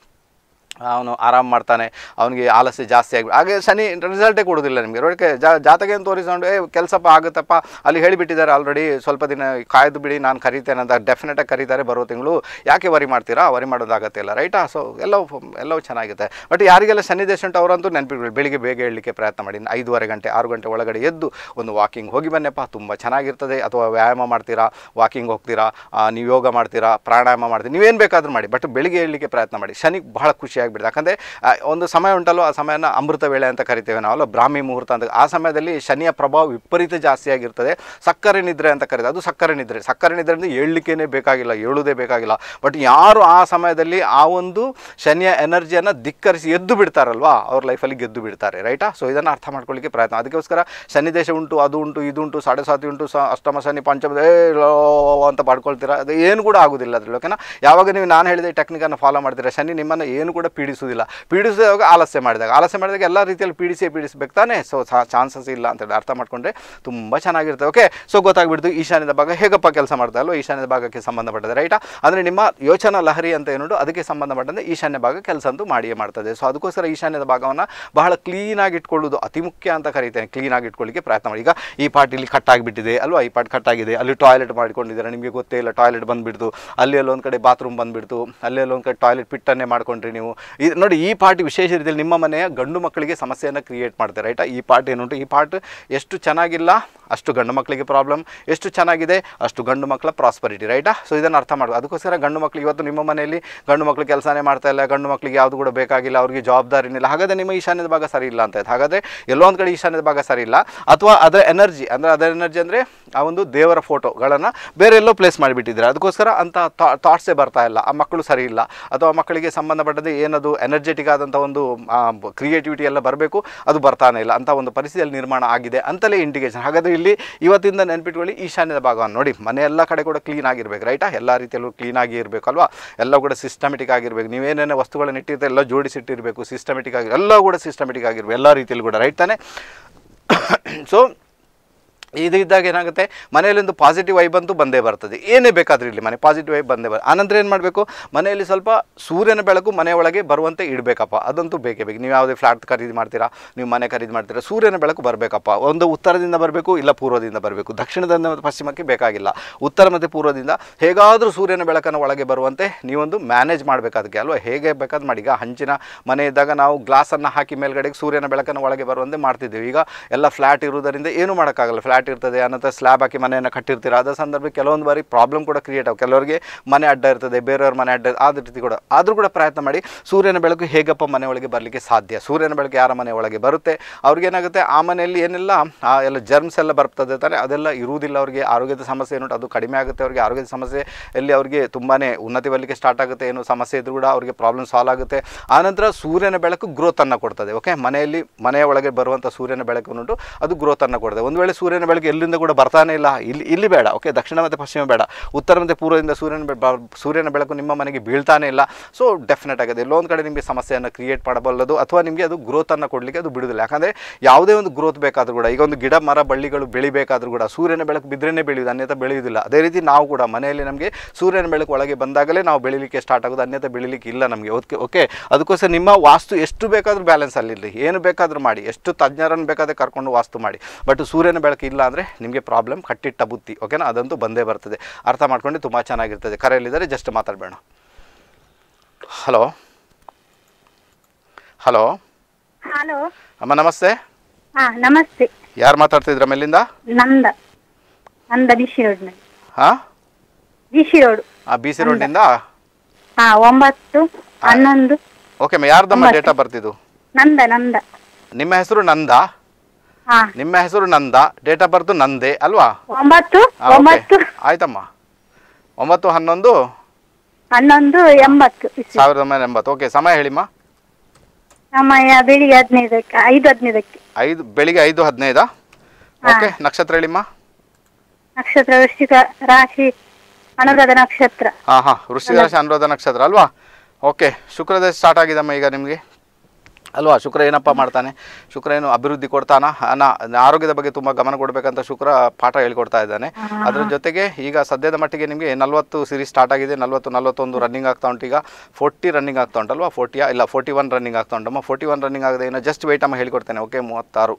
ಅವನು ಆರಾಮ್ ಮಾಡ್ತಾನೆ ಅವನಿಗೆ ಆಲಸ್ಯ ಜಾಸ್ತಿ ಆಗಿ ಹಾಗೆ ಶನಿ ರಿಸಲ್ಟೇ ಕೊಡೋದಿಲ್ಲ ನಿಮಗೆ ನೋಡಕ್ಕೆ ಜಾತಕ ಏನು ತೋರಿಸ್ಕೊಂಡು ಏ ಕೆಲಸಪ್ಪ ಆಗುತ್ತಪ್ಪ ಅಲ್ಲಿ ಹೇಳಿಬಿಟ್ಟಿದ್ದಾರೆ ಆಲ್ರೆಡಿ ಸ್ವಲ್ಪ ದಿನ ಕಾಯ್ದು ಬಿಡಿ ನಾನು ಕರಿತೇನೆ ಅಂತ ಡೆಫಿನೆಟಾಗಿ ಕರೀತಾರೆ ಬರೋ ತಿಂಗಳು ಯಾಕೆ ವರಿ ಮಾಡ್ತೀರಾ ವರಿ ಮಾಡೋದಾಗತ್ತೆ ಇಲ್ಲ ರೈಟಾ ಸೊ ಎಲ್ಲವೂ ಎಲ್ಲವೂ ಚೆನ್ನಾಗಿದೆ ಬಟ್ ಯಾರಿಗೆಲ್ಲ ಶನಿ ದೇಶ ಉಂಟು ಅವರಂತೂ ನೆನಪಿಗಳು ಬೆಳಿಗ್ಗೆ ಬೇಗ ಹೇಳಲಿಕ್ಕೆ ಪ್ರಯತ್ನ ಮಾಡಿ ಐದೂವರೆ ಗಂಟೆ ಆರು ಗಂಟೆ ಒಳಗಡೆ ಎದ್ದು ಒಂದು ವಾಕಿಂಗ್ ಹೋಗಿ ಬನ್ನಿಪ್ಪ ತುಂಬ ಚೆನ್ನಾಗಿರ್ತದೆ ಅಥವಾ ವ್ಯಾಯಾಮ ಮಾಡ್ತೀರಾ ವಾಕಿಂಗ್ ಹೋಗ್ತೀರಾ ಆ, ನೀವು ಯೋಗ ಮಾಡ್ತೀರಾ ಪ್ರಾಣಾಯಾಮ ಮಾಡ್ತೀರಾ ನೀವೇನು ಬೇಕಾದರೂ ಮಾಡಿ ಬಟ್ ಬೆಳಿಗ್ಗೆ ಹೇಳಲಿಕ್ಕೆ ಪ್ರಯತ್ನ ಮಾಡಿ ಶನಿಗೆ ಬಹಳ ಖುಷಿಯಾಗಿಬಿಡುತ್ತೆ ಯಾಕಂದರೆ ಒಂದು ಸಮಯ ಉಂಟಲ್ಲೋ ಆ ಸಮಯನ ಅಮೃತ ವೇಳೆ ಅಂತ ಕರಿತೇವೆ ನಾವು ಅಲ್ಲ ಬ್ರಾಹ್ಮಿ ಮುಹೂರ್ತ ಅಂತ ಆ ಸಮಯದಲ್ಲಿ ಶನಿಯ ಪ್ರಭಾವ ವಿಪರೀತ ಜಾಸ್ತಿ ಆಗಿರ್ತದೆ ಸಕ್ಕರೆ ನಿದ್ರೆ ಅಂತ ಕರೀತಾರೆ ಅದು ಸಕ್ಕರೆ ನಿದ್ರೆ ಸಕ್ಕರೆ ನಿದ್ರೆ ಅಂದರೆ ಏಳಲಿಕ್ಕೇ ಬೇಕಾಗಿಲ್ಲ ಏಳುವುದೇ ಬೇಕಾಗಿಲ್ಲ ಬಟ್ ಯಾರು ಆ ಸಮಯದಲ್ಲಿ ಆ ಒಂದು ಶನಿಯ ಎನರ್ಜಿಯನ್ನು ಧಿಕ್ಕರಿಸಿ ಎದ್ದು ಬಿಡ್ತಾರಲ್ವಾ ಅವ್ರ ಲೈಫಲ್ಲಿ ಗೆದ್ದು ಬಿಡ್ತಾರೆ ರೈಟಾ ಸೊ ಇದನ್ನು ಅರ್ಥ ಮಾಡ್ಕೊಳ್ಳಿಕ್ಕೆ ಪ್ರಯತ್ನ ಅದಕ್ಕೋಸ್ಕರ ಶನಿ ದೇಶ ಉಂಟು ಅದು ಉಂಟು ಇದು ಉಂಟು ಸಾಡೆ ಸಾತಿ ಉಂಟು ಸ ಅಷ್ಟಮ ಶನಿ ಪಂಚಮ ಏ ಲೋ ಅಂತ ಪಡ್ಕೊಳ್ತೀರಾ ಅದು ಏನು ಕೂಡ ಆಗೋದಿಲ್ಲ ಅದ್ರಲ್ಲಿ ಓಕೆನಾ ಯಾವಾಗ ನೀವು ನಾನು ಹೇಳಿದ ಟೆಕ್ನಿಕನ್ನು ಫಾಲೋ ಮಾಡ್ತೀರಾ ಶನಿ ನಿಮ್ಮನ್ನು ಏನು ಕೂಡ ಪೀಡಿಸುವುದಿಲ್ಲ ಪೀಡಿಸಿದಾಗ ಆಲಸ್ಯ ಮಾಡಿದಾಗ ಆಲಸ್ಯ ಮಾಡಿದಾಗ ಎಲ್ಲ ರೀತಿಯಲ್ಲಿ ಪೀಡಿಸಿ ಪೀಡಿಸ್ಬೇಕು ತಾನೇ ಸೊ ಚಾನ್ಸಸ್ ಇಲ್ಲ ಅಂತೇಳಿ ಅರ್ಥ ಮಾಡ್ಕೊಂಡ್ರೆ ತುಂಬ ಚೆನ್ನಾಗಿರುತ್ತೆ ಓಕೆ ಸೊ ಗೊತ್ತಾಗ್ಬಿಡ್ತು ಈಶಾನ್ಯದ ಭಾಗ ಹೇಗಪ್ಪ ಕೆಲಸ ಮಾಡ್ತಾ ಅಲ್ವಾ ಈಶಾನ್ಯದ ಭಾಗಕ್ಕೆ ಸಂಬಂಧಪಟ್ಟದೆ ರೈಟಾ ಅಂದರೆ ನಿಮ್ಮ ಯೋಚನಾ ಲಹರಿ ಅಂತ ಏನುಂಟು ಅದಕ್ಕೆ ಸಂಬಂಧಪಟ್ಟಂತೆ ಈಶಾನ್ಯ ಭಾಗ ಕೆಲಸ ಅಂತೂ ಮಾಡಿಯೇ ಮಾಡ್ತದೆ ಸೊ ಅದಕ್ಕೋಸ್ಕರ ಈಶಾನ್ಯದ ಭಾಗವನ್ನು ಬಹಳ ಕ್ಲೀನಾಗಿ ಇಟ್ಕೊಳ್ಳೋದು ಅತಿ ಮುಖ್ಯ ಅಂತ ಕರಿತೇನೆ ಕ್ಲೀನಾಗಿ ಇಟ್ಕೊಳ್ಳಿಕ್ಕೆ ಪ್ರಯತ್ನ ಮಾಡಿ ಈಗ ಈ ಪಾರ್ಟ್ ಇಲ್ಲಿ ಕಟ್ ಆಗಿಬಿಟ್ಟಿದೆ ಅಲ್ವಾ ಈ ಪಾರ್ಟ್ ಕಟ್ ಆಗಿದೆ ಅಲ್ಲಿ ಟಾಯ್ಲೆಟ್ ಮಾಡ್ಕೊಂಡಿದ್ದೀರಾ ನಿಮಗೆ ಗೊತ್ತೇ ಇಲ್ಲ ಟಾಯ್ಲೆಟ್ ಬಂದುಬಿಡ್ತು ಅಲ್ಲಿ ಅಲ್ಲೊಂದು ಕಡೆ ಬಾತ್ರೂಮ್ ಬಂದುಬಿಡ್ತು ಅಲ್ಲಿ ಅಲ್ಲೊಂದು ಕಡೆ ಟಾಯ್ಲೆಟ್ ಪಿಟ್ಟನ್ನೇ ಮಾಡ್ಕೊಂಡ್ರಿ ನೀವು ಈ ನೋಡಿ ಈ ಪಾರ್ಟ್ ವಿಶೇಷ ರೀತಿಯಲ್ಲಿ ನಿಮ್ಮ ಮನೆಯ ಗಂಡು ಮಕ್ಕಳಿಗೆ ಸಮಸ್ಯೆಯನ್ನು ಕ್ರಿಯೇಟ್ ಮಾಡ್ತಾರೆ ರೈಟಾ ಈ ಪಾರ್ಟ್ ಏನುಂಟು ಈ ಪಾರ್ಟ್ ಎಷ್ಟು ಚೆನ್ನಾಗಿಲ್ಲ ಅಷ್ಟು ಗಂಡು ಮಕ್ಕಳಿಗೆ ಪ್ರಾಬ್ಲಮ್ ಎಷ್ಟು ಚೆನ್ನಾಗಿದೆ ಅಷ್ಟು ಗಂಡು ಮಕ್ಕಳ ಪ್ರಾಸ್ಪರಿಟಿ ರೈಟಾ ಸೊ ಇದನ್ನು ಅರ್ಥ ಮಾಡಬೇಕು ಅದಕ್ಕೋಸ್ಕರ ಗಂಡು ಮಕ್ಕಳಿಗೆ ಇವತ್ತು ನಿಮ್ಮ ಮನೆಯಲ್ಲಿ ಗಂಡು ಮಕ್ಕಳು ಕೆಲಸನೇ ಮಾಡ್ತಾ ಇಲ್ಲ ಗಂಡು ಮಕ್ಕಳಿಗೆ ಯಾವುದು ಕೂಡ ಬೇಕಾಗಿಲ್ಲ ಅವ್ರಿಗೆ ಜವಾಬ್ದಾರಿನಿಲ್ಲ ಹಾಗಾದರೆ ನಿಮ್ಮ ಈಶಾನ್ಯದ ಭಾಗ ಸರಿ ಇಲ್ಲ ಅಂತ ಆಯ್ತು ಹಾಗಾದರೆ ಎಲ್ಲೋ ಒಂದು ಕಡೆ ಈಶಾನ್ಯದ ಭಾಗ ಸರಿ ಇಲ್ಲ ಅಥವಾ ಅದರ ಎನರ್ಜಿ ಅಂದರೆ ಅದರ ಎನರ್ಜಿ ಅಂದರೆ ಆ ಒಂದು ದೇವರ ಫೋಟೋಗಳನ್ನು ಬೇರೆ ಎಲ್ಲೋ ಪ್ಲೇಸ್ ಮಾಡಿಬಿಟ್ಟಿದ್ದಾರೆ ಅದಕ್ಕೋಸ್ಕರ ಅಂತ ಥಾಟ್ಸೇ ಬರ್ತಾ ಇಲ್ಲ ಆ ಮಕ್ಕಳು ಸರಿ ಇಲ್ಲ ಅಥವಾ ಮಕ್ಕಳಿಗೆ ಸಂಬಂಧಪಟ್ಟಂತೆ ಏನದು ಎನರ್ಜೆಟಿಕ್ ಆದಂಥ ಒಂದು ಕ್ರಿಯೇಟಿವಿಟಿ ಎಲ್ಲ ಬರಬೇಕು ಅದು ಬರ್ತಾನೆ ಇಲ್ಲ ಅಂತ ಒಂದು ಪರಿಸ್ಥಿತಿಯಲ್ಲಿ ನಿರ್ಮಾಣ ಆಗಿದೆ ಅಂತಲೇ ಇಂಡಿಕೇಶನ್ ಹಾಗಾದರೆ ಇಲ್ಲಿ ಇವತ್ತಿಂದ ನೆನ್ಪಿಟ್ಕೊಳ್ಳಿ ಈಶಾನ್ಯದ ಭಾಗವನ್ನು ನೋಡಿ ಮನೆ ಎಲ್ಲ ಕಡೆ ಕೂಡ ಕ್ಲೀನ್ ಆಗಿರ್ಬೇಕು ರೈಟಾ ಎಲ್ಲ ರೀತಿಯಲ್ಲೂ ಕ್ಲೀನ್ ಆಗಿ ಇರಬೇಕು ಅಲ್ವಾ ಎಲ್ಲ ಕೂಡ ಸಿಸ್ಟಮೆಟಿಕ್ ಆಗಿರ್ಬೇಕು ನೀವೇನೇನೇ ವಸ್ತುಗಳನ್ನ ಇಟ್ಟಿರ್ತಾರೆ ಎಲ್ಲ ಜೋಡಿಸಿಟ್ಟಿರಬೇಕು ಸಿಸ್ಟಮೆಟಿಕ್ ಆಗಿ ಎಲ್ಲ ಕೂಡ ಸಿಸ್ಟಮೆಟಿಕ್ ಆಗಿರ್ಬೇಕು ಎಲ್ಲ ರೀತಿಯಲ್ಲಿ ಕೂಡ ರೈಟ್ ತಾನೆ ಸೊ ಇದು ಇದ್ದಾಗ ಏನಾಗುತ್ತೆ ಮನೆಯಲ್ಲೊಂದು ಪಾಸಿಟಿವ್ ವೈಬ್ ಅಂತೂ ಬಂದೇ ಬರ್ತದೆ ಏನೇ ಬೇಕಾದರೂ ಇಲ್ಲಿ ಮನೆ ಪಾಸಿಟಿವ್ ವೈಬ್ ಬಂದೇ ಬರ್ ಆನಂತರ ಏನು ಮಾಡಬೇಕು ಮನೆಯಲ್ಲಿ ಸ್ವಲ್ಪ ಸೂರ್ಯನ ಬೆಳಕು ಮನೆ ಒಳಗೆ ಬರುವಂತೆ ಇಡಬೇಕಪ್ಪ ಅದಂತೂ ಬೇಕೇ ಬೇಕು ನೀವು ಯಾವುದೇ ಫ್ಲಾಟ್ ಖರೀದಿ ಮಾಡ್ತೀರಾ ನೀವು ಮನೆ ಖರೀದಿ ಮಾಡ್ತೀರಾ ಸೂರ್ಯನ ಬೆಳಕು ಬರಬೇಕಪ್ಪ ಒಂದು ಉತ್ತರದಿಂದ ಬರಬೇಕು ಇಲ್ಲ ಪೂರ್ವದಿಂದ ಬರಬೇಕು ದಕ್ಷಿಣದಿಂದ ಮತ್ತು ಪಶ್ಚಿಮಕ್ಕೆ ಬೇಕಾಗಿಲ್ಲ ಉತ್ತರ ಮತ್ತು ಪೂರ್ವದಿಂದ ಹೇಗಾದರೂ ಸೂರ್ಯನ ಬೆಳಕನ್ನು ಒಳಗೆ ಬರುವಂತೆ ನೀವೊಂದು ಮ್ಯಾನೇಜ್ ಮಾಡಬೇಕು ಅದಕ್ಕೆ ಅಲ್ವಾ ಹೇಗೆ ಬೇಕಾದ್ರೆ ಮಾಡಿ ಈಗ ಹಂಚಿನ ಮನೆ ಇದ್ದಾಗ ನಾವು ಗ್ಲಾಸನ್ನು ಹಾಕಿ ಮೇಲ್ಗಡೆಗೆ ಸೂರ್ಯನ ಬೆಳಕನ್ನು ಒಳಗೆ ಬರುವಂತೆ ಮಾಡ್ತಿದ್ದೀವಿ ಈಗ ಎಲ್ಲ ಫ್ಲ್ಯಾಟ್ ಇರುವುದರಿಂದ ಏನೂ ಮಾಡೋಕ್ಕಾಗಲ್ಲ ಫ್ಲ್ಯಾಟ್ ಇರ್ತದೆ ಅನಂತರ ಸ್ಲ್ಯಾಬ್ ಹಾಕಿ ಮನೆಯನ್ನು ಕಟ್ಟಿರ್ತೀರ ಅದ ಸಂದರ್ಭ ಕೆಲವೊಂದು ಬಾರಿ ಪ್ರಾಬ್ಲಮ್ ಕೂಡ ಕ್ರಿಯೇಟ್ ಆಗ ಕೆಲವರಿಗೆ ಮನೆ ಅಡ್ಡ ಇರ್ತದೆ ಬೇರೆಯವ್ರ ಮನೆ ಅಡ್ಡ ಆದ ರೀತಿ ಕೂಡ ಆದರೂ ಕೂಡ ಪ್ರಯತ್ನ ಮಾಡಿ ಸೂರ್ಯನ ಬೆಳಕು ಹೇಗಪ್ಪ ಮನೆ ಒಳಗೆ ಬರಲಿಕ್ಕೆ ಸಾಧ್ಯ ಸೂರ್ಯನ ಬೆಳಕು ಯಾರ ಮನೆ ಒಳಗೆ ಬರುತ್ತೆ ಅವ್ರಿಗೇನಾಗುತ್ತೆ ಆ ಮನೆಯಲ್ಲಿ ಏನೆಲ್ಲ ಆ ಎಲ್ಲ ಜರ್ಮ್ಸ್ ಎಲ್ಲ ಬರ್ತದೆ ತಾನೆ ಅದೆಲ್ಲ ಇರುವುದಿಲ್ಲ ಅವರಿಗೆ ಆರೋಗ್ಯದ ಸಮಸ್ಯೆ ಏನುಂಟು ಅದು ಕಡಿಮೆ ಆಗುತ್ತೆ ಅವರಿಗೆ ಆರೋಗ್ಯದ ಸಮಸ್ಯೆ ಎಲ್ಲಿ ಅವರಿಗೆ ತುಂಬಾ ಉನ್ನತಿ ಬರಲಿಕ್ಕೆ ಸ್ಟಾರ್ಟ್ ಆಗುತ್ತೆ ಏನು ಸಮಸ್ಯೆ ಇದ್ರೂ ಕೂಡ ಅವರಿಗೆ ಪ್ರಾಬ್ಲಮ್ ಸಾಲ್ವ್ ಆಗುತ್ತೆ ಆನಂತರ ಸೂರ್ಯನ ಬೆಳಕು ಗ್ರೋತನ್ನು ಕೊಡ್ತದೆ ಓಕೆ ಮನೆಯಲ್ಲಿ ಮನೆಯ ಒಳಗೆ ಬರುವಂಥ ಸೂರ್ಯನ ಬೆಳಕು ಉಂಟು ಅದು ಗ್ರೋತನ್ನು ಕೊಡ್ತದೆ ಒಂದು ವೇಳೆ ಸೂರ್ಯನ ಬೆಳಕು ಎಲ್ಲಿಂದ ಕೂಡ ಬರ್ತಾನೆ ಇಲ್ಲ ಇಲ್ಲಿ ಇಲ್ಲಿ ಬೇಡ ಓಕೆ ದಕ್ಷಿಣ ಮತ್ತು ಪಶ್ಚಿಮ ಬೇಡ ಉತ್ತರ ಮತ್ತು ಪೂರ್ವದಿಂದ ಸೂರ್ಯನ ಬೆ- ಬ- ಸೂರ್ಯನ ಬೆಳಕು ನಿಮ್ಮ ಮನೆಗೆ ಬೀಳ್ತಾನೆ ಇಲ್ಲ ಸೊ ಡೆಫಿನೆಟ್ ಆಗಿದೆ ಎಲ್ಲೋ ಒಂದು ಕಡೆ ನಿಮಗೆ ಸಮಸ್ಯೆಯನ್ನು ಕ್ರಿಯೇಟ್ ಮಾಡಬಲ್ಲದು ಅಥವಾ ನಿಮಗೆ ಅದು ಗ್ರೋತನ್ನು ಕೊಡಲಿಕ್ಕೆ ಅದು ಬಿಡುವುದಿಲ್ಲ ಯಾಕಂದರೆ ಯಾವುದೇ ಒಂದು ಗ್ರೋತ್ ಬೇಕಾದರೂ ಕೂಡ ಈಗ ಒಂದು ಗಿಡ ಮರ ಬಳ್ಳಿಗಳು ಬೆಳಿಬೇಕಾದ್ರೂ ಕೂಡ ಸೂರ್ಯನ ಬೆಳಕು ಬಿದ್ರೇ ಬೆಳೆಯುವುದು ಅನ್ಯಥ ಬೆಳೆಯುವುದಿಲ್ಲ ಅದೇ ರೀತಿ ನಾವು ಕೂಡ ಮನೆಯಲ್ಲಿ ನಮಗೆ ಸೂರ್ಯನ ಬೆಳಕು ಒಳಗೆ ಬಂದಾಗಲೇ ನಾವು ಬೆಳಿಲಿಕ್ಕೆ ಸ್ಟಾರ್ಟ್ ಆಗೋದು ಅನ್ಯಥ ಬೆಳಿಲಿಕ್ಕೆ ಇಲ್ಲ ನಮಗೆ ಓಕೆ ಓಕೆ ಅದಕ್ಕೋಸ್ಕರ ನಿಮ್ಮ ವಾಸ್ತು ಎಷ್ಟು ಬೇಕಾದರೂ ಬ್ಯಾಲೆನ್ಸ್ ಅಲ್ಲಿರಲಿ ಏನು ಬೇಕಾದರೂ ಮಾಡಿ ಎಷ್ಟು ತಜ್ಞರನ್ನು ಬೇಕಾದ್ರೆ ಕರ್ಕೊಂಡು ವಾಸ್ತು ಮಾಡಿ ಬಟ್ ಸೂರ್ಯನ ಬೆಳಕು ಇಲ್ಲ ಅಂದರೆ ನಿಮಗೆ ಪ್ರಾಬ್ಲಮ್ ಕಟ್ಟಿಟ್ಟ ಬುತ್ತಿ ಓಕೆನಾ ಅದಂತೂ ಬಂದೇ ಬರ್ತದೆ ಅರ್ಥ ಮಾಡ್ಕೊಂಡು ತುಂಬ ಚೆನ್ನಾಗಿರ್ತದೆ ಕರೆಯಲ್ಲಿದ್ದರೆ ಜಸ್ಟ್ ಮಾತಾಡಬೇಡ ಹಲೋ ಹಲೋ ಹಲೋ ಅಮ್ಮ ನಮಸ್ತೆ ಹಾ ನಮಸ್ತೆ ಯಾರು ಮಾತಾಡ್ತಿದ್ರ ಮೇಲಿಂದ ನಂದ ನಂದ ಬಿಸಿ ರೋಡ್ನಲ್ಲಿ ಹಾಂ ಬಿಸಿ ರೋಡ್ ಆ ಬಿ ಸಿ ರೋಡ್ನಿಂದ ಹಾ ಒಂಬತ್ತು ಹನ್ನೊಂದು ಓಕೆ ಅಮ್ಮ ಯಾರ್ದಮ್ಮ ಡೇಟ್ ಆಫ್ ಬರ್ತಿದ್ದು ನಂದ ನಂದ ನಿಮ್ಮ ಹೆಸರು ನಂದ ಹಾ ನಿಮ್ಮ ಹೆಸರು ನಂದ ಡೇಟ್ ಆಫ್ ಬರ್ತ್ ನಂದೆ ಅಲ್ವಾ ಒಂಬತ್ತು ಆ, okay. ಒಂಬತ್ತು ಆಯ್ತಮ್ಮ ಒಂಬತ್ತು ಹನ್ನೊಂದು ಹನ್ನೊಂದು ಎಂಬತ್ತು ಇಸ್ವಿ. ಸಾವಿರದ ಒಂಬೈನೂರ ಎಂಬತ್ತು ಓಕೆ ಸಮಯ ಹೇಳಿಮ್ಮ ಸಮಯ ಬೆಳಿಗ್ಗೆ ಹದಿನೈದಕ್ಕೆ ಐದು ಹದಿನೈದಕ್ಕೆ ಐದು ಬೆಳಿಗ್ಗೆ ಐದು ಹದಿನೈದಾ ಓಕೆ ನಕ್ಷತ್ರ ಹೇಳಿಮ್ಮ ನಕ್ಷತ್ರ ವೃಶ್ಚಿಕ ರಾಶಿ ಅನುರಾಧ ನಕ್ಷತ್ರ ಹಾಂ ಹಾಂ ವೃಶ್ಚಿಕ ರಾಶಿ ಅನುರಾಧ ನಕ್ಷತ್ರ ಅಲ್ವಾ ಓಕೆ ಶುಕ್ರದೇಶ ಸ್ಟಾರ್ಟ್ ಆಗಿದಮ್ಮ ಈಗ ನಿಮಗೆ ಅಲ್ವಾ ಶುಕ್ರ ಏನಪ್ಪ ಮಾಡ್ತಾನೆ ಶುಕ್ರ ಏನು ಅಭಿವೃದ್ಧಿ ಕೊಡ್ತಾನ ಅನ್ನ ಆರೋಗ್ಯದ ಬಗ್ಗೆ ತುಂಬ ಗಮನ ಕೊಡಬೇಕಂತ ಶುಕ್ರ ಪಾಠ ಹೇಳ್ಕೊಡ್ತಾ ಇದ್ದಾನೆ ಅದ್ರ ಜೊತೆಗೆ ಈಗ ಸದ್ಯದ ಮಟ್ಟಿಗೆ ನಿಮಗೆ ನಲ್ವತ್ತು ಸಿರೀಸ್ ಸ್ಟಾರ್ಟ್ ಆಗಿದೆ ನಲ್ವತ್ತು ನಲ್ವತ್ತೊಂದು ರನ್ನಿಂಗ್ ಆಗ್ತಾ ಉಂಟು ಈಗ ಫೋರ್ಟಿ ರನ್ನಿಂಗ್ ಆಗ್ತಾ ಉಂಟಲ್ವಾ ಫೋರ್ಟಿಯಾ ಇಲ್ಲ ಫೋರ್ಟಿ ಒನ್ ರನ್ನಿಂಗ್ ಆಗ್ತಾ ಉಂಟಮ್ಮ ಫೋರ್ಟಿ ಒನ್ ರನ್ನಿಂಗ್ ಆಗದೆ ಇನ್ನು ಜಸ್ಟ್ ವೆಯ್ಟ್ ಅಮ್ಮ ಹೇಳ್ಕೊಡ್ತೇನೆ ಓಕೆ ಮೂವತ್ತಾರು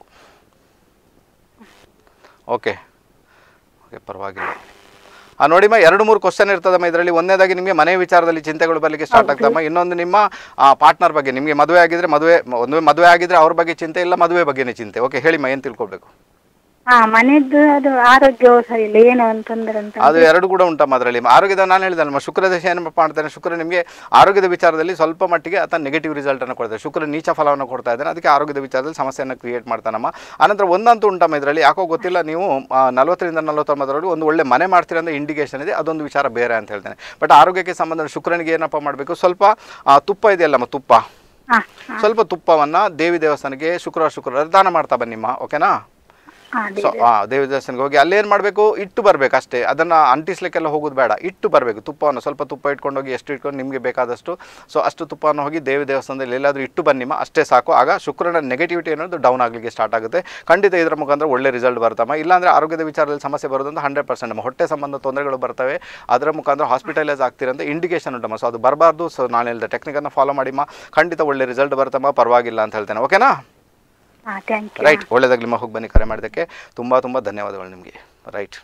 ಓಕೆ ಓಕೆ ಪರವಾಗಿಲ್ಲ ಆ ನೋಡಿಮ್ಮ ಎರಡು ಮೂರು ಕ್ವಶನ್ ಇರ್ತದಮ್ಮ ಇದರಲ್ಲಿ ಒಂದನೇದಾಗಿ ನಿಮಗೆ ಮನೆ ವಿಚಾರದಲ್ಲಿ ಚಿಂತೆಗಳು ಬರಲಿಕ್ಕೆ ಸ್ಟಾರ್ಟ್ ಆಗ್ತಮ್ಮ ಇನ್ನೊಂದು ನಿಮ್ಮ ಪಾರ್ಟ್ನರ್ ಬಗ್ಗೆ ನಿಮಗೆ ಮದುವೆ ಆಗಿದ್ರೆ ಮದುವೆ ಒಂದು ಮದುವೆ ಆಗಿದ್ರೆ ಅವ್ರ ಬಗ್ಗೆ ಚಿಂತೆ ಇಲ್ಲ ಮದುವೆ ಬಗ್ಗೆನೇ ಚಿಂತೆ ಓಕೆ ಹೇಳಿಮ್ಮ ಏನು ತಿಳ್ಕೊಬೇಕು ಹಾ ಮನೆಯದ್ದು ಅದು ಆರೋಗ್ಯವೂ ಸರಿ ಇಲ್ಲ ಏನೋ ಒಂದು ತೊಂದರೆ ಅಂತ ಅದು ಎರಡು ಕೂಡ ಉಂಟಮ್ಮ ಅದರಲ್ಲಿ ಆರೋಗ್ಯದ ನಾನು ಹೇಳಿದಲ್ಮ ಶುಕ್ರ ದಶೆ ಏನಪ್ಪ ಮಾಡ್ತಾನೆ ಶುಕ್ರ ನಿಮಗೆ ಆರೋಗ್ಯದ ವಿಚಾರದಲ್ಲಿ ಸ್ವಲ್ಪ ಮಟ್ಟಿಗೆ ಆತ ನೆಗೆಟಿವ್ ರಿಸಲ್ಟನ್ನು ಕೊಡ್ತಾನೆ ಶುಕ್ರ ನೀಚ ಫಲವನ್ನು ಕೊಡ್ತಾ ಇದ್ದಾನೆ ಅದಕ್ಕೆ ಆರೋಗ್ಯದ ವಿಚಾರದಲ್ಲಿ ಸಮಸ್ಯೆಯನ್ನು ಕ್ರಿಯೇಟ್ ಮಾಡ್ತಾನಮ್ಮ ಆನಂತರ ಒಂದಂತೂ ಉಂಟಮ್ಮ ಇದರಲ್ಲಿ ಯಾಕೋ ಗೊತ್ತಿಲ್ಲ ನೀವು ಆ, ನಲವತ್ತರಿಂದ ನಲವತ್ತೊಂಬತ್ತರಲ್ಲಿ ಒಂದು ಒಳ್ಳೆ ಮನೆ ಮಾಡ್ತೀರ ಅಂತ ಇಂಡಿಕೇಶನ್ ಇದೆ ಅದೊಂದು ವಿಚಾರ ಬೇರೆ ಅಂತ ಹೇಳ್ತೇನೆ ಬಟ್ ಆರೋಗ್ಯಕ್ಕೆ ಸಂಬಂಧ ಶುಕ್ರನಿಗೆ ಏನಪ್ಪ ಮಾಡಬೇಕು ಸ್ವಲ್ಪ ಆ, ತುಪ್ಪ ಇದೆಯಲ್ಲಮ್ಮ ತುಪ್ಪ ಹಾ ಸ್ವಲ್ಪ ತುಪ್ಪವನ್ನು ದೇವಿ ದೇವಸ್ಥಾನಕ್ಕೆ ಶುಕ್ರವಾರ ಶುಕ್ರವಾರ ದಾನ ಮಾಡ್ತಾ ಬನ್ನಿಮ್ಮ ಓಕೆನಾ ಹಾ, ಸೊ ಹಾಂ ದೇವಿ ದೇವಸ್ಥಾನಕ್ಕೆ ಹೋಗಿ ಅಲ್ಲೇನು ಮಾಡಬೇಕು ಇಟ್ಟು ಬರಬೇಕು ಅಷ್ಟೇ ಅದನ್ನು ಅಂಟಿಸ್ಲಿಕ್ಕೆಲ್ಲ ಹೋಗೋದು ಬೇಡ ಇಟ್ಟು ಬರಬೇಕು ತುಪ್ಪವನ್ನು ಸ್ವಲ್ಪ ತುಪ್ಪ ಇಟ್ಕೊಂಡು ಹೋಗಿ ಎಷ್ಟು ಇಟ್ಕೊಂಡು ನಿಮಗೆ ಬೇಕಾದಷ್ಟು ಸೊ ಅಷ್ಟು ತುಪ್ಪವನ್ನು ಹೋಗಿ ದೇವಿ ದೇವಸ್ಥಾನದಲ್ಲಿ ಎಲ್ಲಾದರೂ ಇಟ್ಟು ಬನ್ನಿಮ್ಮ ಅಷ್ಟೇ ಸಾಕು ಆಗ ಶುಕ್ರನ ನೆಗೆಟಿವಿಟಿ ಅನ್ನೋದು ಡೌನ್ ಆಗಲಿಕ್ಕೆ ಸ್ಟಾರ್ಟ್ ಆಗುತ್ತೆ ಖಂಡಿತ ಇದರ ಮುಖಾಂತರ ಒಳ್ಳೆ ರಿಸಲ್ಟ್ ಬರ್ತಮ್ಮ ಇಲ್ಲಾಂದರೆ ಆರೋಗ್ಯದ ವಿಚಾರದಲ್ಲಿ ಸಮಸ್ಯೆ ಬರೋದಂತ ಹಂಡ್ರೆಡ್ ಪರ್ಸೆಂಟ್ ನಮ್ಮ ಹೊಟ್ಟೆ ಸಂಬಂಧ ತೊಂದರೆಗಳು ಬರ್ತವೆ ಅದರ ಮುಖಾಂತರ ಹಾಸ್ಪಿಟಲೈಸ್ ಆಗ್ತಿರಂತ ಇಂಡಿಕೇಶನ್ ಉಂಟಮ್ಮ ಸೊ ಅದು ಬರಬಾರ್ದು ಸೊ ನಾನು ಹೇಳಿದ ಟೆಕ್ನಿಕನ್ನು ಫಾಲೋ ಮಾಡಿಮ್ಮ ಖಂಡಿತ ಒಳ್ಳೆ ರಿಸಲ್ಟ್ ಬರ್ತಮ್ಮ ಪರವಾಗಿಲ್ಲ ಅಂತ ಹೇಳ್ತೇನೆ ಓಕೆನಾ ಹಾ ಥ್ಯಾಂಕ್ ಯು ರೈಟ್ ಒಳ್ಳೆದಾಗಲಿ ನಿಮ್ಮ ಹೋಗಿ ಬನ್ನಿ ಕರೆ ಮಾಡೋದಕ್ಕೆ ತುಂಬ ತುಂಬ ಧನ್ಯವಾದಗಳು ನಿಮಗೆ ರೈಟ್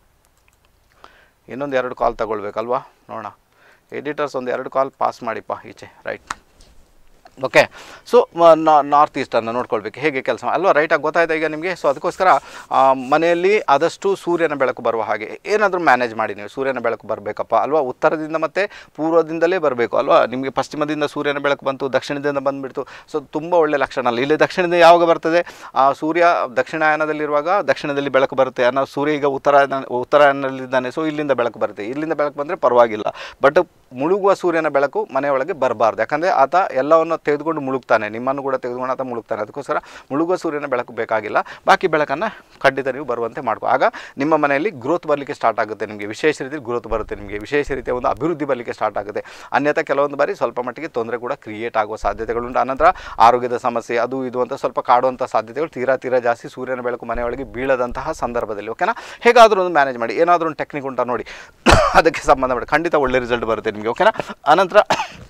ಇನ್ನೊಂದು ಎರಡು ಕಾಲ್ ತಗೊಳ್ಬೇಕಲ್ವಾ ನೋಡೋಣ ಎಡಿಟರ್ಸ್ ಒಂದು ಎರಡು ಕಾಲ್ ಪಾಸ್ ಮಾಡಿಪ್ಪ ಈಚೆ ರೈಟ್ ಓಕೆ ಸೊ ನಾರ್ತ್ ಈಸ್ಟನ್ನು ನೋಡ್ಕೊಳ್ಬೇಕು ಹೇಗೆ ಕೆಲಸ ಅಲ್ವಾ ರೈಟಾಗಿ ಗೊತ್ತಾಯ್ತಾ ಈಗ ನಿಮಗೆ ಸೊ ಅದಕ್ಕೋಸ್ಕರ ಆ, ಮನೆಯಲ್ಲಿ ಆದಷ್ಟು ಸೂರ್ಯನ ಬೆಳಕು ಬರುವ ಹಾಗೆ ಏನಾದರೂ ಮ್ಯಾನೇಜ್ ಮಾಡಿ ನೀವು ಸೂರ್ಯನ ಬೆಳಕು ಬರಬೇಕಪ್ಪ ಅಲ್ವಾ ಉತ್ತರದಿಂದ ಮತ್ತು ಪೂರ್ವದಿಂದಲೇ ಬರಬೇಕು ಅಲ್ವಾ ನಿಮಗೆ ಪಶ್ಚಿಮದಿಂದ ಸೂರ್ಯನ ಬೆಳಕು ಬಂತು ದಕ್ಷಿಣದಿಂದ ಬಂದುಬಿಡ್ತು ಸೊ ತುಂಬ ಒಳ್ಳೆ ಲಕ್ಷಣ ಅಲ್ಲ ಇಲ್ಲಿ ದಕ್ಷಿಣದಿಂದ ಯಾವಾಗ ಬರ್ತದೆ ಆ ಸೂರ್ಯ ದಕ್ಷಿಣಾಯನದಲ್ಲಿರುವಾಗ ದಕ್ಷಿಣದಲ್ಲಿ ಬೆಳಕು ಬರುತ್ತೆ ಅನ್ನೋ ಸೂರ್ಯ ಈಗ ಉತ್ತರಾಯಣ ಉತ್ತರಾಯಣದಲ್ಲಿದ್ದಾನೆ ಸೊ ಇಲ್ಲಿಂದ ಬೆಳಕು ಬರುತ್ತೆ ಇಲ್ಲಿಂದ ಬೆಳಕು ಬಂದರೆ ಪರವಾಗಿಲ್ಲ ಬಟ್ ಮುಳುಗುವ ಸೂರ್ಯನ ಬೆಳಕು ಮನೆಯೊಳಗೆ ಬರಬಾರ್ದು ಯಾಕಂದರೆ ಆತ ಎಲ್ಲವನ್ನು ತೆಗೆದುಕೊಂಡು ಮುಳುಗ್ತಾನೆ ನಿಮ್ಮನ್ನು ಕೂಡ ತೆಗೆದುಕೊಂಡು ಆತ ಮುಳುಗ್ತಾನೆ ಅದಕ್ಕೋಸ್ಕರ ಮುಳುಗುವ ಸೂರ್ಯನ ಬೆಳಕು ಬೇಕಾಗಿಲ್ಲ ಬಾಕಿ ಬೆಳಕನ್ನು ಖಂಡಿತ ನೀವು ಬರುವಂತೆ ಮಾಡ್ಕೊ ಆಗ ನಿಮ್ಮ ಮನೆಯಲ್ಲಿ ಗ್ರೋತ್ ಬರಲಿಕ್ಕೆ ಸ್ಟಾರ್ಟ್ ಆಗುತ್ತೆ ನಿಮಗೆ ವಿಶೇಷ ರೀತಿ ಗ್ರೋತ್ ಬರುತ್ತೆ ನಿಮಗೆ ವಿಶೇಷ ರೀತಿಯ ಒಂದು ಅಭಿವೃದ್ಧಿ ಬರಲಿಕ್ಕೆ ಸ್ಟಾರ್ಟ್ ಆಗುತ್ತೆ ಅನ್ಯथा ಕೆಲವೊಂದು ಬಾರಿ ಸ್ವಲ್ಪ ಮಟ್ಟಿಗೆ ತೊಂದರೆ ಕೂಡ ಕ್ರಿಯೇಟ್ ಆಗುವ ಸಾಧ್ಯತೆಗಳುಂಟು ಆನಂತರ ಆರೋಗ್ಯದ ಸಮಸ್ಯೆ ಅದು ಇದು ಅಂತ ಸ್ವಲ್ಪ ಕಾಡುವಂಥ ಸಾಧ್ಯತೆಗಳು ತೀರಾ ತೀರಾ ಜಾಸ್ತಿ ಸೂರ್ಯನ ಬೆಳಕು ಮನೆಯೊಳಗೆ ಬೀಳದಂತಹ ಸಂದರ್ಭದಲ್ಲಿ ಓಕೆನಾ ಹೇಗಾದರೂ ಒಂದು ಮ್ಯಾನೇಜ್ ಮಾಡಿ ಏನಾದರೂ ಒಂದು ಟೆಕ್ನಿಕ್ ಉಂಟಾ ನೋಡಿ ಅದಕ್ಕೆ ಸಂಬಂಧಪಟ್ಟ ಖಂಡಿತ ಒಳ್ಳೆ ರಿಸಲ್ಟ್ ಬರುತ್ತೆ ನಿಮಗೆ ಓಕೆನಾ ಆನಂತರ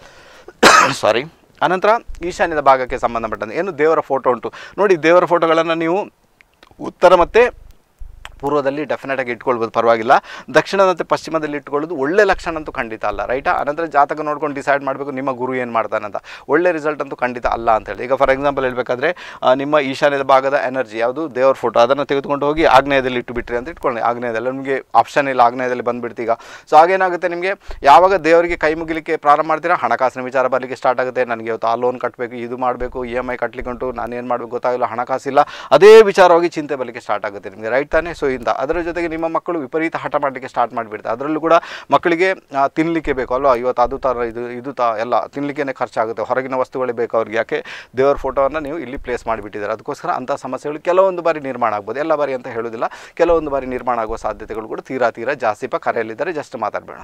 ಸಾರಿ ಅನಂತರ ಈಶಾನ್ಯದ ಭಾಗಕ್ಕೆ ಸಂಬಂಧಪಟ್ಟಂತೆ ಏನು ದೇವರ ಫೋಟೋ ಉಂಟು ನೋಡಿ ದೇವರ ಫೋಟೋಗಳನ್ನು ನೀವು ಉತ್ತರ ಮತ್ತು ಪೂರ್ವದಲ್ಲಿ ಡೆಫಿನೆಟಾಗಿ ಇಟ್ಕೊಳ್ಬೋದು ಪರವಾಗಿಲ್ಲ ದಕ್ಷಿಣ ಮತ್ತು ಪಶ್ಚಿಮದಲ್ಲಿ ಇಟ್ಕೊಳ್ಳೋದು ಒಳ್ಳೆ ಲಕ್ಷಣ ಅಂತೂ ಖಂಡಿತ ಅಲ್ಲ ರೈಟಾ ಅನಂತರ ಜಾತಕ ನೋಡ್ಕೊಂಡು ಡಿಸೈಡ್ ಮಾಡಬೇಕು ನಿಮ್ಮ ಗುರು ಏನು ಮಾಡ್ತಾನೆ ಅಂತ ಒಳ್ಳೆ ರಿಸಲ್ಟ್ ಅಂತೂ ಖಂಡಿತ ಅಲ್ಲ ಅಂತ ಹೇಳಿ ಈಗ ಫಾರ್ ಎಕ್ಸಾಂಪಲ್ ಹೇಳಬೇಕಾದ್ರೆ ನಿಮ್ಮ ಈಶಾನ್ಯದ ಭಾಗದ ಎನರ್ಜಿ ಯಾವುದು ದೇವರ ಫೋಟೋ ಅದನ್ನು ತೆಗೆದುಕೊಂಡು ಹೋಗಿ ಆಗ್ನೇಯದಲ್ಲಿ ಇಟ್ಟು ಬಿಟ್ರಿ ಅಂತ ಇಟ್ಕೊಳ್ಳಿ ಆಗ್ನೇಯದಲ್ಲಿ ನಿಮಗೆ ಆಪ್ಷನ್ ಇಲ್ಲ ಆಗ್ನೇಯದಲ್ಲಿ ಬಂದುಬಿಡ್ತು ಈಗ ಸೊ ಆಗೇನಾಗುತ್ತೆ ನಿಮಗೆ ಯಾವಾಗ ದೇವರಿಗೆ ಕೈ ಮುಗಿಲಿಕ್ಕೆ ಪ್ರಾರಂಭ ಮಾಡ್ತೀರಾ ಹಣಕಾಸಿನ ವಿಚಾರ ಬರಲಿಕ್ಕೆ ಸ್ಟಾರ್ಟ್ ಆಗುತ್ತೆ ನನಗೆ ಇವತ್ತು ಆ ಲೋನ್ ಕಟ್ಟಬೇಕು ಇದು ಮಾಡಬೇಕು ಇ ಎಮ್ ಐ ಕಟ್ಟಲಿಕ್ಕೆ ಉಂಟು ನಾನು ಏನು ಮಾಡಬೇಕು ಗೊತ್ತಾಗಿಲ್ಲ ಹಣಕಾಸಿಲ್ಲ ಅದೇ ವಿಚಾರವಾಗಿ ಚಿಂತೆ ಬರಲಿಕ್ಕೆ ಸ್ಟಾರ್ಟ್ ಆಗುತ್ತೆ ನಿಮಗೆ ರೈಟ್ ತಾನೇ ಸೊ ಇಂದ ಅದರ ಜೊತೆಗೆ ನಿಮ್ಮ ಮಕ್ಕಳು ವಿಪರೀತ ಹಠ ಮಾಡಲಿಕ್ಕೆ ಸ್ಟಾರ್ಟ್ ಮಾಡಿಬಿಡ್ತಾರೆ ಅದರಲ್ಲೂ ಕೂಡ ಮಕ್ಕಳಿಗೆ ಆ, ತಿನ್ನಲಿಕ್ಕೆ ಬೇಕು ಅಲ್ವಾ ಇವತ್ತು ಅದು ಥರ ಇದು ಇದು ತ ಎಲ್ಲ ತಿನ್ನಲಿಕ್ಕೆ ಖರ್ಚಾಗುತ್ತೆ ಹೊರಗಿನ ವಸ್ತುಗಳೇ ಬೇಕು ಅವ್ರಿಗೆ ಯಾಕೆ ದೇವರ ಫೋಟೋವನ್ನು ನೀವು ಇಲ್ಲಿ ಪ್ಲೇಸ್ ಮಾಡಿಬಿಟ್ಟಿದ್ದಾರೆ ಅದಕ್ಕೋಸ್ಕರ ಅಂಥ ಸಮಸ್ಯೆಗಳು ಕೆಲವೊಂದು ಬಾರಿ ನಿರ್ಮಾಣ ಆಗ್ಬೋದು ಎಲ್ಲ ಬಾರಿ ಅಂತ ಹೇಳೋದಿಲ್ಲ ಕೆಲವೊಂದು ಬಾರಿ ನಿರ್ಮಾಣ ಆಗುವ ಸಾಧ್ಯತೆಗಳು ಕೂಡ ತೀರಾ ತೀರಾ ಜಾಸ್ತಿ ಪ ಕರೆಯಲ್ಲಿದ್ದಾರೆ ಜಸ್ಟ್ ಮಾತಾಡಬೇಡ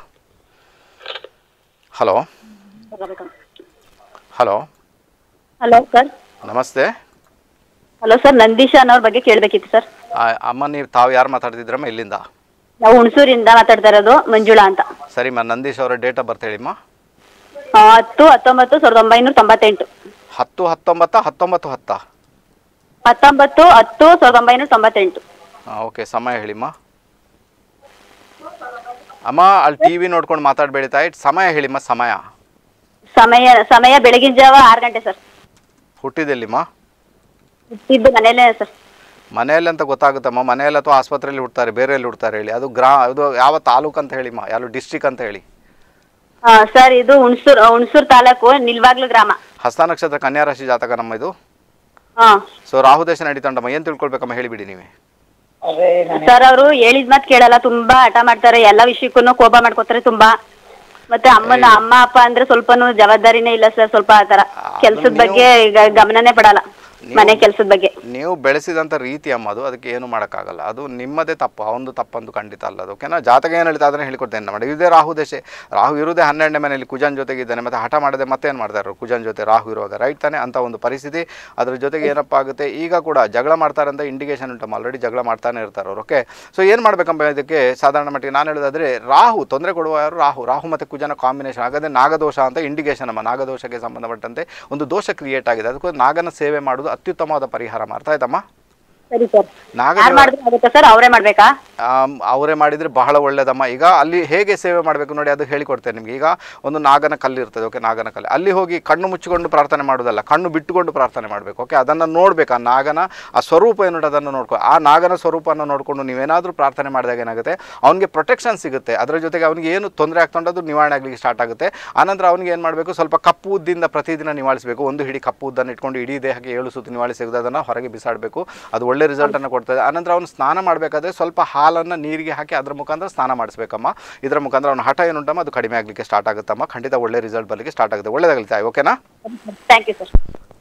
ಹಲೋ ಹಲೋ ಹಲೋ ಸರ್ ನಮಸ್ತೆ ಹಲೋ ಸರ್ ನಂದೀಶ್ ಅನ್ನೋರ್ ಬಗ್ಗೆ ಕೇಳಬೇಕಿತ್ತು ಸರ್ ಆ, ಅಮ್ಮ ನೀವು ತಾವು ಯಾರು ಮಾತಾಡ್ತಿದ್ರಮ್ಮ ಇಲ್ಲಿಂದ ನಾವು ಹುಣಸೂರಿಂದ ಮಾತಾಡ್ತಾ ಇರೋದು ಮಂಜುಳಾ ಅಂತ ಸರಿಮ್ಮ ನಂದೀಶ್ ಅವರ ಡೇಟ್ ಆಫ್ ಬರ್ತ್ ಹೇಳಿಮ್ಮ ಆ, ಹತ್ತು ಹತ್ತೊಂಬತ್ತು ಸಾವಿರದ ಒಂಬೈನೂರ ತೊಂಬತ್ತೆಂಟು ಹತ್ತು ಹತ್ತೊಂಬತ್ತ ಹತ್ತೊಂಬತ್ತು ಹತ್ತಾ ಹತ್ತೊಂಬತ್ತು ಹತ್ತು ಸಾವಿರದ ಒಂಬೈನೂರ ತೊಂಬತ್ತೆಂಟು ಹಾಂ ಓಕೆ ಸಮಯ ಹೇಳಿಮ್ಮ ಅಮ್ಮ ಅಲ್ಲಿ ಟಿ ವಿ ನೋಡ್ಕೊಂಡು ಮಾತಾಡಬೇಡಿ ತಾಯಿ ಸಮಯ ಹೇಳಿಮ್ಮ ಸಮಯ ಸಮಯ ಸಮಯ ಬೆಳಗಿನ ಜಾವ ಆರು ಗಂಟೆ ಸರ್ ಹುಟ್ಟಿದೆಲ್ಲಿಮ್ಮ ಇದ್ದು ಮನೇಲೇ ಸರ್ ಮನೆಯಲ್ಲಿ ಅಂತ ಗೊತ್ತಾಗುತ್ತಮ್ಮ ಮನೆಯಲ್ಲಿ ಅಥವಾ ಆಸ್ಪತ್ರೆಯಲ್ಲಿ ಹುಡ್ತಾರೆ ಬೇರೆ ಎಲ್ಲಿ ಹುಡ್ತಾರೆ ಹೇಳಿ ಅದು ಗ್ರಾ ಇದು ಯಾವ ತಾಲೂಕು ಅಂತ ಹೇಳಿಮ್ಮ ಯಾವ ಡಿಸ್ಟಿಕ್ ಅಂತ ಹೇಳಿ ಆ, ಸರ್ ಇದು ಹುಣಸೂರು ಹುಣಸೂರು ತಾಲೂಕು ನಿಲ್ವಾಗ್ಲು ಗ್ರಾಮ ಹಸ್ತ ನಕ್ಷತ್ರ ಕನ್ಯಾ ರಾಶಿ ಜಾತಕ ನಮ್ಮ ಇದು ಹಾ ಸೊ ರಾಹು ದೇಶ ನಡೀತಂಡಮ್ಮ ಏನು ತಿಳ್ಕೊಳ್ಬೇಕಮ್ಮ ಹೇಳಿಬಿಡಿ ನೀವೇ ಸರ್ ಅವರು ಹೇಳಿದ್ ಮಾತ್ ಕೇಳಲ್ಲ ತುಂಬಾ ಹಠ ಮಾಡ್ತಾರೆ ಎಲ್ಲ ವಿಷಯಕ್ಕೂ ಕೋಪ ಮಾಡ್ಕೋತಾರೆ ತುಂಬಾ ಮತ್ತೆ ಅಮ್ಮನ ಅಮ್ಮ ಅಪ್ಪ ಅಂದ್ರೆ ಸ್ವಲ್ಪನೂ ಜವಾಬ್ದಾರಿನೇ ಇಲ್ಲ ಸರ್ ಸ್ವಲ್ಪ ಆತರ ಕೆಲ್ಸದ ಬಗ್ಗೆ ಈಗ ಗಮನನೇ ಪಡಲ್ಲ ಮನೆ ಕೆಲ್ಸದ ಬಗ್ಗೆ ನೀವು ಬೆಳೆಸಿದಂಥ ರೀತಿ ಅಮ್ಮ ಅದು ಅದಕ್ಕೆ ಏನು ಮಾಡೋಕ್ಕಾಗಲ್ಲ ಅದು ನಿಮ್ಮದೇ ತಪ್ಪು ಅವನದು ತಪ್ಪಂದು ಖಂಡಿತ ಅಲ್ಲ ಅದು ಓಕೆನಾ ಜಾತಕ ಏನು ಹೇಳ್ತಾ ಅದನ್ನು ಹೇಳಿಕೊಡ್ತೇನೆ ಮಾಡಿ ಇದೇ ರಾಹು ದೇಶ ರಾಹು ಇರುವುದೇ ಹನ್ನೆರಡನೇ ಮನೆಯಲ್ಲಿ ಕುಜನ್ ಜೊತೆಗೆ ಇದ್ದಾನೆ ಮತ್ತು ಹಠ ಮಾಡದೆ ಮತ್ತೇನು ಮಾಡ್ತಾರೆ ಕುಜನ್ ಜೊತೆ ರಾಹು ಇರುವಾಗ ರೈಟ್ ತಾನೆ ಅಂತ ಒಂದು ಪರಿಸ್ಥಿತಿ ಅದ್ರ ಜೊತೆಗೆ ಏನಪ್ಪ ಆಗುತ್ತೆ ಈಗ ಕೂಡ ಜಗಳ ಮಾಡ್ತಾರೆ ಅಂತ ಇಂಡಿಕೇಶನ್ ಉಂಟಮ್ಮ ಆಲ್ರೆಡಿ ಜಗಳ ಮಾಡ್ತಾನೆ ಇರ್ತಾರೆ ಅವ್ರು ಓಕೆ ಸೊ ಏನು ಮಾಡ್ಬೇಕಂಬ ಇದಕ್ಕೆ ಸಾಧಾರಣ ಮಟ್ಟಿಗೆ ನಾನು ಹೇಳೋದಾದ್ರೆ ರಾಹು ತೊಂದರೆ ಕೊಡುವ ಯಾರು ರಾಹು ರಾಹು ಮತ್ತು ಕುಜನ ಕಾಂಬಿನೇಷನ್ ಹಾಗಾದ್ರೆ ನಾಗದೋಷ ಅಂತ ಇಂಡಿಕೇಶನ್ ಅಮ್ಮ ನಾಗದೋಷಕ್ಕೆ ಸಂಬಂಧಪಟ್ಟಂತೆ ಒಂದು ದೋಷ ಕ್ರಿಯೇಟ್ ಆಗಿದೆ ಅದಕ್ಕೆ ನಾಗನ ಸೇವೆ ಮಾಡೋದು ಅತ್ಯುತ್ತಮವಾದ ಪರಿಹಾರ ಅರ್ಥ ಆಯ್ತಮ್ಮ ಸರಿ ಸರ್ ನಾಗ ಯಾರು ಮಾಡಿದ್ರೆ ಆಗುತ್ತಾ ಸರ್ ಅವರೇ ಮಾಡ್ಬೇಕಾ ಆಮ್, ಅವರೇ ಮಾಡಿದರೆ ಬಹಳ ಒಳ್ಳೇದಮ್ಮ ಈಗ ಅಲ್ಲಿ ಹೇಗೆ ಸೇವೆ ಮಾಡಬೇಕು ನೋಡಿ ಅದು ಹೇಳಿಕೊಡ್ತೇನೆ ನಿಮಗೆ ಈಗ ಒಂದು ನಾಗನ ಕಲ್ಲು ಇರ್ತದೆ ಓಕೆ ನಾಗನ ಕಲ್ಲು ಅಲ್ಲಿ ಹೋಗಿ ಕಣ್ಣು ಮುಚ್ಚಿಕೊಂಡು ಪ್ರಾರ್ಥನೆ ಮಾಡೋದಲ್ಲ ಕಣ್ಣು ಬಿಟ್ಟುಕೊಂಡು ಪ್ರಾರ್ಥನೆ ಮಾಡಬೇಕು ಓಕೆ ಅದನ್ನು ನೋಡ್ಬೇಕು ಆ ನಾಗನ ಆ ಸ್ವರೂಪ ಏನುಂಟು ಅದನ್ನು ನೋಡ್ಕೊ ಆ ನಾಗನ ಸ್ವರೂಪನ ನೋಡಿಕೊಂಡು ನೀವೇನಾದರೂ ಪ್ರಾರ್ಥನೆ ಮಾಡಿದಾಗ ಏನಾಗುತ್ತೆ ಅವನಿಗೆ ಪ್ರೊಟೆಕ್ಷನ್ ಸಿಗುತ್ತೆ ಅದರ ಜೊತೆಗೆ ಅವನಿಗೆ ಏನು ತೊಂದರೆ ಆಗ್ತೊಂಡು ಅದು ನಿವಾರಣೆ ಆಗಲಿಕ್ಕೆ ಸ್ಟಾರ್ಟ್ ಆಗುತ್ತೆ ಆನಂತರ ಅವನಿಗೆ ಏನು ಮಾಡಬೇಕು ಸ್ವಲ್ಪ ಕಪ್ಪು ಉದ್ದಿಂದ ಪ್ರತಿದಿನ ನಿವಾಳಿಸಬೇಕು ಒಂದು ಹಿಡಿ ಕಪ್ಪು ಉದ್ದನ್ನು ಇಟ್ಕೊಂಡು ಇಡೀ ದೇಹಕ್ಕೆ ಏಳು ಸುತ್ತು ನಿವಾಳಿಸಿ ಅದನ್ನು ಹೊರಗೆ ಬಿಸಾಡಬೇಕು ಅದು ಒಳ್ಳೆ ರಿಸಲ್ಟನ್ನು ಕೊಡ್ತದೆ ಆನಂತರ ಅವನು ಸ್ನಾನ ಮಾಡಬೇಕಾದ್ರೆ ಸ್ವಲ್ಪ ಹಾಲನ್ನು ನೀರಿಗೆ ಹಾಕಿ ಅದ್ರ ಮುಖಾಂತರ ಸ್ನಾನ ಮಾಡಿಸ್ಬೇಕಮ್ಮ ಇದರ ಮುಖಾಂತರ ಅವನ ಹಠ ಏನುಂಟಮ್ಮ ಅದು ಕಡಿಮೆ ಆಗಲಿಕ್ಕೆ ಸ್ಟಾರ್ಟ್ ಆಗುತ್ತಮ್ಮ ಖಂಡಿತ ಒಳ್ಳೆ ರಿಸಲ್ಟ್ ಬರಲಿಕ್ಕೆ ಸ್ಟಾರ್ಟ್ ಆಗುತ್ತೆ ಒಳ್ಳೆದಾಗಲಿ ತಾಯಿ ಓಕೆನಾ ಥ್ಯಾಂಕ್ ಯು ಸರ್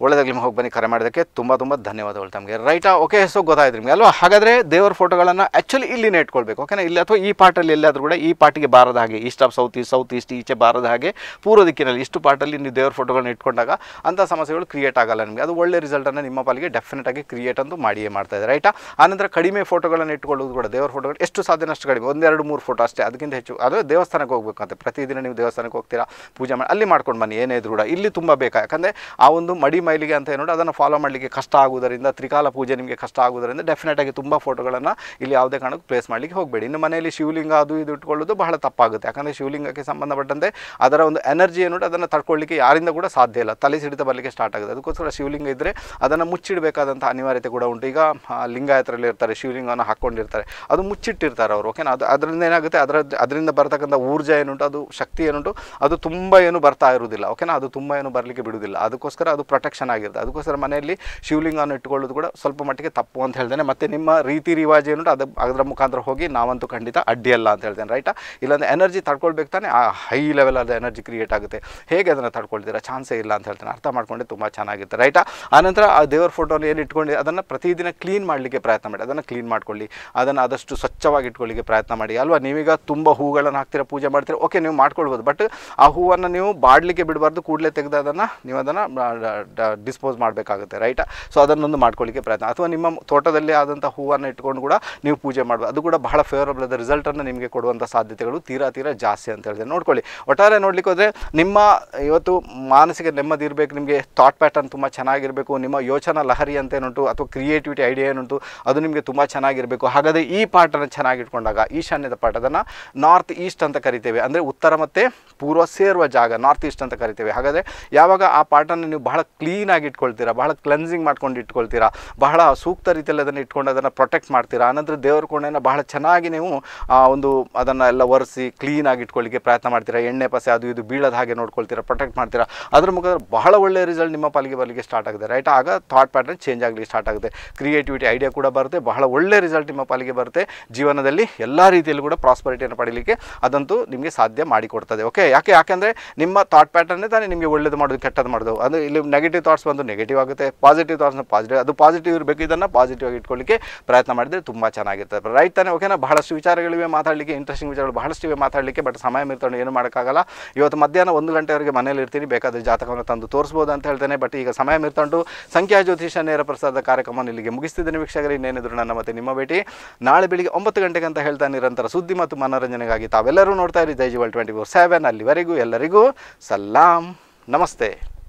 ಒಳ್ಳೆದಾಗಲಿ ನಿಮ್ಗೆ ಹೋಗಿ ಬನ್ನಿ ಕರೆ ಮಾಡೋದಕ್ಕೆ ತುಂಬ ತುಂಬ ಧನ್ಯವಾದಗಳು ತಮಗೆ ರೈಟಾ ಓಕೆ ಸೊ ಗೊತ್ತಾಯ್ತು ನಿಮಗೆ ಅಲ್ವಾ ಹಾಗಾದರೆ ದೇವರ ಫೋಟೋಗಳನ್ನು ಆ್ಯಕ್ಚುಲಿ ಇಲ್ಲಿನೇ ಇಟ್ಕೊಳ್ಬೇಕು ಓಕೆನಾ ಇಲ್ಲಿ ಅಥವಾ ಈ ಪಾರ್ಟಲ್ಲಿ ಎಲ್ಲಾದರೂ ಕೂಡ ಈ ಪಾರ್ಟಿಗೆ ಬಾರದ ಹಾಗೆ east of south east south east ಈಚೆ ಬಾರದ ಹಾಗೆ ಪೂರ್ವ ದಿಕ್ಕಿನಲ್ಲಿ ಇಷ್ಟು ಪಾರ್ಟಲ್ಲಿ ನೀವು ದೇವರ ಫೋಟೋಗಳನ್ನ ಇಟ್ಕೊಂಡಾಗ ಅಂಥ ಸಮಸ್ಯೆಗಳು ಕ್ರಿಯೇಟ್ ಆಗಲ್ಲ ನಿಮಗೆ ಅದು ಒಳ್ಳೆ ರಿಸಲ್ಟನ್ನು ನಿಮ್ಮ ಪಾಲಿಗೆ ಡೆಫಿನೆಟ್ ಆಗಿ ಕ್ರಿಯೇಟ್ ಅಂತೂ ಮಾಡಿಯೇ ಮಾಡ್ತಾ ಇದೆ ರೈಟಾ ಆನಂತರ ಕಡಿಮೆ ಫೋಟೋಗಳನ್ನು ಇಟ್ಕೊಳ್ಳೋದು ಕೂಡ ದೇವರ ಫೋಟೋಗಳು ಎಷ್ಟು ಸಾಧ್ಯನೋ ಅಷ್ಟು ಕಡಿಮೆ ಒಂದೆರಡು ಮೂರು ಫೋಟೋ ಅಷ್ಟೇ ಅದಕ್ಕಿಂತ ಹೆಚ್ಚು ಅದು ದೇವಸ್ಥಾನಕ್ಕೆ ಹೋಗ್ಬೇಕಂತೆ ಪ್ರತಿದಿನ ನೀವು ದೇವಸ್ಥಾನಕ್ಕೆ ಹೋಗ್ತೀರಾ ಪೂಜೆ ಮಾಡಿ ಅಲ್ಲಿ ಮಾಡ್ಕೊಂಡು ಬನ್ನಿ ಏನೇ ಇದ್ರೂ ಕೂಡ ಇಲ್ಲಿ ತುಂಬ ಬೇಕಾ ಯಾಕಂದರೆ ಆ ಒಂದು ಮಡಿ ಮೈಲಿಗೆ ಅಂತ ಏನೋ ಅದನ್ನು ಫಾಲೋ ಮಾಡಲಿಕ್ಕೆ ಕಷ್ಟ ಆಗುವುದರಿಂದ ತ್ರಿಕಾಲ ಪೂಜೆ ನಿಮಗೆ ಕಷ್ಟ ಆಗುವುದರಿಂದ ಡೆಫಿನೆಟ್ ಆಗಿ ತುಂಬ ಫೋಟೋಗಳನ್ನು ಇಲ್ಲಿ ಯಾವುದೇ ಕಾರಣಕ್ಕೂ ಪ್ಲೇಸ್ ಮಾಡಲಿಕ್ಕೆ ಹೋಗಬೇಡಿ ಇನ್ನು ಮನೆಯಲ್ಲಿ ಶಿವಲಿಂಗ ಅದು ಇದು ಇಟ್ಕೊಳ್ಳೋದು ಬಹಳ ತಪ್ಪಾಗುತ್ತೆ ಯಾಕಂದರೆ ಶಿವಲಿಂಗಕ್ಕೆ ಸಂಬಂಧಪಟ್ಟಂತೆ ಅದರ ಒಂದು ಎನರ್ಜಿ ಏನು ಅದನ್ನು ತಡ್ಕೊಳ್ಳಿಕ್ಕೆ ಯಾರಿಂದ ಕೂಡ ಸಾಧ್ಯ ಇಲ್ಲ ತಲೆ ಸಿಡಿತ ಬರಲಿಕ್ಕೆ ಸ್ಟಾರ್ಟ್ ಆಗುತ್ತೆ ಅದಕ್ಕೋಸ್ಕರ ಶಿವಲಿಂಗ ಇದ್ದರೆ ಅದನ್ನು ಮುಚ್ಚಿಡಬೇಕಾದಂಥ ಅನಿವಾರ್ಯತೆ ಕೂಡ ಉಂಟು ಈಗ ಆ, ಲಿಂಗಾಯತರಲ್ಲಿ ಇರ್ತಾರೆ ಶಿವಲಿಂಗವನ್ನು ಹಾಕ್ಕೊಂಡಿರ್ತಾರೆ ಅದು ಮುಚ್ಚಿಟ್ಟಿರ್ತಾರೆ ಅವರು ಓಕೆನಾ ಅದು ಅದರಿಂದ ಏನಾಗುತ್ತೆ ಅದರ ಅದರಿಂದ ಬರ್ತಕ್ಕಂಥ ಊರ್ಜಾ ಏನುಂಟು ಅದು ಶಕ್ತಿ ಏನುಂಟು ಅದು ತುಂಬ ಏನು ಬರ್ತಾ ಇರುವುದಿಲ್ಲ ಓಕೆನಾ ಅದು ತುಂಬ ಏನು ಬರಲಿಕ್ಕೆ ಬಿಡುವುದಿಲ್ಲ ಅದಕ್ಕೋಸ್ಕರ ಅದು ಪ್ರೊಟೆಕ್ಷನ್ ಆಗಿರುತ್ತೆ ಅದಕ್ಕೋಸ್ಕರ ಮನೆಯಲ್ಲಿ ಶಿವಲಿಂಗವನ್ನು ಇಟ್ಕೊಳ್ಳೋದು ಕೂಡ ಸ್ವಲ್ಪ ಮಟ್ಟಿಗೆ ತಪ್ಪು ಅಂತ ಹೇಳ್ತೇನೆ ಮತ್ತು ನಿಮ್ಮ ರೀತಿ ರಿವಾಜ್ ಏನುಂಟು ಅದು ಅದರ ಮುಖಾಂತರ ಹೋಗಿ ನಾವಂತೂ ಖಂಡಿತ ಅಡ್ಡಿಯಲ್ಲ ಅಂತ ಹೇಳ್ತೇನೆ ರೈಟಾ ಇಲ್ಲಾಂದ್ರೆ ಎನರ್ಜಿ ತಡ್ಕೊಳ್ಬೇಕು ತಾನೆ ಆ ಹೈ ಲೆವೆಲ್ ಆದ ಎನರ್ಜಿ ಕ್ರಿಯೇಟ್ ಆಗುತ್ತೆ ಹೇಗೆ ಅದನ್ನು ತಡ್ಕೊಳ್ತೀರಾ ಚಾನ್ಸೇ ಇಲ್ಲ ಅಂತ ಹೇಳ್ತೇನೆ ಅರ್ಥ ಮಾಡ್ಕೊಂಡೆ ತುಂಬ ಚೆನ್ನಾಗಿರುತ್ತೆ ರೈಟಾ ಆನಂತರ ಆ ದೇವರ ಫೋಟೋನ ಏನು ಇಟ್ಕೊಂಡು ಅದನ್ನು ಪ್ರತಿದಿನ ಕ್ಲೀನ್ ಮಾಡಲಿಕ್ಕೆ ಪ್ರಯತ್ನ ಮಾಡಿ ಅದನ್ನು ಕ್ಲೀನ್ ಮಾಡ್ಕೊಳ್ಳಿ ಅದನ್ನು ಆದಷ್ಟು ಸ್ವಚ್ಛವಾಗಿ ಇಟ್ಕೊಳ್ಳಿಕ್ಕೆ ಪ್ರಯತ್ನ ಮಾಡಿ ಅಲ್ವಾ ನೀವೀಗ ತುಂಬ ಹೂಗಳನ್ನು ಹಾಕ್ತೀರಾ ಪೂಜೆ ಮಾಡ್ತೀರಾ ಓಕೆ ನೀವು ಮಾಡ್ಕೊಳ್ಬೋದು ಬಟ್ ಆ ಹೂವನ್ನು ನೀವು ಬಾಡಲಿಕ್ಕೆ ಬಿಡಬಾರ್ದು ಕೂಡಲೇ ತೆಗೆದು ಅದನ್ನು ನೀವು ಅದನ್ನು ಡಿಸ್ಪೋಸ್ ಮಾಡಬೇಕಾಗುತ್ತೆ ರೈಟಾ ಸೊ ಅದನ್ನೊಂದು ಮಾಡ್ಕೊಳ್ಳಿಕ್ಕೆ ಪ್ರಯತ್ನ ಅಥವಾ ನಿಮ್ಮ ತೋಟದಲ್ಲಿ ಆದಂಥ ಹೂವನ್ನು ಇಟ್ಕೊಂಡು ಕೂಡ ನೀವು ಪೂಜೆ ಮಾಡ್ಬೋದು ಅದು ಕೂಡ ಬಹಳ ಫೇವರಬಲ್ ಆದ ರಿಸಲ್ಟನ್ನು ನಿಮಗೆ ಕೊಡುವಂಥ ಸಾಧ್ಯತೆಗಳು ತೀರಾ ತೀರಾ ಜಾಸ್ತಿ ಅಂತ ಹೇಳ್ತೇನೆ ನೋಡ್ಕೊಳ್ಳಿ ಒಟ್ಟಾರೆ ನೋಡ್ಲಿಕ್ಕೆ ಹೋದರೆ ನಿಮ್ಮ ಇವತ್ತು ಮಾನಸಿಕ ನೆಮ್ಮದಿ ಇರಬೇಕು ನಿಮಗೆ ಥಾಟ್ ಪ್ಯಾಟರ್ನ್ ತುಂಬ ಚೆನ್ನಾಗಿರಬೇಕು ನಿಮ್ಮ ಯೋಚನಾ ಲಹರಿ ಅಂತ ಏನುಂಟು ಅಥವಾ ಕ್ರಿಯೇಟಿವಿಟಿ ಐಡಿಯಾ ಏನುಂಟು ಅದು ನಿಮಗೆ ತುಂಬ ಚೆನ್ನಾಗಿರಬೇಕು ಹಾಗಾದರೆ ಈ ಪಾಠನ ಚೆನ್ನಾಗಿಟ್ಕೊಂಡಾಗ ಈಶಾನ್ಯದ ಪಾಠ ಅದನ್ನು ನಾರ್ತ್ ಈಸ್ಟ್ ಅಂತ ಕರಿತೇವೆ ಅಂದರೆ ಉತ್ತರ ಮತ್ತು ಪೂರ್ವ ಸೇರುವ ಜಾಗ ನಾರ್ತ್ ಈಸ್ಟ್ ಅಂತ ಕರಿತೇವೆ ಹಾಗಾದರೆ ಯಾವಾಗ ಆ ಪಾಠನ ನೀವು ಬಹಳ ಕ್ಲೀನಾಗಿ ಇಟ್ಕೊಳ್ತೀರಾ ಬಹಳ ಕ್ಲೆನ್ಸಿಂಗ್ ಮಾಡ್ಕೊಂಡು ಇಟ್ಕೊಳ್ತೀರಾ ಬಹಳ ಸೂಕ್ತ ರೀತಿಯಲ್ಲಿ ಅದನ್ನು ಇಟ್ಕೊಂಡು ಅದನ್ನು ಪ್ರೊಟೆಕ್ಟ್ ಮಾಡ್ತೀರಾ ಆನಂತರ ದೇವರ ಕೋಣೆನ ಬಹಳ ಚೆನ್ನಾಗಿ ನೀವು ಆ ಒಂದು ಅದನ್ನು ಎಲ್ಲ ಒರೆಸಿ ಕ್ಲೀನಾಗಿ ಇಟ್ಕೊಳ್ಳಿಕ್ಕೆ ಪ್ರಯತ್ನ ಮಾಡ್ತೀರಾ ಎಣ್ಣೆ ಪಸೆ ಅದು ಇದು ಬೀಳದ ಹಾಗೆ ನೋಡ್ಕೊಳ್ತೀರಾ ಪ್ರೊಟೆಕ್ಟ್ ಮಾಡ್ತೀರಾ ಅದ್ರ ಮುಖಾಂತರ ಬಹಳ ಒಳ್ಳೆಯ ರಿಸಲ್ಟ್ ನಿಮ್ಮ ಪಾಲಿಗೆ ಬರಲಿಕ್ಕೆ ಸ್ಟಾರ್ಟ್ ಆಗುತ್ತೆ ರೈಟ್ ಆಗ ಥಾಟ್ ಪ್ಯಾಟರ್ನ್ ಚೇಂಜ್ ಆಗಲಿಕ್ಕೆ ಸ್ಟಾರ್ಟ್ ಆಗುತ್ತೆ ಕ್ರಿಯೇಟಿವಿಟಿ ಐಡಿಯಾ ಕೂಡ ಬರುತ್ತೆ ಬಹಳ ಒಳ್ಳೆ ರಿಸಲ್ಟ್ ನಿಮ್ಮ ಪಾಲಿಗೆ ಬರುತ್ತೆ ಜೀವನದಲ್ಲಿ ಎಲ್ಲ ರೀತಿಯಲ್ಲೂ ಕೂಡ ಪ್ರಾಸ್ಪರಿಟಿಯನ್ನು ಪಡೀಲಿಕ್ಕೆ ಅದಂತೂ ನಿಮಗೆ ಸಾಧ್ಯ ಮಾಡಿಕೊಡ್ತದೆ ಓಕೆ ಯಾಕೆ ಯಾಕೆಂದರೆ ನಿಮ್ಮ ಥಾಟ್ ಪ್ಯಾಟರ್ನೇ ತಾನೇ ನಿಮಗೆ ಒಳ್ಳೇದು ಮಾಡೋದು ಕೆಟ್ಟದ್ದು ಮಾಡೋದು ಅದು ಇಲ್ಲಿ ನೆಗೆಟಿವ್ ಥಾಟ್ಸ್ ಬಂದು ನೆಗೆಟಿವ್ ಆಗುತ್ತೆ ಪಾಸಿಟಿವ್ ಥಾಟ್ಸ್ನ ಪಾಸಿಟಿವ್ ಅದು ಪಾಸಿಟಿವ್ ಇರಬೇಕು ಇದನ್ನು ಪಾಸಿಟಿವ್ ಆಗಿ ಇಟ್ಕೊಳ್ಳಿಕ್ಕೆ ಪ್ರಯತ್ನ ಮಾಡಿದರೆ ತುಂಬ ಚೆನ್ನಾಗಿರ್ತದೆ ರೈಟ್ ತಾನೇ ಓಕೆನಾ ಬಹಳಷ್ಟು ವಿಚಾರಗಳಿವೆ ಮಾತಾಡಲಿಕ್ಕೆ ಇಂಟ್ರೆಸ್ಟಿಂಗ್ ವಿಚಾರಗಳು ಬಹಳಷ್ಟು ಇವೆ ಮಾತಾಡಲಿಕ್ಕೆ ಬಟ್ ಸಮಯ ಮೀರ್ಕೊಂಡು ಏನು ಮಾಡೋಕ್ಕಾಗಲ್ಲ ಇವತ್ತು ಮಧ್ಯಾಹ್ನ ಒಂದು ಗಂಟೆವರೆಗೆ ಮನೇಲಿ ಇರ್ತೀನಿ ಬೇಕಾದರೆ ಜಾತಕವನ್ನು ತಂದು ತೋರಿಸ್ಬೋದು ಅಂತ ಹೇಳ್ತೇನೆ ಬಟ್ ಈಗ ಸಮಯ ಮೀರ್ಕೊಂಡು ಸಂಖ್ಯಾ ಜ್ಯೋತಿಷ ನೇರ ಪ್ರಸಾದ ಕಾರ್ಯಕ್ರಮವನ್ನು ಇಲ್ಲಿಗೆ ಮುಗಿಸ್ತಿದ್ದೇನೆ ವೀಕ್ಷಕರೇ ಇನ್ನೇನಿದ್ರು ನನ್ನ ಮತ್ತೆ ನಿಮ್ಮ ಭೇಟಿ ನಾಳೆ ಬೆಳಿಗ್ಗೆ ಒಂಬತ್ತು ಗಂಟೆಗೆ ಅಂತ ಹೇಳ್ತಾ ನಿರಂತರ ಸುದ್ದಿ ಮತ್ತು ಮನೋರಂಜನೆಗಾಗಿ ತಾವೆಲ್ಲರೂ ನೋಡ್ತಾ ಇರಿ ಜೈಜಿವಲ್ ಟ್ವೆಂಟಿ ಫೋರ್ ಸೆವೆನ್ ಅಲ್ಲಿವರೆಗೂ ಎಲ್ಲರಿಗೂ ಸಲಾಂ ನಮಸ್ತೆ